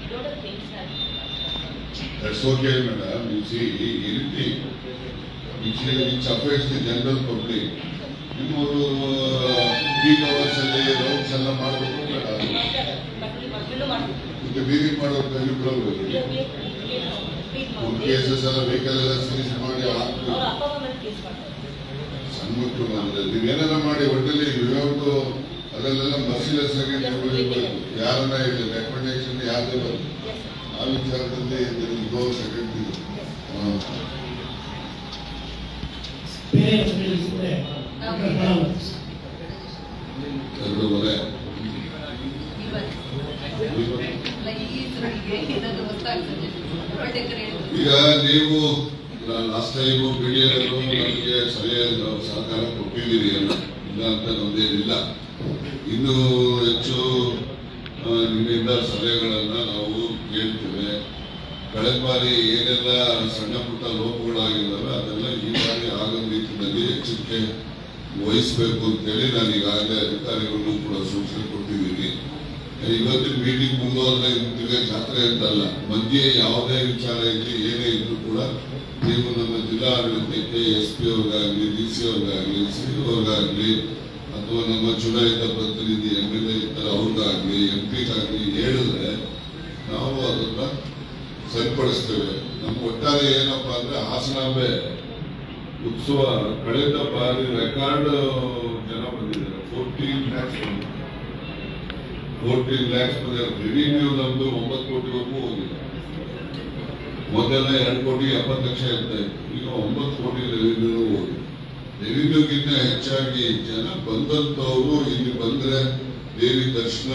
that's okay madam you see ಈ ರೀತಿ which which affairs the general public ನಿಮ್ಮವರು ಪೀಕ್ ಅವರ್ಸ್ ಅಲ್ಲಿ ರೌಂಡ್ಸ್ ಎಲ್ಲ ಮಾಡಬೇಕು ಬೇಡ ಮತ್ತೆ ಬೀರಿಂಗ್ ಮಾಡೋರು ಕೈಲಿ ಬಿಡೋದು ಕೇಸಸ್ ಎಲ್ಲ ವೆಹಿಕಲ್ ಎಲ್ಲ ಸೀರೀಸ್ ಮಾಡಿ ಹಾಕ್ಬೇಕು ಸಣ್ಣ ಮಕ್ಕಳು ಬಂದ್ರೆ ನೀವೇನೆಲ್ಲ ಮಾಡಿ ಒಟ್ಟಲ್ಲಿ ವಿವೌಟ್ ಅದರಲ್ಲೆಲ್ಲ ಮರ್ಸಿಲೆಸ್ ಆಗಿ ನೀವು ಇರ್ಬೇಕು ಯಾರನ್ನ ಹೇಳಿ ರೆಕಮೆಂಡೇಶನ್ ಯಾವ್ದೇ ಬರಲಿ ಆ ವಿಚಾರದಲ್ಲಿ ಗೋ ಸೆಕೆಂಡ್ ಇದು ಹಾ. ಬೇರೆ ಹೇಳಿದ್ರೆ ಎರಡೂವರೆ ಈಗ ನೀವು ಲಾಸ್ಟ್ ಟೈಮು ಬಿಡಿಯರು ನಮಗೆ ಸರಿಯಾದ ಸಹಕಾರ ಕೊಟ್ಟಿದ್ದೀರಿ ಅಲ್ಲ ಇಲ್ಲ ಅಂತ ನಮ್ದೇನಿಲ್ಲ ಇನ್ನೂ ಹೆಚ್ಚು ಆ, ನಿಮ್ಮಿಂದ ಸಲಹೆಗಳನ್ನ ನಾವು ಕೇಳ್ತೇವೆ ಕಳೆದ ಬಾರಿ ಏನೆಲ್ಲ ಸಣ್ಣ ಪುಟ್ಟ ಲೋಪಗಳಾಗಿದ್ದಾವೆ ಅದೆಲ್ಲ ಈ ಬಾರಿ ಆಗದ ರೀತಿಯಲ್ಲಿ ಎಚ್ಚರಿಕೆ ವಹಿಸಬೇಕು ಅಂತೇಳಿ ನಾನು ಈಗಾಗಲೇ ಅಧಿಕಾರಿಗಳಿಗೂ ಕೂಡ ಸೂಚನೆ ಕೊಟ್ಟಿದ್ದೀನಿ ಇವತ್ತಿನ ಮೀಟಿಂಗ್ ಮುಂದುವರೆದ ತಿರ್ಗಾ ಜಾತ್ರೆ ಅಂತಲ್ಲ ಮಧ್ಯೆ ಯಾವುದೇ ವಿಚಾರ ಇರಲಿ ಏನೇ ಇದ್ರೂ ಕೂಡ ನೀವು ನಮ್ಮ ಜಿಲ್ಲಾ ಆಡಳಿತಕ್ಕೆ ಎಸ್ ಪಿ ಅವ್ರಿಗಾಗ್ಲಿ ಡಿ ಸಿ ಅವ್ರಿಗಾಗ್ಲಿ ಸಿ ಅವ್ರಿಗಾಗ್ಲಿ ಅಥವಾ ನಮ್ಮ ಚುನಾಯಿತ ಪ್ರತಿನಿಧಿ ಎಂ ಎಲ್ ಎ ಇರ್ತಾರೆ ಅವ್ರಿಗಾಗ್ಲಿ ಎಂ ಪಿಗಾಗ್ಲಿ ಹೇಳಿದ್ರೆ ನಾವು ಅದನ್ನ ಸರಿಪಡಿಸ್ತೇವೆ ನಮ್ಮ ಒಟ್ಟಾರೆ ಏನಪ್ಪಾ ಅಂದ್ರೆ ಹಾಸನಾಂಬೆ ಉತ್ಸವ ಕಳೆದ ಬಾರಿ ರೆಕಾರ್ಡ್ ಜನ ಬಂದಿದ್ದಾರೆ ಫೋರ್ಟೀನ್ ಲ್ಯಾಕ್ಸ್ ಫೋರ್ಟೀನ್ ಲ್ಯಾಕ್ಸ್ ಬಂದಿದ್ದಾರೆ ರೆವಿನ್ಯೂ ನಮ್ದು ಒಂಬತ್ತು ಕೋಟಿವರೆಗೂ ಹೋಗಿದೆ ಮೊದಲ ಎರಡು ಕೋಟಿ ಎಪ್ಪತ್ತು ಲಕ್ಷ ಇರ್ತಾ ಇತ್ತು ಈಗ ಒಂಬತ್ತು ಕೋಟಿ ರೆವಿನ್ಯೂ ಹೋಗಿದೆ ರೆವಿನ್ಯೂಗಿಂತ ಹೆಚ್ಚಾಗಿ ಜನ ಬಂದಂತವರು ಇಲ್ಲಿ ಬಂದ್ರೆ ದೇವಿ ದರ್ಶನ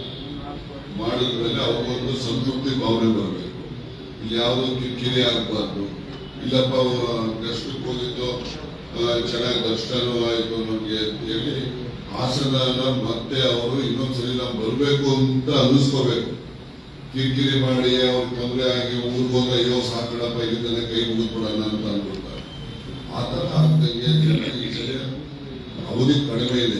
ಮಾಡಿದ್ಮೇಲೆ ಅವ್ರಿಗೊಂದು ಸಂತೃಪ್ತಿ ಭಾವನೆ ಬರಬೇಕು ಇಲ್ಲಿ ಯಾವುದೋ ಕಿರಿಕಿರಿ ಆಗಬಾರ್ದು ಇಲ್ಲಪ್ಪ ಕಷ್ಟಕ್ಕೆ ಹೋಗಿದ್ದು ಆ, ಚೆನ್ನಾಗಿ ದರ್ಶನ ಆಯ್ತು ನಮ್ಗೆ ಅಂತ ಹೇಳಿ ಹಾಸನ ಮತ್ತೆ ಅವರು ಇನ್ನೊಂದ್ಸಲಿ ನಾವು ಬರ್ಬೇಕು ಅಂತ ಅನ್ನಿಸ್ಕೋಬೇಕು ಕಿರಿಕಿರಿ ಮಾಡಿ ಅವ್ರಿಗೆ ತೊಂದರೆ ಆಗಿ ಊರಿಗೆ ಹೋದ್ರೆ ಅಯ್ಯೋ ಸಾಕಡಪ್ಪ ಇಲ್ಲಿಂದಲೇ ಕೈ ಮುಗಿದ್ಬಿಡೋಣ ಅಂತ ಅನ್ಕೊಳ್ತಾರೆ ಆ ಥರ ಆಗ್ದಂಗೆ ಜನ ಈ ಸಲ ಅವಧಿ ಕಡಿಮೆ ಇದೆ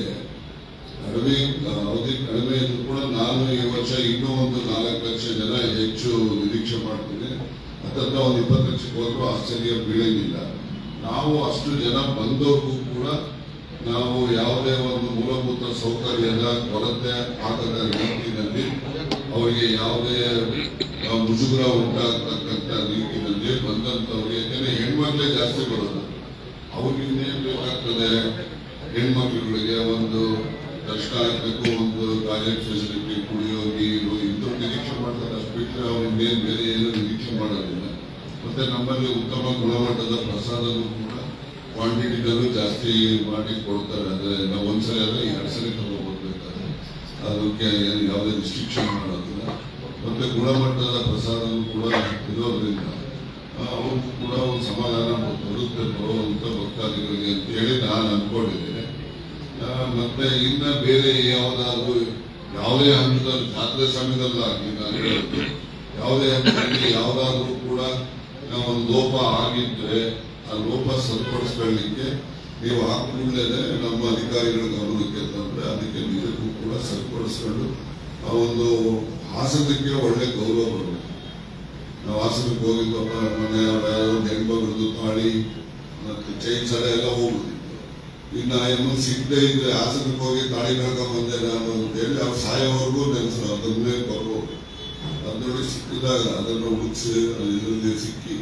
ಕಡಿಮೆ ಅವಧಿ ಕಡಿಮೆ ಇದ್ರು ಕೂಡ ನಾನು ಈ ವರ್ಷ ಇನ್ನೂ ಒಂದು ನಾಲ್ಕು ಲಕ್ಷ ಜನ ಹೆಚ್ಚು ನಿರೀಕ್ಷೆ ಮಾಡ್ತೀನಿ ಹತ್ತತ್ರ ಒಂದು ಇಪ್ಪತ್ತು ಲಕ್ಷಕ್ಕೆ ಹೋದ್ರೂ ಆಶ್ಚರ್ಯ ಬೀಳಂಗಿಲ್ಲ ನಾವು ಅಷ್ಟು ಜನ ಬಂದವ್ರಿಗೂ ಕೂಡ ನಾವು ಯಾವುದೇ ಒಂದು ಮೂಲಭೂತ ಸೌಕರ್ಯದ ಕೊರತೆ ಆಗದ ರೀತಿಯಲ್ಲಿ ಅವರಿಗೆ ಯಾವುದೇ ಆ, ಮುಜುಗರ ಉಂಟಾಗ್ತಕ್ಕಂಥ ರೀತಿಯಲ್ಲಿ ಬಂದಂತವ್ರಿಗೆ ಯಾಕಂದ್ರೆ ಹೆಣ್ಮಕ್ಳೇ ಜಾಸ್ತಿ ಬರೋದು ಅವ್ರಿಗೆ ಇನ್ನೇನ್ ಬೇಕಾಗ್ತದೆ ಹೆಣ್ಮಕ್ಳುಗಳಿಗೆ ಒಂದು ದರ್ಶನ ಆಗ್ಬೇಕು ಒಂದು ಟಾಯ್ಲೆಟ್ ಫೆಸಿಲಿಟಿ ಕುಡಿಯೋ ನೀರು ಇಂಥ ನಿರೀಕ್ಷೆ ಮಾಡ್ತಾರೆ ಅಷ್ಟು ಬಿಟ್ಟರೆ ಅವ್ರು ಇನ್ನೇನು ಬೇರೆ ಏನು ನಿರೀಕ್ಷೆ ಮಾಡೋದಿಲ್ಲ ಮತ್ತೆ ನಮ್ಮಲ್ಲಿ ಉತ್ತಮ ಗುಣಮಟ್ಟದ ಪ್ರಸಾದನೂ ಕೂಡ ಕ್ವಾಂಟಿಟಿನಲ್ಲೂ ಜಾಸ್ತಿ ಮಾಡಿ ಕೊಡ್ತಾರೆ ಅಂದ್ರೆ ನಾವು ಒಂದ್ಸಲ ಆದ್ರೆ ಎರಡು ಸಲ ತಗೋಬೋದ್ಬೇಕಾದ್ರೆ ಅದಕ್ಕೆ ಏನು ಯಾವುದೇ ರಿಸ್ಟ್ರಿಕ್ಷನ್ ಮಾಡೋದಿಲ್ಲ ಮತ್ತೆ ಗುಣಮಟ್ಟದ ಪ್ರಸಾದನೂ ಕೂಡ ಇರೋದ್ರಿಂದ ಆ, ಅವ್ರಿಗೂ ಕೂಡ ಒಂದು ಸಮಾಧಾನ ಬರುತ್ತೆ ಬರುವಂತ ಭಕ್ತಾದಿಗಳಿಗೆ ಅಂತ ಹೇಳಿ ನಾನು ಅನ್ಕೊಂಡಿದ್ದೇನೆ ಆ, ಮತ್ತೆ ಇನ್ನ ಬೇರೆ ಯಾವುದಾದ್ರು ಯಾವುದೇ ಹಂತದಲ್ಲಿ ಜಾತ್ರೆ ಸಮಯದಲ್ಲ ಈಗ ಹೇಳೋದು. ಯಾವುದೇ ಹಂತದಲ್ಲಿ ಯಾವುದಾದ್ರೂ ಕೂಡ ಆ, ಒಂದು ಲೋಪ ಆಗಿದ್ರೆ ಆ ಲೋಪ ಸರಿಪಡಿಸ್ಕೊಳ್ಳಿಕ್ಕೆ ನೀವು ಆ ಕೂಡಲೇ ನಮ್ಮ ಅಧಿಕಾರಿಗಳ ಗಮನಕ್ಕೆ ತಂದ್ರೆ ಅದಕ್ಕೆ ನಿಜಕ್ಕೂ ಕೂಡ ಸರಿಪಡಿಸ್ಕೊಂಡು ಆ ಒಂದು ಹಾಸನಕ್ಕೆ ಒಳ್ಳೆ ಗೌರವ ಬರಬೇಕು ನಾವು ಹಾಸನಕ್ಕೆ ಹೋಗಿದ್ದಪ್ಪ ಮನೆ ಒಂದು ಹೆಣ್ಮಗಳದ್ದು ತಾಳಿ ಮತ್ತೆ ಚೈನ್ ಸರ ಎಲ್ಲ ಹೋಗುದಿತ್ತು ಇನ್ನು ಏನು ಸಿಗದೆ ಇದ್ರೆ ಹಾಸನಕ್ಕೆ ಹೋಗಿ ತಾಳಿ ಕಳ್ಕೊಂಡ್ ಬಂದೆ ನಾನು ಅಂತ ಹೇಳಿ ಅವ್ರು ಸಾಯೋವರೆಗೂ ನೆನೆಸು ಅದನ್ನೇ ಬರ್ಬೋದು ಅದರಲ್ಲಿ ಸಿಕ್ಕಿದಾಗ ಅದನ್ನು ಉಳಿಸಿ ಇದರಲ್ಲಿ ಸಿಕ್ಕಿ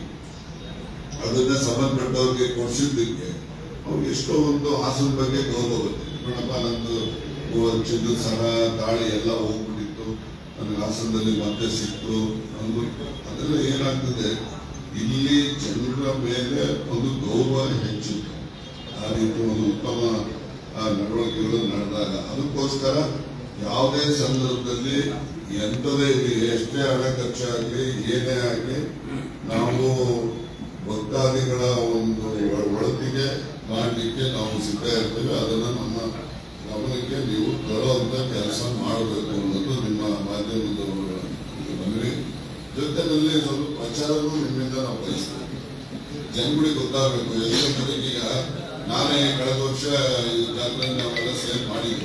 ಅದನ್ನ ಸಂಬಂಧಪಟ್ಟವ್ರಿಗೆ ಕೊಡ್ಸಿದ್ದಕ್ಕೆ ಅವ್ರಿಗೆ ಎಷ್ಟೋ ಒಂದು ಹಾಸನ ಬಗ್ಗೆ ಗೌರವ ಬಂದಿದೆ ನೋಡಪ್ಪ ನಂದು ಚಿನ್ನದ ಸರ ತಾಳಿ ಎಲ್ಲ ಹೋಗ್ಬಿಟ್ಟಿತ್ತು ನನಗೆ ಹಾಸನದಲ್ಲಿ ಮತ್ತೆ ಸಿಕ್ತು ಅಂದ್ಬಿಟ್ಟು ಅದೆಲ್ಲ ಏನಾಗ್ತದೆ ಇಲ್ಲಿ ಜನರ ಮೇಲೆ ಒಂದು ಗೌರವ ಹೆಚ್ಚುತ್ತೆ ಆ ರೀತಿ ಒಂದು ಉತ್ತಮ ಆ, ನಡವಳಿಕೆಗಳು ನಡೆದಾಗ ಅದಕ್ಕೋಸ್ಕರ ಯಾವುದೇ ಸಂದರ್ಭದಲ್ಲಿ ಎಂಥದೇ ಇರಲಿ ಎಷ್ಟೇ ಹಣ ಖರ್ಚಾಗಲಿ ಏನೇ ಆಗಲಿ ನಾವು ಭಕ್ತಾದಿಗಳ ಒಂದು ಒ- ಒಳತಿಗೆ ಮಾಡಲಿಕ್ಕೆ ನಾವು ಸಿದ್ಧ ಇರ್ತೇವೆ ಅದನ್ನ ನಮ್ಮ ಗಮನಕ್ಕೆ ನೀವು ತರುವಂತ ಕೆಲಸ ಮಾಡಬೇಕು ಅನ್ನೋದು ನಿಮ್ಮ ಮಾಧ್ಯಮದವರು ಬಂದ್ರಿ ಜೊತೆಯಲ್ಲಿ ಸ್ವಲ್ಪ ಪ್ರಚಾರನೂ ನಿಮ್ಮಿಂದ ನಾವು ಬಯಸ್ತೇವೆ ಜನಗಳಿಗೆ ಗೊತ್ತಾಗಬೇಕು ಎಲ್ಲ ಕಡೆಗೆ ಈಗ ನಾನೇ ಕಳೆದ ವರ್ಷ ಈ ಜಾತ್ರೆ ನಾವೆಲ್ಲ ಸೇರ್ ಮಾಡಿದ್ದೆ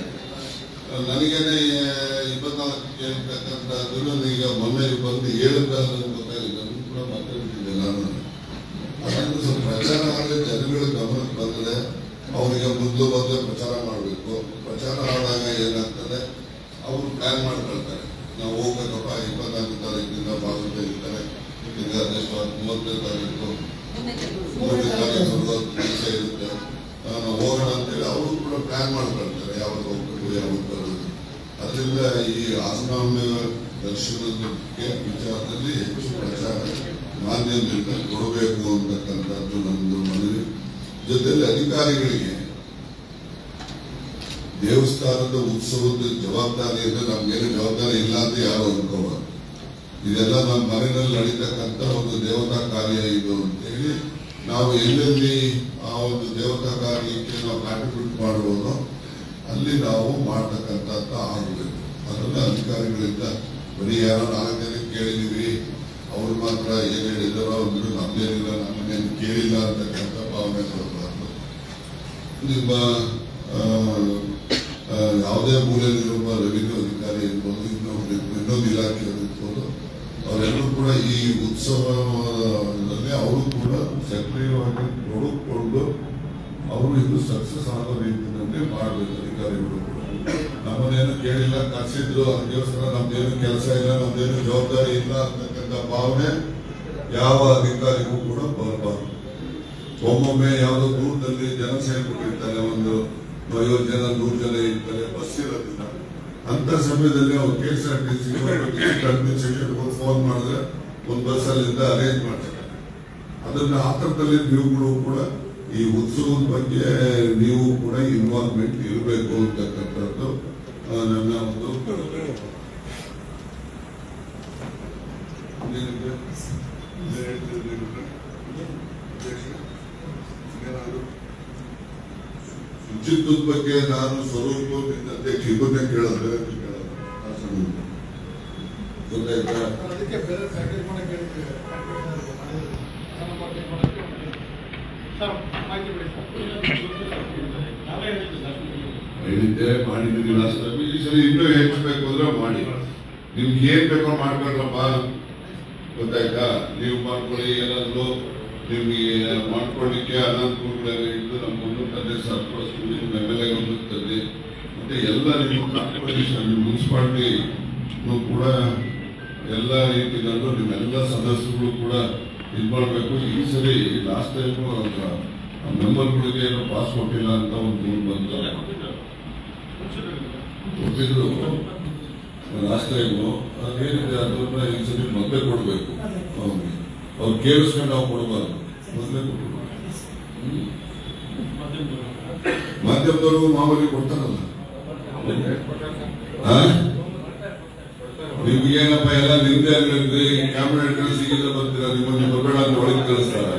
ನನಗೇನೆ ಇಪ್ಪತ್ನಾಲ್ಕು ಕೇಳ್ತಕ್ಕಂಥದ್ದು ಈಗ ಮೊನ್ನೆ ಬಂದು ಹೇಳಿದ್ರೆ ನನಗೆ ಗೊತ್ತಾಗಿಲ್ಲ ನಾನು ಕೂಡ ಮಾತಾಡ್ತಿದ್ದೆ ನಾನು ಅದನ್ನು ಸ್ವಲ್ಪ ಪ್ರಚಾರ ಆದರೆ ಜನಗಳ ಗಮನಕ್ಕೆ ಬಂದರೆ ಅವರಿಗೆ ಮೊದಲು ಮೊದಲೇ ಪ್ರಚಾರ ಮಾಡಬೇಕು ಪ್ರಚಾರ ಆದಾಗ ಏನಾಗ್ತದೆ ಅವರು ಪ್ಲಾನ್ ಮಾಡ್ಕೊಳ್ತಾರೆ ನಾವು ಹೋಗ್ಬೇಕಪ್ಪ ಇಪ್ಪತ್ನಾಲ್ಕು ತಾರೀಕಿನಿಂದ ಬಾಸುದೇ ಇರ್ತಾರೆ ಈಗ ಅದೆಷ್ಟು ಮೂವತ್ತನೇ ತಾರೀಕು ಮೂವತ್ತನೇ ತಾರೀಕು ಒಂದು ಕೆಲಸ ಇರುತ್ತೆ ಆ, ನಾವು ಹೋಗೋಣ ಅಂತೇಳಿ ಅವರು ಕೂಡ ಪ್ಲಾನ್ ಮಾಡ್ಕೊಳ್ತಾರೆ ಯಾವಾಗ ಹೋಗ್ಬೇಕು ಯಾವಾಗ ಬರೋದು ಅದರಿಂದ ಈ ಆಸನಾಮ ದರ್ಶನದ ಬಗ್ಗೆ ವಿಚಾರದಲ್ಲಿ ಹೆಚ್ಚು ಪ್ರಚಾರ ಮಾಧ್ಯಮದಿಂದ ಕೊಡಬೇಕು ಅಂತಕ್ಕಂಥದ್ದು ನಮ್ಮದು ಮನವಿ ಜೊತೆಲಿ ಅಧಿಕಾರಿಗಳಿಗೆ ದೇವಸ್ಥಾನದ ಉತ್ಸವದ ಜವಾಬ್ದಾರಿಯಿಂದ ನಮ್ಗೇನು ಜವಾಬ್ದಾರಿ ಇಲ್ಲ ಅಂತ ಯಾರು ಅನ್ಕೋಬಾರ್ದು ಇದೆಲ್ಲ ನಮ್ಮ ಮನೆಯಲ್ಲಿ ನಡೀತಕ್ಕಂಥ ಒಂದು ದೇವತಾ ಕಾರ್ಯ ಇದು ಅಂತೇಳಿ ನಾವು ಎಲ್ಲೆಲ್ಲಿ ಆ ಒಂದು ದೇವತಾ ಕಾರ್ಯಕ್ಕೆ ನಾವು ಕಾಂಟ್ರಿಬ್ಯೂಟ್ ಮಾಡ್ಬೋದೋ ಅಲ್ಲಿ ನಾವು ಮಾಡ್ತಕ್ಕಂಥದ್ದು ಆಗಬೇಕು ಅದನ್ನ ಅಧಿಕಾರಿಗಳಿಂದ ಬರೀ ಯಾರೋ ನಾಲ್ಕು ಜನ ಕೇಳಿದೀವಿ ಅವ್ರು ಮಾತ್ರ ಏನ್ ಹೇಳಿದಾರೋ ಅಂದ್ರೆ ನಮ್ದೇನಿಲ್ಲ ನಮ್ಮನ್ನೇನು ಕೇಳಿಲ್ಲ ಅಂತಕ್ಕಂಥ ಭಾವನೆ ಕೊಡಬಾರ್ದು ನಿಮ್ಮ ಆ, ಆ, ಯಾವುದೇ ಮೂಲೆಯಲ್ಲಿರುವ ರೆವಿನ್ಯೂ ಅಧಿಕಾರಿ ಇರ್ಬೋದು ಇನ್ನು ಇನ್ನೊಂದು ಇಲಾಖೆಯವರು ಇರ್ಬೋದು ಅವರೆಲ್ಲರೂ ಕೂಡ ಈ ಉತ್ಸವದಲ್ಲಿ ಅವರು ಕೂಡ ಸಕ್ರಿಯವಾಗಿ ತೊಡಗಿಕೊಂಡು ಅವರು ಇದು ಸಕ್ಸಸ್ ಆಗೋ ರೀತಿಯಲ್ಲಿ ಮಾಡಬೇಕು ಅಧಿಕಾರಿಗಳು ಕೂಡ ನಮ್ಮನ್ನೇನು ಕೇಳಿಲ್ಲ ಕರ್ಸಿದ್ರು ಅದಕ್ಕೋಸ್ಕರ ನಮ್ದೇನು ಕೆಲಸ ಇಲ್ಲ ನಮ್ದೇನು ಜವಾಬ್ದಾರಿ ಇಲ್ಲ ಅಂತಕ್ಕಂಥ ಭಾವನೆ ಯಾವ ಅಧಿಕಾರಿಗೂ ಕೂಡ ಬರಬಾರ್ದು ಒಮ್ಮೊಮ್ಮೆ ಯಾವುದೋ ದೂರದಲ್ಲಿ ಜನ ಸೇರ್ಬಿಟ್ಟಿರ್ತಾರೆ ಒಂದು ಐವತ್ತು ಜನ ನೂರು ಜನ ಇರ್ತಾರೆ ಬಸ್ ಇರೋದಿಲ್ಲ ಅಂತ ಸಮಯದಲ್ಲಿ ಅವ್ರು K S R T C administration phone ಮಾಡಿದ್ರೆ ಒಂದು ಬಸ್ ಅಲ್ಲಿಂದ ಅರೇಂಜ್ ಮಾಡ್ತಾರೆ ಅದನ್ನ ಆತರದಲ್ಲಿ ನೀವುಗಳು ಕೂಡ ಈ ಉತ್ಸವದ ಬಗ್ಗೆ ನೀವು ಕೂಡ ಇನ್ವಾಲ್ವ್ಮೆಂಟ್ ಇರಬೇಕು ಅಂತಕ್ಕಂಥದ್ದು ಆ, ನನ್ನ ಒಂದು ಏನಿದೆ? ಏನ್ ಹೇಳ್ತಿದ್ರಿ ಇವ್ರೆ? ಅಧ್ಯಕ್ಷ? ಏನಾದ್ರು? ಶುಚಿತ್ವದ ಬಗ್ಗೆ ನಾನು ಸ್ವರೂಪ ಅಧ್ಯಕ್ಷ ಇಬ್ಬರನ್ನೇ ಕೇಳಿದ್ರೆ ಕೇಳೋದು ಹಾಸನ. ಗೊತ್ತಾಯ್ತಾ ಅದಕ್ಕೆ ಬೇರೆ ಪ್ಯಾಕೇಜ್ ಮಾಡಕ್ಕೆ ಹೇಳಿದ್ವಿ. ಸಣ್ಣ ಪಾರ್ಟಿ ಮಾಡಕ್ಕೆ ಸರ್ ಮಾಹಿತಿ ಬಿಡಿ ಸರ್ ನಾವೇ ಹೇಳಿದ್ದು ಸರ್ ಹೇಳಿದ್ದೆ ಮಾಡಿದ್ದೀನಿ ಲಾಸ್ಟ್ ಟೈಮ್ ಈ ಸರಿ ಇನ್ನೂ ಹೆಚ್ಚಬೇಕು ಅಂದ್ರೆ ಮಾಡಿ ನಿಮ್ಗೆ ಏನ್ ಬೇಕೋ ಮಾಡ್ಕೊಳ್ರಪ್ಪ ಗೊತ್ತಾಯ್ತಾ ನೀವು ಮಾಡ್ಕೊಳ್ಳಿ ಏನಾದ್ರು ನಿಮ್ಗೆ ಮಾಡ್ಕೊಳ್ಳಿಕ್ಕೆ ಅನಾನುಕೂಲಗಳು ಇದ್ದು ನಮ್ಮ ಮುಂದೆ ತಂದೆ ಸರ್ಪಡಿಸ್ತೀವಿ ನಿಮ್ಮ ಎಮ್ ಎಲ್ ಎ ತಂದೆ ಮತ್ತೆ ಎಲ್ಲ ನಿಮ್ಮ ಕಾರ್ಪೊರೇಷನ್ ನಿಮ್ಮ ಮುನ್ಸಿಪಾಲ್ಟಿ ಕೂಡ ಎಲ್ಲ ರೀತಿಗಳಲ್ಲೂ ನಿಮ್ಮೆಲ್ಲ ಸದಸ್ಯರು ಕೂಡ ಇದು ಮಾಡಬೇಕು ಈ ಸರಿ ಲಾಸ್ಟ್ ಟೈಮ್ ಮೆಂಬರ್ಗಳಿಗೆ ಏನೋ ಪಾಸ್ ಕೊಟ್ಟಿಲ್ಲ ಅಂತ ಒಂದು ದೂರು ಬಂತು ಕೊಟ್ಟಿದ್ರು ಲಾಸ್ಟ್ ಟೈಮು ಅದೇನಿದೆ ಅದನ್ನ ಈ ಸರಿ ಮೊದಲೇ ಕೊಡಬೇಕು ಅವ್ರಿಗೆ ಅವ್ರು ಕೇಳಿಸ್ಕೊಂಡು ನಾವು ಕೊಡಬಾರ್ದು ಮೊದಲೇ ಕೊಡಬೇಕು ಮಾಧ್ಯಮದವರು ಮಾಮೂಲಿ ಕೊಡ್ತಾರಲ್ಲ ಆ? ನಿಮ್ಗೇನಪ್ಪ ಎಲ್ಲ ನಿಮ್ದೇ ಆಗಿರುತ್ತೆ ಕ್ಯಾಮ್ರಾ ಇಟ್ಕೊಂಡು ಸಿಗಿದ್ರೆ ಬರ್ತೀರಾ ನಿಮ್ಮನ್ನ ಬರಬೇಡ ಅಂತ ಒಳಗೆ ಕಳಿಸ್ತಾರ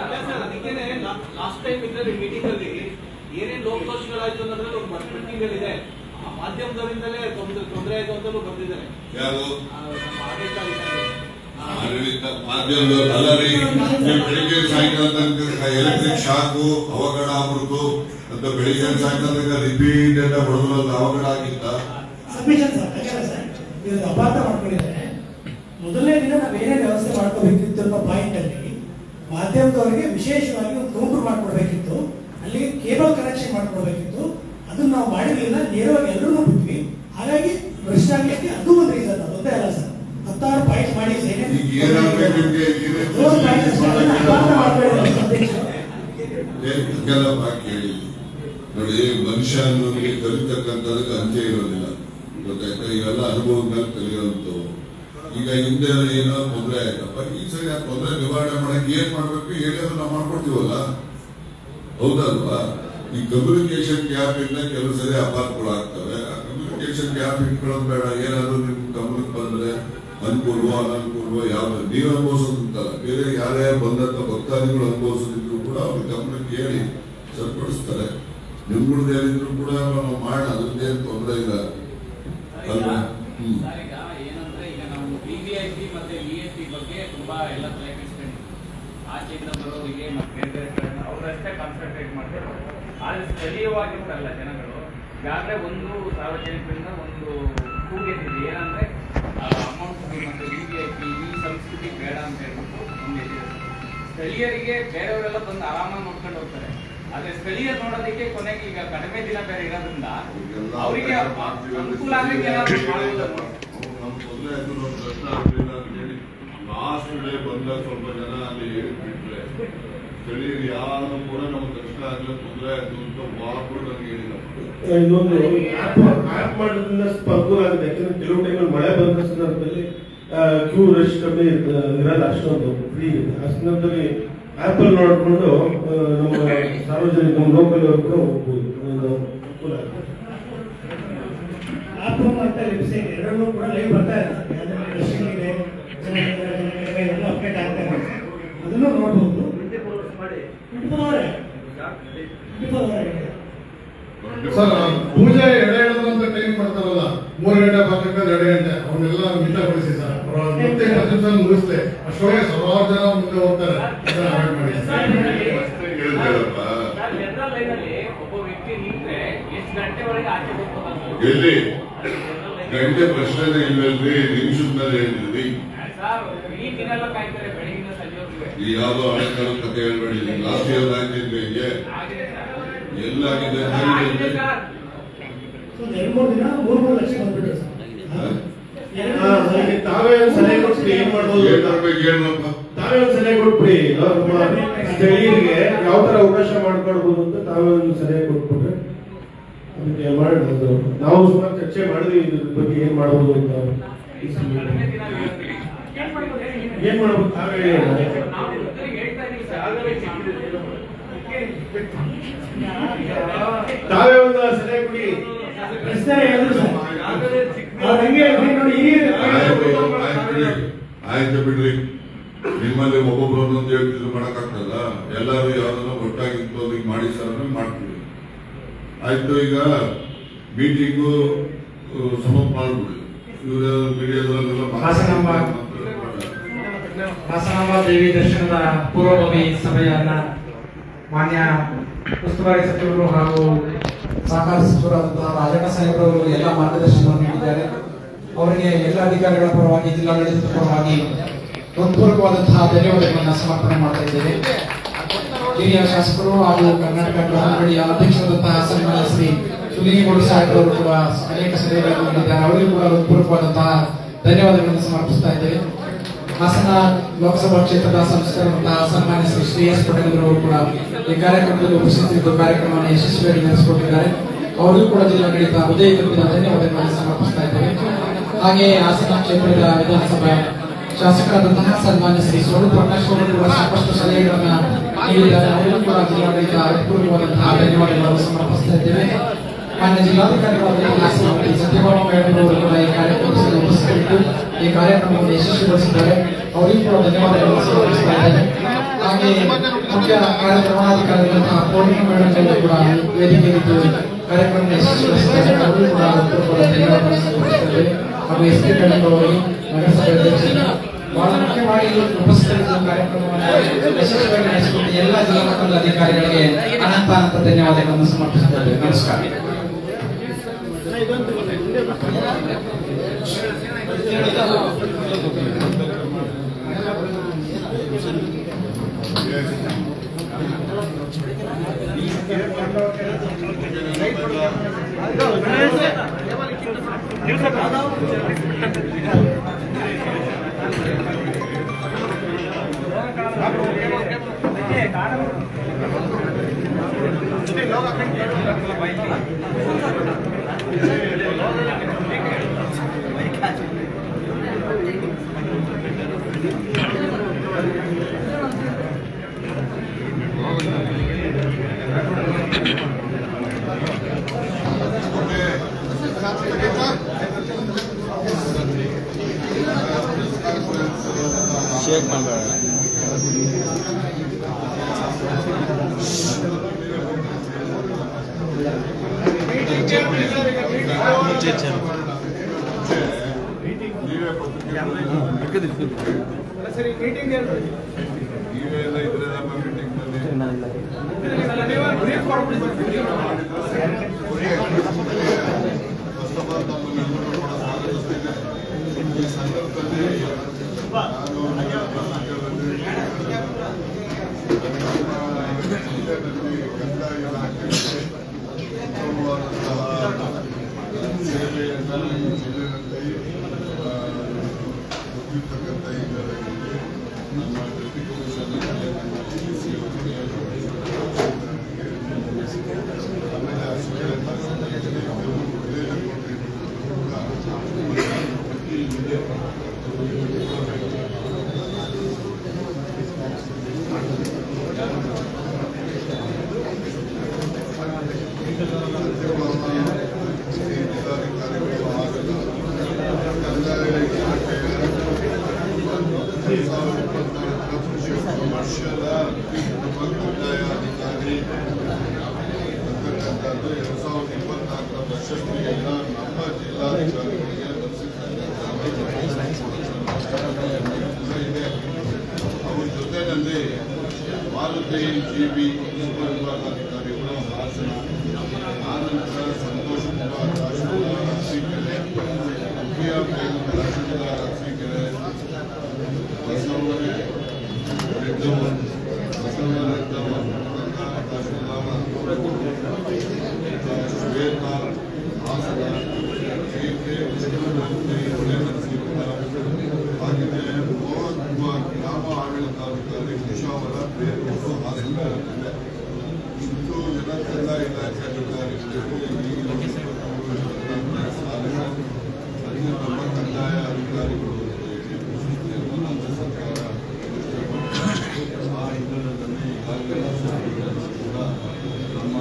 ಲಾಸ್ಟ್ ಟೈಮ್ ಇದ್ದರೆ ಮೀಟಿಂಗ್ ಅಲ್ಲಿ ಏನೇನ್ ಲೋಪದೋಷಗಳಾಯ್ತು ಅನ್ನೋದ್ರಲ್ಲಿ ಒಂದು ಮೀಟಿಂಗ್ ಅಲ್ಲಿ ಇದೆ ಆ ಮಾಧ್ಯಮದವರಿಂದಲೇ ತೊಂದರೆ ತೊಂದರೆ ಆಯ್ತು ಅಂತಲೂ ಬರ್ತಿದ್ದಾರೆ ಯಾರು ಆ, ನಮ್ಮ ಆಡಳಿತಾಧಿಕಾರಿ ಆಡಳಿತ ಮಾಧ್ಯಮದವರು ಅಲ್ಲ ರೀ ನೀವು ಬೆಳಿಗ್ಗೆ ಸಾಯಂಕಾಲ ತನಕ ಎಲೆಕ್ಟ್ರಿಕ್ ಶಾಕು ಅವಘಡ ಆಗ್ಬಿಡ್ತು ಅಂತ ಬೆಳಿಗ್ಗೆ ಸಾಯಂಕಾಲ ತನಕ ರಿಪೀಟ್ ಅಂತ ಹೊಡೆದ್ರಲ್ಲ ಅವಘಡ ಆಗಿತ್ತ ಸಬ್ಮಿಷನ್ ಸರ್ ಹಾಗಲ್ಲ ಸರ್ ಇವ್ರು ಅಪಾರ್ಥ ಮಾಡ್ಕೊಂಡಿದ್ದಾರೆ ಮೊದಲನೇ ದಿನ ನಾವು ಏನೇನು ವ್ಯವಸ್ಥೆ ಮಾಡ್ಕೋಬೇಕಿತ್ತು ಅನ್ನೋ ಪಾಯಿಂಟ್ ಅಲ್ಲಿ ಮಾಧ್ಯಮದವರಿಗೆ ವಿಶೇಷವಾಗಿ ಒಂದು ಕೌಂಟರ್ ಮಾಡ್ಕೊಡ್ಬೇಕಿತ್ತು ಅಲ್ಲಿ ಕೇಬಲ್ ಕನೆಕ್ಷನ್ ಮಾಡ್ಕೊಡ್ಬೇಕಿತ್ತು ಅದನ್ನ ನಾವು ಮಾಡಿರ್ಲಿಲ್ಲ ನೇರವಾಗಿ ಎಲ್ಲರೂ ಬಿಟ್ವಿ ಹಾಗಾಗಿ ಭ್ರಷ್ಟ ಆಗ್ಲಿಕ್ಕೆ ಅದು ಒಂದು ರೀಸನ್ ಅದೊಂದೇ ಅಲ್ಲ ಸರ್ ಹತ್ತಾರು ಪಾಯಿಂಟ್ ಮಾಡಿ ಏನೇನು ಈಗ ಏನಾಗ್ಬೇಕು ನಿಮ್ಗೆ ಏನೇನ್ ಮೂರು point ಅಷ್ಟೇ, ಅದನ್ನ ಅಪಾರ್ಥ ಮಾಡ್ಕೊಳ್ಳಿ ಅಧ್ಯಕ್ಷರು. ಕೆಲಪ್ಪ ಕೇಳಿ ನೋಡಿ ಮನುಷ್ಯ ಅನ್ನೋನಿಗೆ ಕಲಿತಕ್ಕಂಥದಕ್ಕೆ ಅಂತ್ಯ ಇರೋದಿಲ್ಲ ಗೊತ್ತಾಯ್ತಾ ಇವೆಲ್ಲ ಅನುಭವದ ಮೇಲೆ ಕಲಿಯುವಂಥವು ಈಗ ಹಿಂದೆ ಏನೋ ತೊಂದರೆ ಆಯ್ತಪ್ಪ ಈ ಸರಿ ಆ ತೊಂದರೆ ನಿವಾರಣೆ ಮಾಡಕ್ಕೆ ಏನ್ ಮಾಡ್ಬೇಕು ಹೇಳಿದ್ರೆ ನಾವು ಮಾಡ್ಕೊಡ್ತೀವಲ್ಲ ಹೌದಲ್ವಾ ಈ ಕಮ್ಯುನಿಕೇಶನ್ ಗ್ಯಾಪ್ ಇಂದ ಕೆಲವು ಸರಿ ಅಪಾರ್ಥಗಳಾಗ್ತವೆ ಆ ಕಮ್ಯುನಿಕೇಶನ್ ಗ್ಯಾಪ್ ಇಟ್ಕೊಳ್ಳೋದು ಬೇಡ ಏನಾದ್ರು ನಿಮ್ ಗಮನಕ್ಕೆ ಬಂದ್ರೆ ಅನುಕೂಲವೋ ಅನನುಕೂಲವೋ ಯಾವ್ದು ನೀವು ಅನುಭವಿಸೋದಂತಲ್ಲ ಬೇರೆ ಯಾರೇ ಬಂದಂತ ಭಕ್ತಾದಿಗಳು ಅನುಭವಿಸೋದಿದ್ರು ಕೂಡ ಅವ್ರಿಗೆ ಗಮನಕ್ಕೆ ಹೇಳಿ ಸರಿಪಡಿಸ್ತಾರೆ ನಿಮ್ಗಳದ್ದು ಏನಿದ್ರು ಕೂಡ ನಾವು ಮಾಡೋಣ ಅದ್ರದ್ದೇನು ತೊಂದರೆ ಇಲ್ಲ ಅಲ್ವಾ ಹ್ಮ್ ಸರ್, ಈಗ ಏನಂದ್ರೆ ಈಗ ನಾವು ವಿ ವಿ ಐ ಪಿ ಮತ್ತೆ ವಿ ಎಸ್ ಪಿ ಬಗ್ಗೆ ತುಂಬಾ ಎಲ್ಲ ತಲೆ ಕೆಡಿಸ್ಕೊಂಡಿದ್ವಿ ಆಚೆಯಿಂದ ಬರೋರಿಗೆ ಮತ್ತೆ ಬೇರೆ ಬೇರೆ ಕಡೆ ಅವ್ರಷ್ಟೇ ಕಾನ್ಸಂಟ್ರೇಟ್ ಮಾಡ್ತಾರೆ ಆದ್ರೆ ಸ್ಥಳೀಯವಾಗಿರ್ತಾರಲ್ಲ ಜನಗಳು ಈಗಾಗಲೇ ಒಂದು ಸಾರ್ವಜನಿಕರಿಂದ ಒಂದು ಕೂಗೆತ್ತಿದೆ ಏನಂದ್ರೆ ಅಮೌಂಟ್ ಮತ್ತೆ ವಿ ವಿ ಐ ಪಿ ಈ ಸಂಸ್ಕೃತಿ ಬೇಡ ಅಂತ ಹೇಳ್ಬಿಟ್ಟು ಒಂದು ಎದ್ದಿದೆ. ಸ್ಥಳೀಯರಿಗೆ ಬೇರೆಯವರೆಲ್ಲ ಬಂದು ಆರಾಮಾಗಿ ನೋಡ್ಕೊಂಡು ಹೋಗ್ತಾರೆ ಆದ್ರೆ ಸ್ಥಳೀಯರು ನೋಡೋದಕ್ಕೆ ಕೊನೆಗೆ ಈಗ ಕಡಿಮೆ ದಿನ ಬೇರೆ ಇರೋದ್ರಿಂದ ಅವರಿಗೆ ಅನುಕೂಲ ಆಗಲಿಕ್ಕೆ ಏನಾದ್ರು ಮಾಡ್ಬೋದಲ್ವಾ? ನಮ್ಮ ತೊಂದರೆ ಆಯ್ತು ನಮ್ಮ ಕಷ್ಟ ಆಗ್ಲಿಲ್ಲ ಅಂತ ಹೇಳಿ ಲಾಸ್ಟ್ ಡೇ ಬಂದಾಗ ಸ್ವಲ್ಪ ಜನ ಅಲ್ಲಿ ಹೇಳ್ಬಿಟ್ರೆ ಸ್ಥಳೀಯರು ಯಾರು ಕೂಡ ನಮ್ಗೆ ಕಷ್ಟ ಆಗಲ್ಲ ತೊಂದರೆ ಆಯ್ತು ಅಂತ ಒಬ್ಬರು ನನಗೆ ಹೇಳಿಲ್ಲ ಇನ್ನೊಂದು ಆಪ್ ಆಪ್ ಮಾಡೋದ್ರಿಂದ ಸ್ವಲ್ಪ ಅನುಕೂಲ ಆಗುತ್ತೆ ಯಾಕಂದ್ರೆ ಕೆಲವು ಟೈಮಲ್ಲಿ ಮಳೆ ಬಂದ ಸಂದರ್ಭದಲ್ಲಿ ಕ್ಯೂ ರಶ್ ಕಮ್ಮಿ ಇರ್ತ- ಇರಲ್ಲ ಅಷ್ಟೊಂದು ಫ್ರೀ ಆ ಸಂದರ್ಭದಲ್ಲಿ ಆಪ್ ಅಲ್ಲಿ ನೋಡ್ಕೊಂಡು ಆ, ನಮ್ಮ ಸಾರ್ವಜನಿಕ ನಮ್ಮ ಲೋಕಲ್ ಅವರು ಕೂಡ ಹೋಗ್ಬೋದು ಒಂದು ಅನುಕೂಲ ಆಗುತ್ತೆ ಆಪ್ ಮತ್ತೆ ವೆಬ್ಸೈಟ್ ಎರಡನ್ನೂ ಕೂಡ ಲೈವ್ ಬರ್ತಾ ಇರುತ್ತೆ ಯಾವ್ದ್ರಲ್ಲಿ rushing ಇದೆ ಜನ ಇದ್ದಾರೆ, ಜನ ಕಡಿಮೆ ಇದೆ, ಎಲ್ಲ ಅಪ್ಡೇಟ್ ಆಗ್ತಾ ಇರುತ್ತೆ ಅದನ್ನು ನೋಡ್ಬೋದು ಇಟ್ಕೊಂಡವ್ರೆ. ಇಟ್ಕೊಂಡವ್ರೆ. ಸರ್ ಪೂಜೆ ಎಡೆ ಹಿಡಿದಂತ ಟೈಮ್ ಮಾಡ್ತಾರಲ್ಲ ಮೂರು ಗಂಟೆ ಪಕ್ಕಕ್ಕೆ ಎರಡು ಗಂಟೆ ಅವನ್ನೆಲ್ಲ ಮಿತಗೊಳಿಸಿ ಸರ್ ಅವ್ರ ಮತ್ತೆ ಇಪ್ಪತ್ತು ನಿಮಿಷ ಮುಗಿಸ್ತೆ ಅಷ್ಟೊಳಗೆ ಸಾವಿರಾರು ಜನ ಮುಂದೆ ಹೋಗ್ತಾರೆ ಅದನ್ನ ಅವಾಯ್ಡ್ ಮಾಡಿ ಹೇಳಿದ್ರಪ್ಪ ಸರ್, ಜನರಲ್ ಲೈನಲ್ಲಿ ಒಬ್ಬ ವ್ಯಕ್ತಿ ನಿಂತ್ರೆ ಎಷ್ಟು ಗಂಟೆವರೆಗೆ ಆಚೆ ಹೋಗ್ಬೋದು ಎಲ್ಲಿ ಜನರಲ್ ಲೈನ್ ಗಂಟೆ ಪ್ರಶ್ನೆ ಇಲ್ಲಲ್ರಿ ನಿಮಿಷದ ಮೇಲೆ ಹೇಳಿದ್ರಿ ಸರ್ ಈ ದಿನೆಲ್ಲ ಕಾಯ್ತಾರೆ ಬೆಳಗಿನ ಸಂಜೆವರೆಗೂ ಈ ಯಾವ್ದೋ ಹಳೆ ಕಾಲದ ಕಥೆ ಹೇಳ್ಬೇಡಿ ಲಾಸ್ಟ್ ಇಯರ್ ಆಗಿದ್ವಿ ಹೀಗೆ ಎಲ್ಲಾಗಿದೆ ಆಗಿದೆ ಸರ್ ಒಂದು ಎರಡು ಮೂರು ದಿನ ಮೂರು ಮೂರು ಲಕ್ಷ ಬಂದ್ಬಿಟ್ಟು ಸರ್ ಹಾ, ಅದಕ್ಕೆ ತಾವೇ ಒಂದು ಸಲಹೆ ಕೊಟ್ಬಿಡಿ ಏನ್ ಮಾಡ್ಬೋದು ಏನ್ ಅಂತ. ಮಾಡ್ಬೇಕು ಹೇಳಪ್ಪ ತಾವೇ ಒಂದು ಸಲಹೆ ಕೊಟ್ಬಿಡಿ ನಮ್ಮ ಸ್ಥಳೀಯರಿಗೆ ಯಾವ ತರ ಅವಕಾಶ ಮಾಡ್ಕೊಡ್ಬೋದು ಅಂತ ತಾವೇ ಒಂದು ಸಲಹೆ ಕೊಟ್ಬಿಟ್ರೆ ಅದಕ್ಕೆ ಮಾಡ್ಬೋದು ನಾವು ಸುಮಾರು ಚರ್ಚೆ ಮಾಡಿದ್ವಿ ಇದ್ರ ಬಗ್ಗೆ ಏನ್ ಮಾಡ್ಬೋದು ಅಂತ ಏನ್ ಮಾಡ್ಬೋದು ತಾವೇ ಹೇಳಿ ತಾವೇ ಒಂದು ಸಲಹೆ ಕೊಡಿ ಪ್ರಶ್ನೆ ಹೇಳಿದ್ರು ಸರ್ ಅವ್ರು ಹಂಗೆ ಹೇಳ್ತಾರೆ ನೋಡಿ ಈ ಆಯ್ತು, ಆಯ್ತು ಬಿಡಿ. ಆಯ್ತು ಬಿಡ್ರಿ ನಿಮ್ಮಲ್ಲಿ ಒಬ್ಬೊಬ್ರು ಒಂದೊಂದು ಹೇಳ್ತಿದ್ರು ಮಾಡಕ್ಕಾಗ್ತದ ಎಲ್ಲರೂ ಯಾವ್ದನ್ನ ಒಟ್ಟಾಗಿ ಹಿಂಗೆ ಮಾಡಿ ಸರ್ ಅಂದ್ರೆ ಮಾಡ್ತೀವಿ ಆಯ್ತು ಈಗ ಮೀಟಿಂಗು ಸಮಪ್ ಮಾಡ್ಬಿಡಿ ಇವ್ರ ಮೀಡಿಯಾದಲ್ಲೆಲ್ಲ ಹಾಸನಾಂಬ ಹಾಸನಾಂಬ ದೇವಿ ದರ್ಶನದ ಪೂರ್ವಭಾವಿ ಸಭೆಯನ್ನ ಮಾನ್ಯ ಉಸ್ತುವಾರಿ ಸಚಿವರು ಹಾಗೂ ಸಹಕಾರ ಸಚಿವರಾದಂತಹ ರಾಜಣ್ಣ ಸಾಹೇಬ್ರವರು ಎಲ್ಲ ಮಾರ್ಗದರ್ಶನವನ್ನು ನೀಡಿದ್ದಾರೆ ಅವರಿಗೆ ಎಲ್ಲ ಅಧಿಕಾರಿಗಳ ಪರವಾಗಿ ಜಿಲ್ಲಾಡಳಿತದ ಪರವಾಗಿ ಹೃತ್ಪೂರ್ವಕವಾದಂತಹ ಧನ್ಯವಾದಗಳನ್ನು ಸಮರ್ಪಣೆ ಮಾಡ್ತಾ ಇದ್ದೇವೆ ಹಿರಿಯ ಶಾಸಕರು ಹಾಗೂ ಕರ್ನಾಟಕ ಗೃಹ ಮಂಡಳಿಯ ಅಧ್ಯಕ್ಷರಾದಂತಹ ಸನ್ಮಾನ್ಯ ಶ್ರೀ ಸುಲಿಂಗೇಗೌಡ ಸಾಹೇಬ್ರವರು ಕೂಡ ಅನೇಕ ಸಲಹೆಗಳನ್ನು ನೀಡಿದ್ದಾರೆ ಅವರಿಗೂ ಕೂಡ ಹೃತ್ಪೂರ್ವಕವಾದಂತಹ ಧನ್ಯವಾದಗಳನ್ನು ಸಮರ್ಪಿಸ್ತಾ ಇದ್ದೇವೆ ಹಾಸನ ಲೋಕಸಭಾ ಕ್ಷೇತ್ರದ ಸಂಸದರಾದಂತಹ ಸನ್ಮಾನ್ಯ ಶ್ರೀ ಶ್ರೀ ಎಸ್ ಪಟೇಲ್ ಅವರು ಕೂಡ ಈ ಕಾರ್ಯಕ್ರಮದಲ್ಲಿ ಉಪಸ್ಥಿತರಿದ್ದು ಕಾರ್ಯಕ್ರಮವನ್ನು ಯಶಸ್ವಿಯಾಗಿ ನಡೆಸಿಕೊಟ್ಟಿದ್ದಾರೆ ಅವರಿಗೂ ಕೂಡ ಜಿಲ್ಲಾಡಳಿತ ಹೃದಯ ತುಂಬಿದ ಧನ್ಯವಾದಗಳನ್ನು ಸಮರ್ಪಿಸ್ತಾ ಇದ್ದೇವೆ ಹಾಗೆ ಹಾಸನ ಕ್ಷೇತ್ರದ ವಿಧಾನಸಭಾ ಶಾಸಕರಾದಂತಹ ಸನ್ಮಾನ್ಯ ಶ್ರೀ ಸ್ವರೂಪ್ ಪ್ರಕಾಶ್ ಅವರು ಕೂಡ ಸಾಕಷ್ಟು ಸಲಹೆಗಳನ್ನ ನೀಡಿದ್ದಾರೆ ಅವರಿಗೂ ಕೂಡ ಜಿಲ್ಲಾಡಳಿತ ಹೃತ್ಪೂರ್ವಕವಾದಂತಹ ಧನ್ಯವಾದಗಳನ್ನು ಸಮರ್ಪಿಸ್ತಾ ಇದ್ದೇವೆ ಮಾನ್ಯ ಜಿಲ್ಲಾಧಿಕಾರಿಗಳಾದ ಹಾಸನ ಶ್ರೀ ಸತ್ಯಭಾಮ ಮೇಡಮ್ ಅವರು ಕೂಡ ಈ ಕಾರ್ಯಕ್ರಮದಲ್ಲಿ ಉಪಸ್ಥಿತರಿದ್ದು ಈ ಕಾರ್ಯಕ್ರಮವನ್ನು ಯಶಸ್ವಿಗೊಳಿಸಿದ್ದಾರೆ ಅವರಿಗೂ ಕೂಡ ಧನ್ಯವಾದಗಳನ್ನು ಸಮರ್ಪಿಸ್ತಾ ಇದ್ದೇನೆ ಹಾಗೆ ಮುಖ್ಯ ಕಾರ್ಯಕ್ರಮಾಧಿಕಾರಿಗಳಂತಹ ಪೂರ್ಣಿಮಾ ಮೇಡಮ್ ಅವರು ಕೂಡ ವೇದಿಕೆಯಲ್ಲಿದ್ದು ಕಾರ್ಯಕ್ರಮ ಯಶಸ್ವಿಗೊಳಿಸಿದ್ದಾರೆ ಅವರಿಗೂ ಕೂಡ ಹೃತ್ಪೂರ್ವಕವಾದ ಧನ್ಯವಾದಗಳನ್ನು ಸಮರ್ಪಿಸ್ತಾ ಇದ್ದೇವೆ ಹಾಗೂ ಎಸ್ ಪಿ ಮೇಡಮ್ ಅವರಿಗೆ ನಗರಸಭೆ ಅಧ್ಯಕ್ಷರಿಗೆ ಬಹಳ ಮುಖ್ಯವಾಗಿ ಉಪಸ್ಥಿತರಿದ್ದ ಕಾರ್ಯಕ್ರಮವನ್ನು ಯಶಸ್ವಿಯಾಗಿ ನಡೆಸಿಕೊಟ್ಟ ಎಲ್ಲ ಜಿಲ್ಲಾ ಮಟ್ಟದ ಅಧಿಕಾರಿಗಳಿಗೆ ಅನಂತ ಅನಂತ ಧನ್ಯವಾದಗಳನ್ನು ಸಮರ್ಪಿಸುತ್ತೇವೆ ನಮಸ್ಕಾರ ಶೇಕ್ ಮಾಡಬೇಡ ಸರಿ ಮೀಟಿಂಗ್ ನೀವೆಲ್ಲ ಇದ್ರೆ ನಮ್ಮ meeting brief first of all ತಮ್ಮನ್ನೆಲ್ಲರೂ ಕೂಡ ಸ್ವಾಗತಿಸ್ತೇನೆ ಈ ಸಂದರ್ಭದಲ್ಲಿ ನಾನು ರಾಜ್ಯದಲ್ಲಿ ಜಿಲ್ಲೆಯಲ್ಲಿ ಕಂದಾಯ ಇಲಾಖೆಗೆ ಉತ್ತಮವಾದಂತಹ ಸೇವೆಯನ್ನು ಈ ಜಿಲ್ಲೆಯಲ್ಲಿ ಆ, ಕೊಟ್ಟಿರ್ತಕ್ಕಂಥ ಹಿನ್ನೆಲೆಯಲ್ಲಿ ನಮ್ಮ ಡೆಪ್ಟಿ ಕಮಿಷನರ್ ಡಿ ಸಿ ಅವರಿಗೆ ಆಮೇಲೆ ಅಷ್ಟೇ ಕಮರ್ಷಿಯಲ್ ಕಂದಾಯಾಧಿಕಾರಿ ಅಂತಕ್ಕಂಥದ್ದು ಎರಡ್ ಸಾವಿರದ ಇಪ್ಪತ್ನಾಲ್ಕರ ಪ್ರಶಸ್ತಿ ಎಲ್ಲ ನಮ್ಮ ಜಿಲ್ಲಾಧಿಕಾರಿಗಳಿಗೆ ಇದೆ ಅವ್ರ ಜೊತೆಯಲ್ಲಿ ಮಾರುತಿ ಜಿ ಬಿ ಉಪವಿಭಾಗಾಧಿಕಾರಿಗಳು ಹಾಸನ ಆನಂತರ ಸಂತೋಷ್ ಕುಮಾರ್ ರಾಜ್ಕುಮಾರ್ ಸಿಕ್ಕಲೆ ಗ್ರಾಮ ಆಡಳಿತಾಧಿಕಾರಿ ಕುಶಾವರ ಬೇರೂರು ಹಾಸನ ಇಷ್ಟು ಜನತೆಲ್ಲ ಇಲಾಖೆ ಅಧಿಕಾರಿಗಳು ಅಲ್ಲಿ ನಮ್ಮ ಕಂದಾಯ ಅಧಿಕಾರಿಗಳು ನಮ್ಮ ಸರ್ಕಾರ ಆ ಹಿನ್ನೆಲೆಯಲ್ಲಿ ಈಗಾಗಲೇ ಕೂಡ ನಮ್ಮ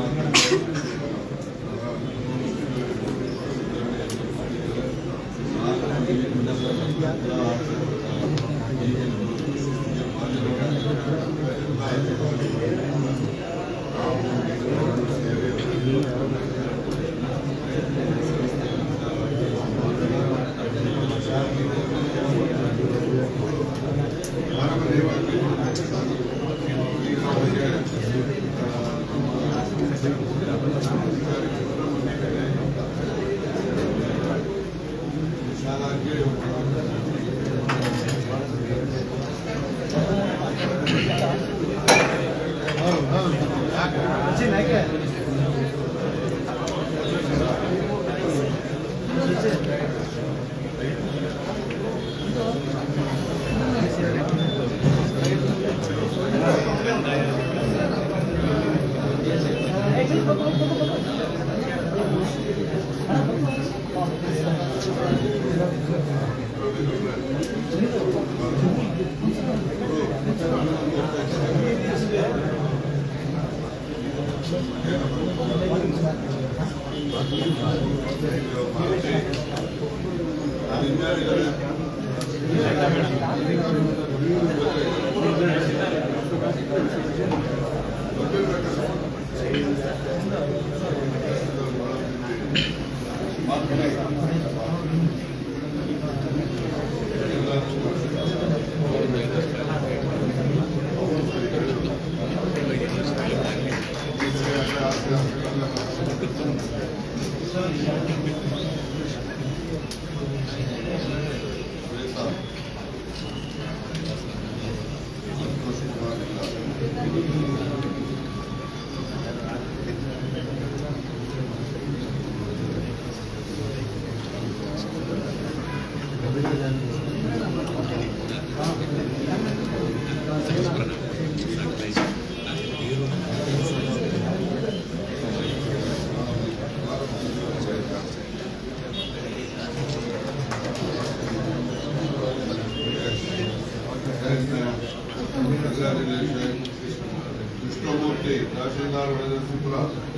ಕೃಷ್ಣಮೂರ್ತಿ ತಹಶೀಲ್ದಾರ್ ವೇದಸಿಪುರ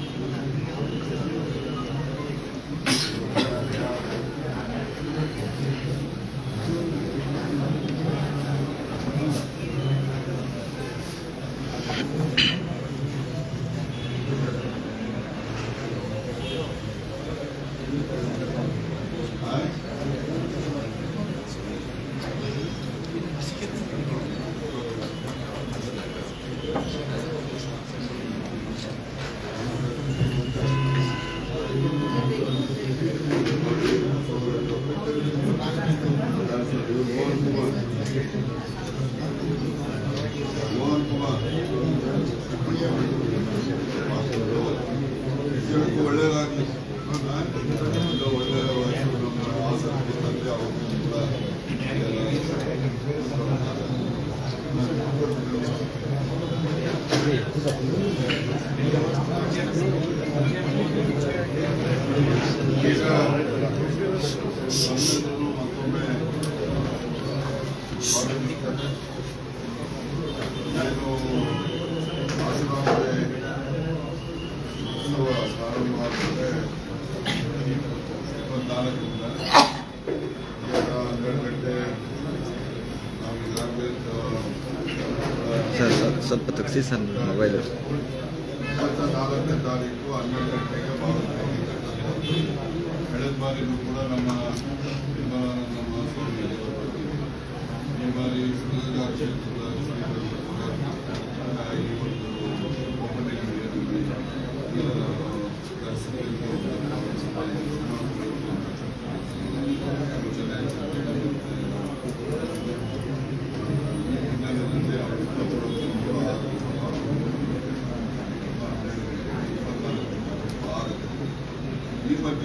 ಮೋಹನ್ ಕುಮಾರ್ ಇದಕ್ಕೂ ಒಳ್ಳೆಯದಾಗಲಿ ಒಳ್ಳೆಯ ನಮ್ಮ ಆಸಕ್ತಿ ತಂದೆ ಅವರು ಕೂಡ ಈಗ ನಮ್ಮೆಲ್ಲರೂ ಮತ್ತೊಮ್ಮೆ ಸ್ವಾಗತಿಸ್ತೇನೆ. ಏನು ಆಶ್ರಮದಲ್ಲಿ ಉತ್ಸವ ಪ್ರಾರಂಭ ಆಗ್ತದೆ ಇಪ್ಪತ್ನಾಲ್ಕರಿಂದ ಈಗ ಹನ್ನೆರಡು ಗಂಟೆ ನಾವು ಈಗಾಗಲೇ ಸರ್ ಸರ್ ಸ್ವಲ್ಪ ತೆಗ್ಸಿ ಸರ್ ಮೊಬೈಲು ಇಪ್ಪತ್ನಾಲ್ಕನೇ ತಾರೀಕು ಹನ್ನೆರಡು ಗಂಟೆಗೆ ಭಾಗವಹಿಸಿರ್ತಕ್ಕಂಥದ್ದು ಕಳೆದ ಬಾರಿನೂ ಕೂಡ ನಮ್ಮ ನಿಮ್ಮ ನಮ್ಮ ಸ್ವಾಮಿ ಈ ಬಾರಿ ಶಿವಗಂಗಾ ಕ್ಷೇತ್ರದ ಶ್ರೀಗಳು ಕೂಡ ಈ ಒಂದು ಓಪನಿಂಗ್ ಹಿನ್ನೆಲೆಯಲ್ಲಿ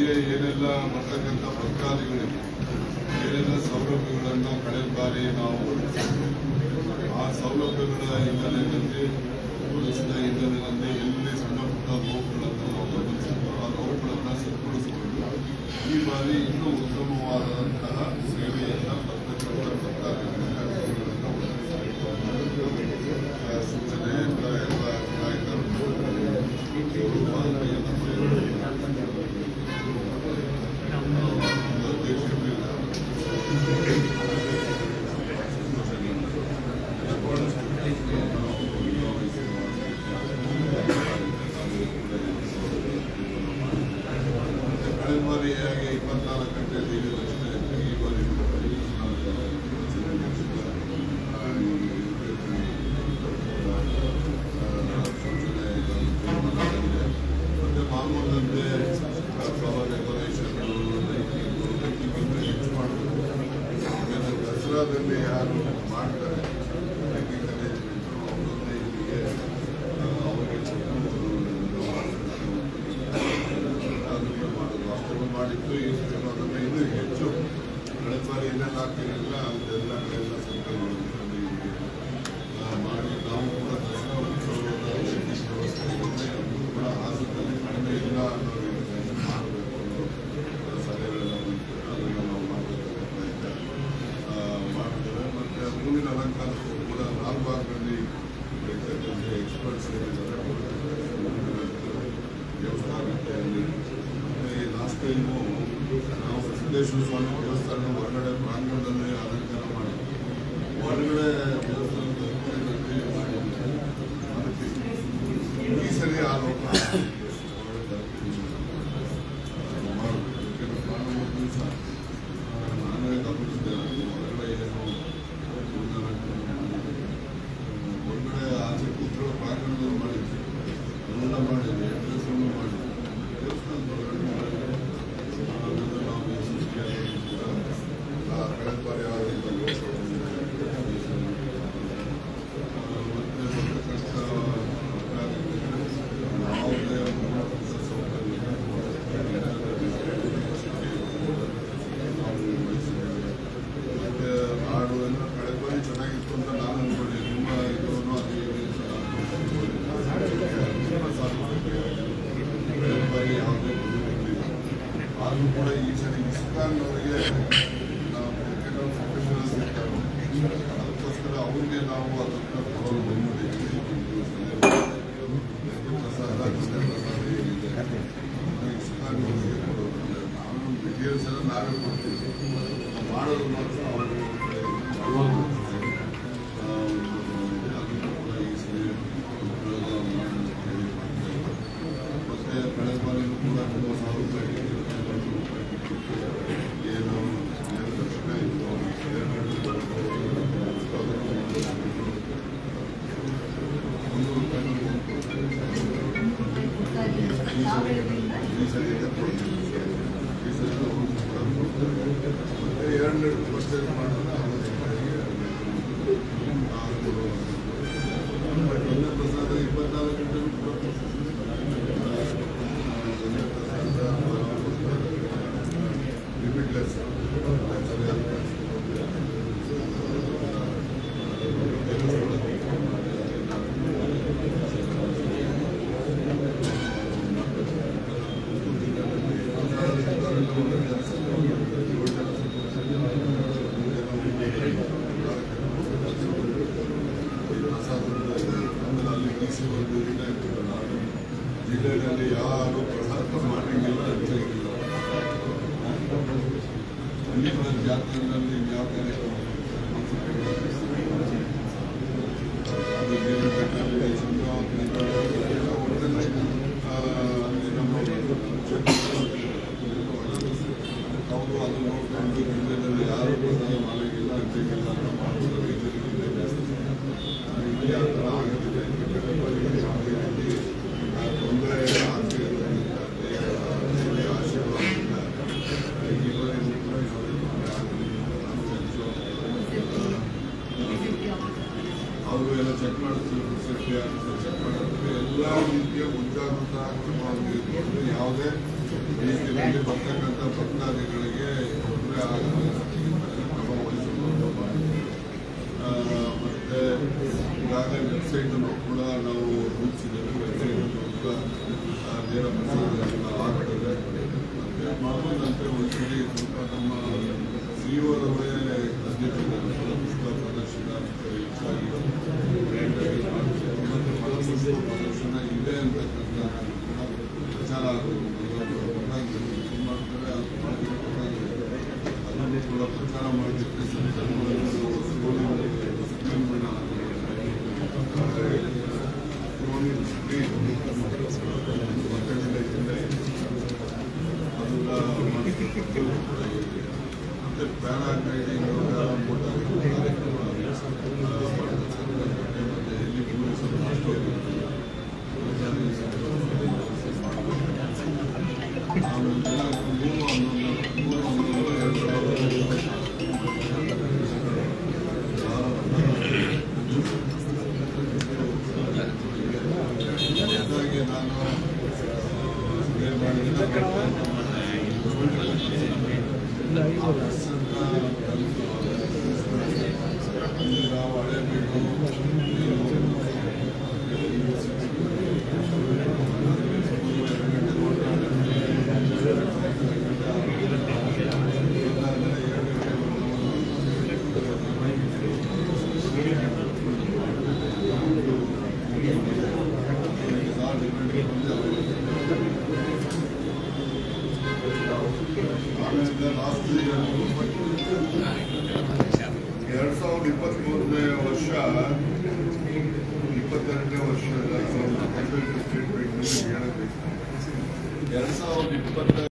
ನಮಗೆ ಏನೆಲ್ಲ ಬರ್ತಕ್ಕಂಥ ಭಕ್ತಾದಿಗಳಿಗೆ ಏನೆಲ್ಲ ಸೌಲಭ್ಯಗಳನ್ನು ಕಳೆದ ಬಾರಿ ನಾವು ಆ ಸೌಲಭ್ಯಗಳ ಹಿನ್ನೆಲೆಯಲ್ಲಿ ಒದಗಿಸಿದ ಹಿನ್ನೆಲೆಯಲ್ಲಿ ಎಲ್ಲಿ ಸಣ್ಣ ಪುಟ್ಟ ನೋವುಗಳನ್ನು ನಾವು ಗಮನಿಸಿದ್ದು ಆ ನೋವುಗಳನ್ನು ಸರಿಪಡಿಸಿಕೊಂಡು ಈ ಬಾರಿ ಇನ್ನೂ ಉತ್ತಮವಾದಂತಹ ಸೇವೆಯನ್ನು ಬರ್ತಕ್ಕಂಥ ಭಕ್ತಾದಿಗಳಿಗೆ ಅನುಕೂಲಗಳನ್ನು ಒದಗಿಸಬೇಕು. ಆ ಸೂಚನೆಯಿಂದ ಎಲ್ಲ ನಾಯಕರು ಇವರು ಮಾಹಿತಿಯನ್ನು ಕಳೆದ ಬಾರಿ ಹೇಗೆ ಇಪ್ಪತ್ನಾಲ್ಕು ಗಂಟೆ ಐದು ಲಕ್ಷ ಈ ಬಾರಿ ಮತ್ತೆ ಮಾಮೂಲಂತೆ ಫ್ಲವರ್ ಡೆಕೋರೇಷನ್ ಹೆಚ್ಚು ಮಾಡಬೇಕು ಆಮೇಲೆ ದಸರಾದಲ್ಲಿ ಯಾರು ಮಾಡ್ತಾರೆ ಟೆಕ್ನಿಕಲ್ ಅವರನ್ನೇ ಇಲ್ಲಿಗೆ ಅವರಿಗೆ ಅದನ್ನು ಮಾಡೋದು ಅಷ್ಟನ್ನು ಮಾಡಿದ್ದು ಈ ಸರಿ ಅದನ್ನು ಇನ್ನೂ ಹೆಚ್ಚು ಕಳೆದ ಬಾರಿ ಏನೆಲ್ಲ ಆಗ್ತಿರಲಿಲ್ಲ ಅದೆಲ್ಲ ಕಡೆಯೆಲ್ಲ ಸಂಕಲ್ಪಗಳನ್ನು ಇಲ್ಲಿ ಆ, ಮಾಡಿ ನಾವು ಕೂಡ ದಸರಾ ಉತ್ಸವದ ನಿರ್ದಿಷ್ಟ ವ್ಯವಸ್ಥೆಗಳಿಂದ ಇನ್ನೂ ಕೂಡ ಹಾಸನದಲ್ಲಿ ಕಡಿಮೆ ಇಲ್ಲ ಅನ್ನೋ ರೀತಿಯಲ್ಲಿ ಮಾಡಬೇಕು ಅನ್ನೋ ಸಲಹೆಗಳೆಲ್ಲ ಬಂದಿದೆ ಅದನ್ನು ನಾವು ಮಾಡಬೇಕು ಪ್ರಯತ್ನ ಆ, ಮಾಡ್ತೇವೆ ಮತ್ತು ಹೂವಿನ ಅಲಂಕಾರಕ್ಕೂ ಕೂಡ ಲಾಲ್ಬಾಗ್ನಲ್ಲಿ ಇರ್ತಕ್ಕಂಥ ಎಕ್ಸ್ಪರ್ಟ್ಸ್ ಏನಿದ್ದಾರೆ ದೇವಸ್ಥಾನದಲ್ಲಿ ಮತ್ತೆ ಈ ಲಾಸ್ಟ್ ಟೈಮು ನಾವು ಸಿದ್ದೇಶ್ವರ ಸ್ವಾಮಿ ದೇವಸ್ಥಾನ ಹೊರಗಡೆ ಪ್ರಾಂಗಣದಲ್ಲಿ ಅಲಂಕಾರ ಮಾಡಿ ಹೊರಗಡೆ ದೇವಸ್ಥಾನದ ಹತ್ತಿರದಲ್ಲಿ ಮಾಡಿದ್ವಿ. ಅದಕ್ಕೆ ಈ ಸರಿ ಆ ಲೋಕ ದಿವಸ ನಾನೇ ಗಮನಿಸಿದೆ ಹೊರಗಡೆ ಏನು ಹೊರಗಡೆ ಆಚೆ ಕೂತಿರೋ ಪ್ರಾಂಗಣದಲ್ಲಿ ಮಾಡಿದ್ವಿ ಎಲ್ಲ ಮಾಡಿದ್ವಿ ಕೆಲಸವನ್ನು ಮಾಡಿದ್ವಿ ದೇವಸ್ಥಾನದ ಹೊರಗಡೆ ಮಾಡಿದ್ವಿ ಅದನ್ನು ನಾವು ಈ ಸೃಷ್ಟಿಯಲ್ಲಿ ಕೂಡ ಆ ಕಳೆದ ಬಾರಿ ಯಾವ ರೀತಿ ಮತ್ತೆ ಬರ್ತಕ್ಕಂಥ ಯಾವುದೇ ಮೂಲಭೂತ ಸೌಕರ್ಯ ಮತ್ತೆ ಹಾಡು ಎಲ್ಲ ಕಳೆದ ಬಾರಿ ಚೆನ್ನಾಗಿತ್ತು ಅಂತ ನಾನು ಅನ್ಕೊಂಡೆ ನಿಮ್ಮ ಇದನ್ನು ಅದೇ ರೀತಿ ಕಳೆದ ಬಾರಿ ಯಾವುದೇ ತೊಂದರೆಗಳಿಲ್ಲ. ಆದ್ರೂ ಕೂಡ ಈ ಸರಿ ಇಸ್ಕಾನ್ನವರಿಗೆ ನಾವು ಕೆಲವು ಪ್ರೊಫೆಷನಲ್ಸ್ ಇರ್ತಾರೆ ಅದಕ್ಕೋಸ್ಕರ ಅವ್ರಿಗೆ ನಾವು ಅದನ್ನು ಕೊಡಲು ಬಂದ್ಬಿಟ್ಟಿದ್ದೀವಿ ಪ್ರಸಾದ ಕೃಷ್ಣ ಪ್ರಸಾದ ಏನಿದೆ ಇಸ್ಕಾನ್ನವರಿಗೆ ಕೊಡೋದು ನಾವು ಮೆಟೀರಿಯಲ್ಸ್ ಎಲ್ಲ ನಾವೇ ಕೊಡ್ತೀವಿ ಮಾಡೋದು ಮಾತ್ರ ಅವರು ಅದನ್ನು ಕೂಡ ಈ ಸರಿ ಉಪಯೋಗ ಮಾಡಿ ಅಂತ ಹೇಳಿ ಮಾಡ್ತಾರೆ ಮತ್ತೆ ಕಳೆದ ಬಾರಿನೂ ಕೂಡ ಮೂವತ್ತು ಸಾವಿರ ರೂಪಾಯಿ ಏನು ಏನು ದರ್ಶನ ಇತ್ತು ಮುನ್ನೂರು ರೂಪಾಯಿ ಈ ಸರಿ ಇದೆ ಕೊಡ್ತೀವಿ. ಈ ಸರಿ ನಾವು ಕೂಡ ಕೊಡ್ತೇವೆ. ಮತ್ತೆ ಎರಡನೇ ಪರ್ಚೇಸ್ ಮಾಡಿದ್ರೆ ಅರವತ್ತು ರೂಪಾಯಿಗೆ ನಾವು ಕೊಡುವಂಥದ್ದು. ಒಂದನೇ ಪ್ರಸಾದ ಇಪ್ಪತ್ನಾಲ್ಕು ಗಂಟೆ ಬಿಟ್ಟು ಬರ್ತದೆ. ಲಿಮಿಟ್ಲೆಸ್ ಅಲ್ಲಿ ಡಿಸಿ ಒಂದು ದಿನ ಇರ್ತದಲ್ಲ ಜಿಲ್ಲೆಯಲ್ಲಿ ಯಾರು ಪ್ರಸಾದ ಮಾಡಂಗಿಲ್ಲ ಅಂತ ಇಲ್ಲ ಅಲ್ಲಿ ಕೂಡ ಜಾತ್ರೆಗಳಲ್ಲಿ ಯಾವ ಕಾರ್ಯಕ್ರಮ ಅದು ಬೇರೆ ಬೆಟ್ಟದಲ್ಲಿ ಚಂದ್ರಾವತಿ ಎಲ್ಲ ಒಟ್ಟಲ್ಲಿ, ಆ, ಅಲ್ಲಿ ನಮ್ಮ ಅವರು ಅದು ನೋಡ್ಕೊಂಡು ಜಿಲ್ಲೆಯಲ್ಲಿ ಯಾರು ಪ್ರಸಾದ ಮಾಡಂಗಿಲ್ಲ ಅಂತಿಲ್ಲ ಅಂತ ಮಾಡಿದ್ರೆ ರೈತರಿಗೆ ಜಾಸ್ತಿ ಇಲ್ಲಿ ಆ ಥರ ಆಗೋದಿಲ್ಲ ಇಲ್ಲಿ ಯಾವುದೇ ರೀತಿ ಆ ತೊಂದರೆ ಆಗ್ತಿಲ್ಲ ಆಶೀರ್ವಾದದಿಂದ ಈ ಬಾರಿ ಕೂಡ ಯಾವುದೇ ತೊಂದರೆ ಆಗಲಿಲ್ಲ ನಾನು ಹೆಚ್ಚು ಅವರು ಎಲ್ಲ ಚೆಕ್ ಮಾಡ್ತಿದ್ರು ಸೇಫ್ಟಿ ಆಫೀಸರ್ ಚೆಕ್ ಮಾಡಿದ್ರು ಎಲ್ಲ ರೀತಿಯ ಮುಂಜಾಗ್ರತಾ ಕ್ರಮವನ್ನು ಇಟ್ಕೊಂಡು ಯಾವುದೇ ಈ ಕೆಲವರಿಗೆ ಬರ್ತಕ್ಕಂಥ ಭಕ್ತಾದಿಗಳಿಗೆ ತೊಂದರೆ ಆಗದ ಕ್ರಮ ವಹಿಸಲು ಆ, ಮತ್ತೆ ಈಗಾಗಲೇ ವೆಬ್ಸೈಟನ್ನು ಕೂಡ ನಾವು ರೂಪಿಸಿದ್ದೇವೆ ವೆಬ್ಸೈಟನ್ನು ಕೂಡ ಆ, ನೇರ ಪ್ರಸಾರವನ್ನು ಆಗ್ತದೆ ಮತ್ತೆ ಮಾಮೂಲಿನಂತೆ ಒಂದ್ಸರಿ ಸ್ವಲ್ಪ ನಮ್ಮ ಸಿಇಒರವರೇ ಅಧ್ಯಕ್ಷರಾದ ಫಲಪುಷ್ಪ ಪ್ರದರ್ಶನ ಮತ್ತೆ ಹೆಚ್ಚಾಗಿ grand ಆಗಿ ಮಾಡ್ತಾರೆ. ಮತ್ತೆ ಫಲಪುಷ್ಪ ಪ್ರದರ್ಶನ ಇದೆ ಅಂತಕ್ಕಂಥ ಕೂಡ ಪ್ರಚಾರ ಆಗಬೇಕು ಮಾಡ್ತಾರೆ ಅದು ಮಾಡಿದ್ರೆ ಅದನ್ನು ಕೂಡ ಪ್ರಚಾರ ಮಾಡಲಿಕ್ಕೆ ಸಂದರ್ಭಗಳನ್ನು ಮತ್ತೆ ಪ್ಯಾರಾಗ್ಲೈಡಿಂಗ್ ಮೂರು ಹನ್ನೊಂದು ಮೂರು ಹನ್ನೊಂದು ಎರಡು ಸಾವಿರದ ಹಾಗಾಗಿ ನಾನು ಏನ್ ಮಾಡಿದ್ದೀನಿ ನಾವು ಹಳೆ ಬೇಕು ಆಮೇಲೆ ಲಾಸ್ಟ್ ಎರಡ್ ಸಾವಿರದ ಇಪ್ಪತ್ತ್ ಮೂರನೇ ವರ್ಷ ಇಪ್ಪತ್ತೆರಡನೇ ವರ್ಷ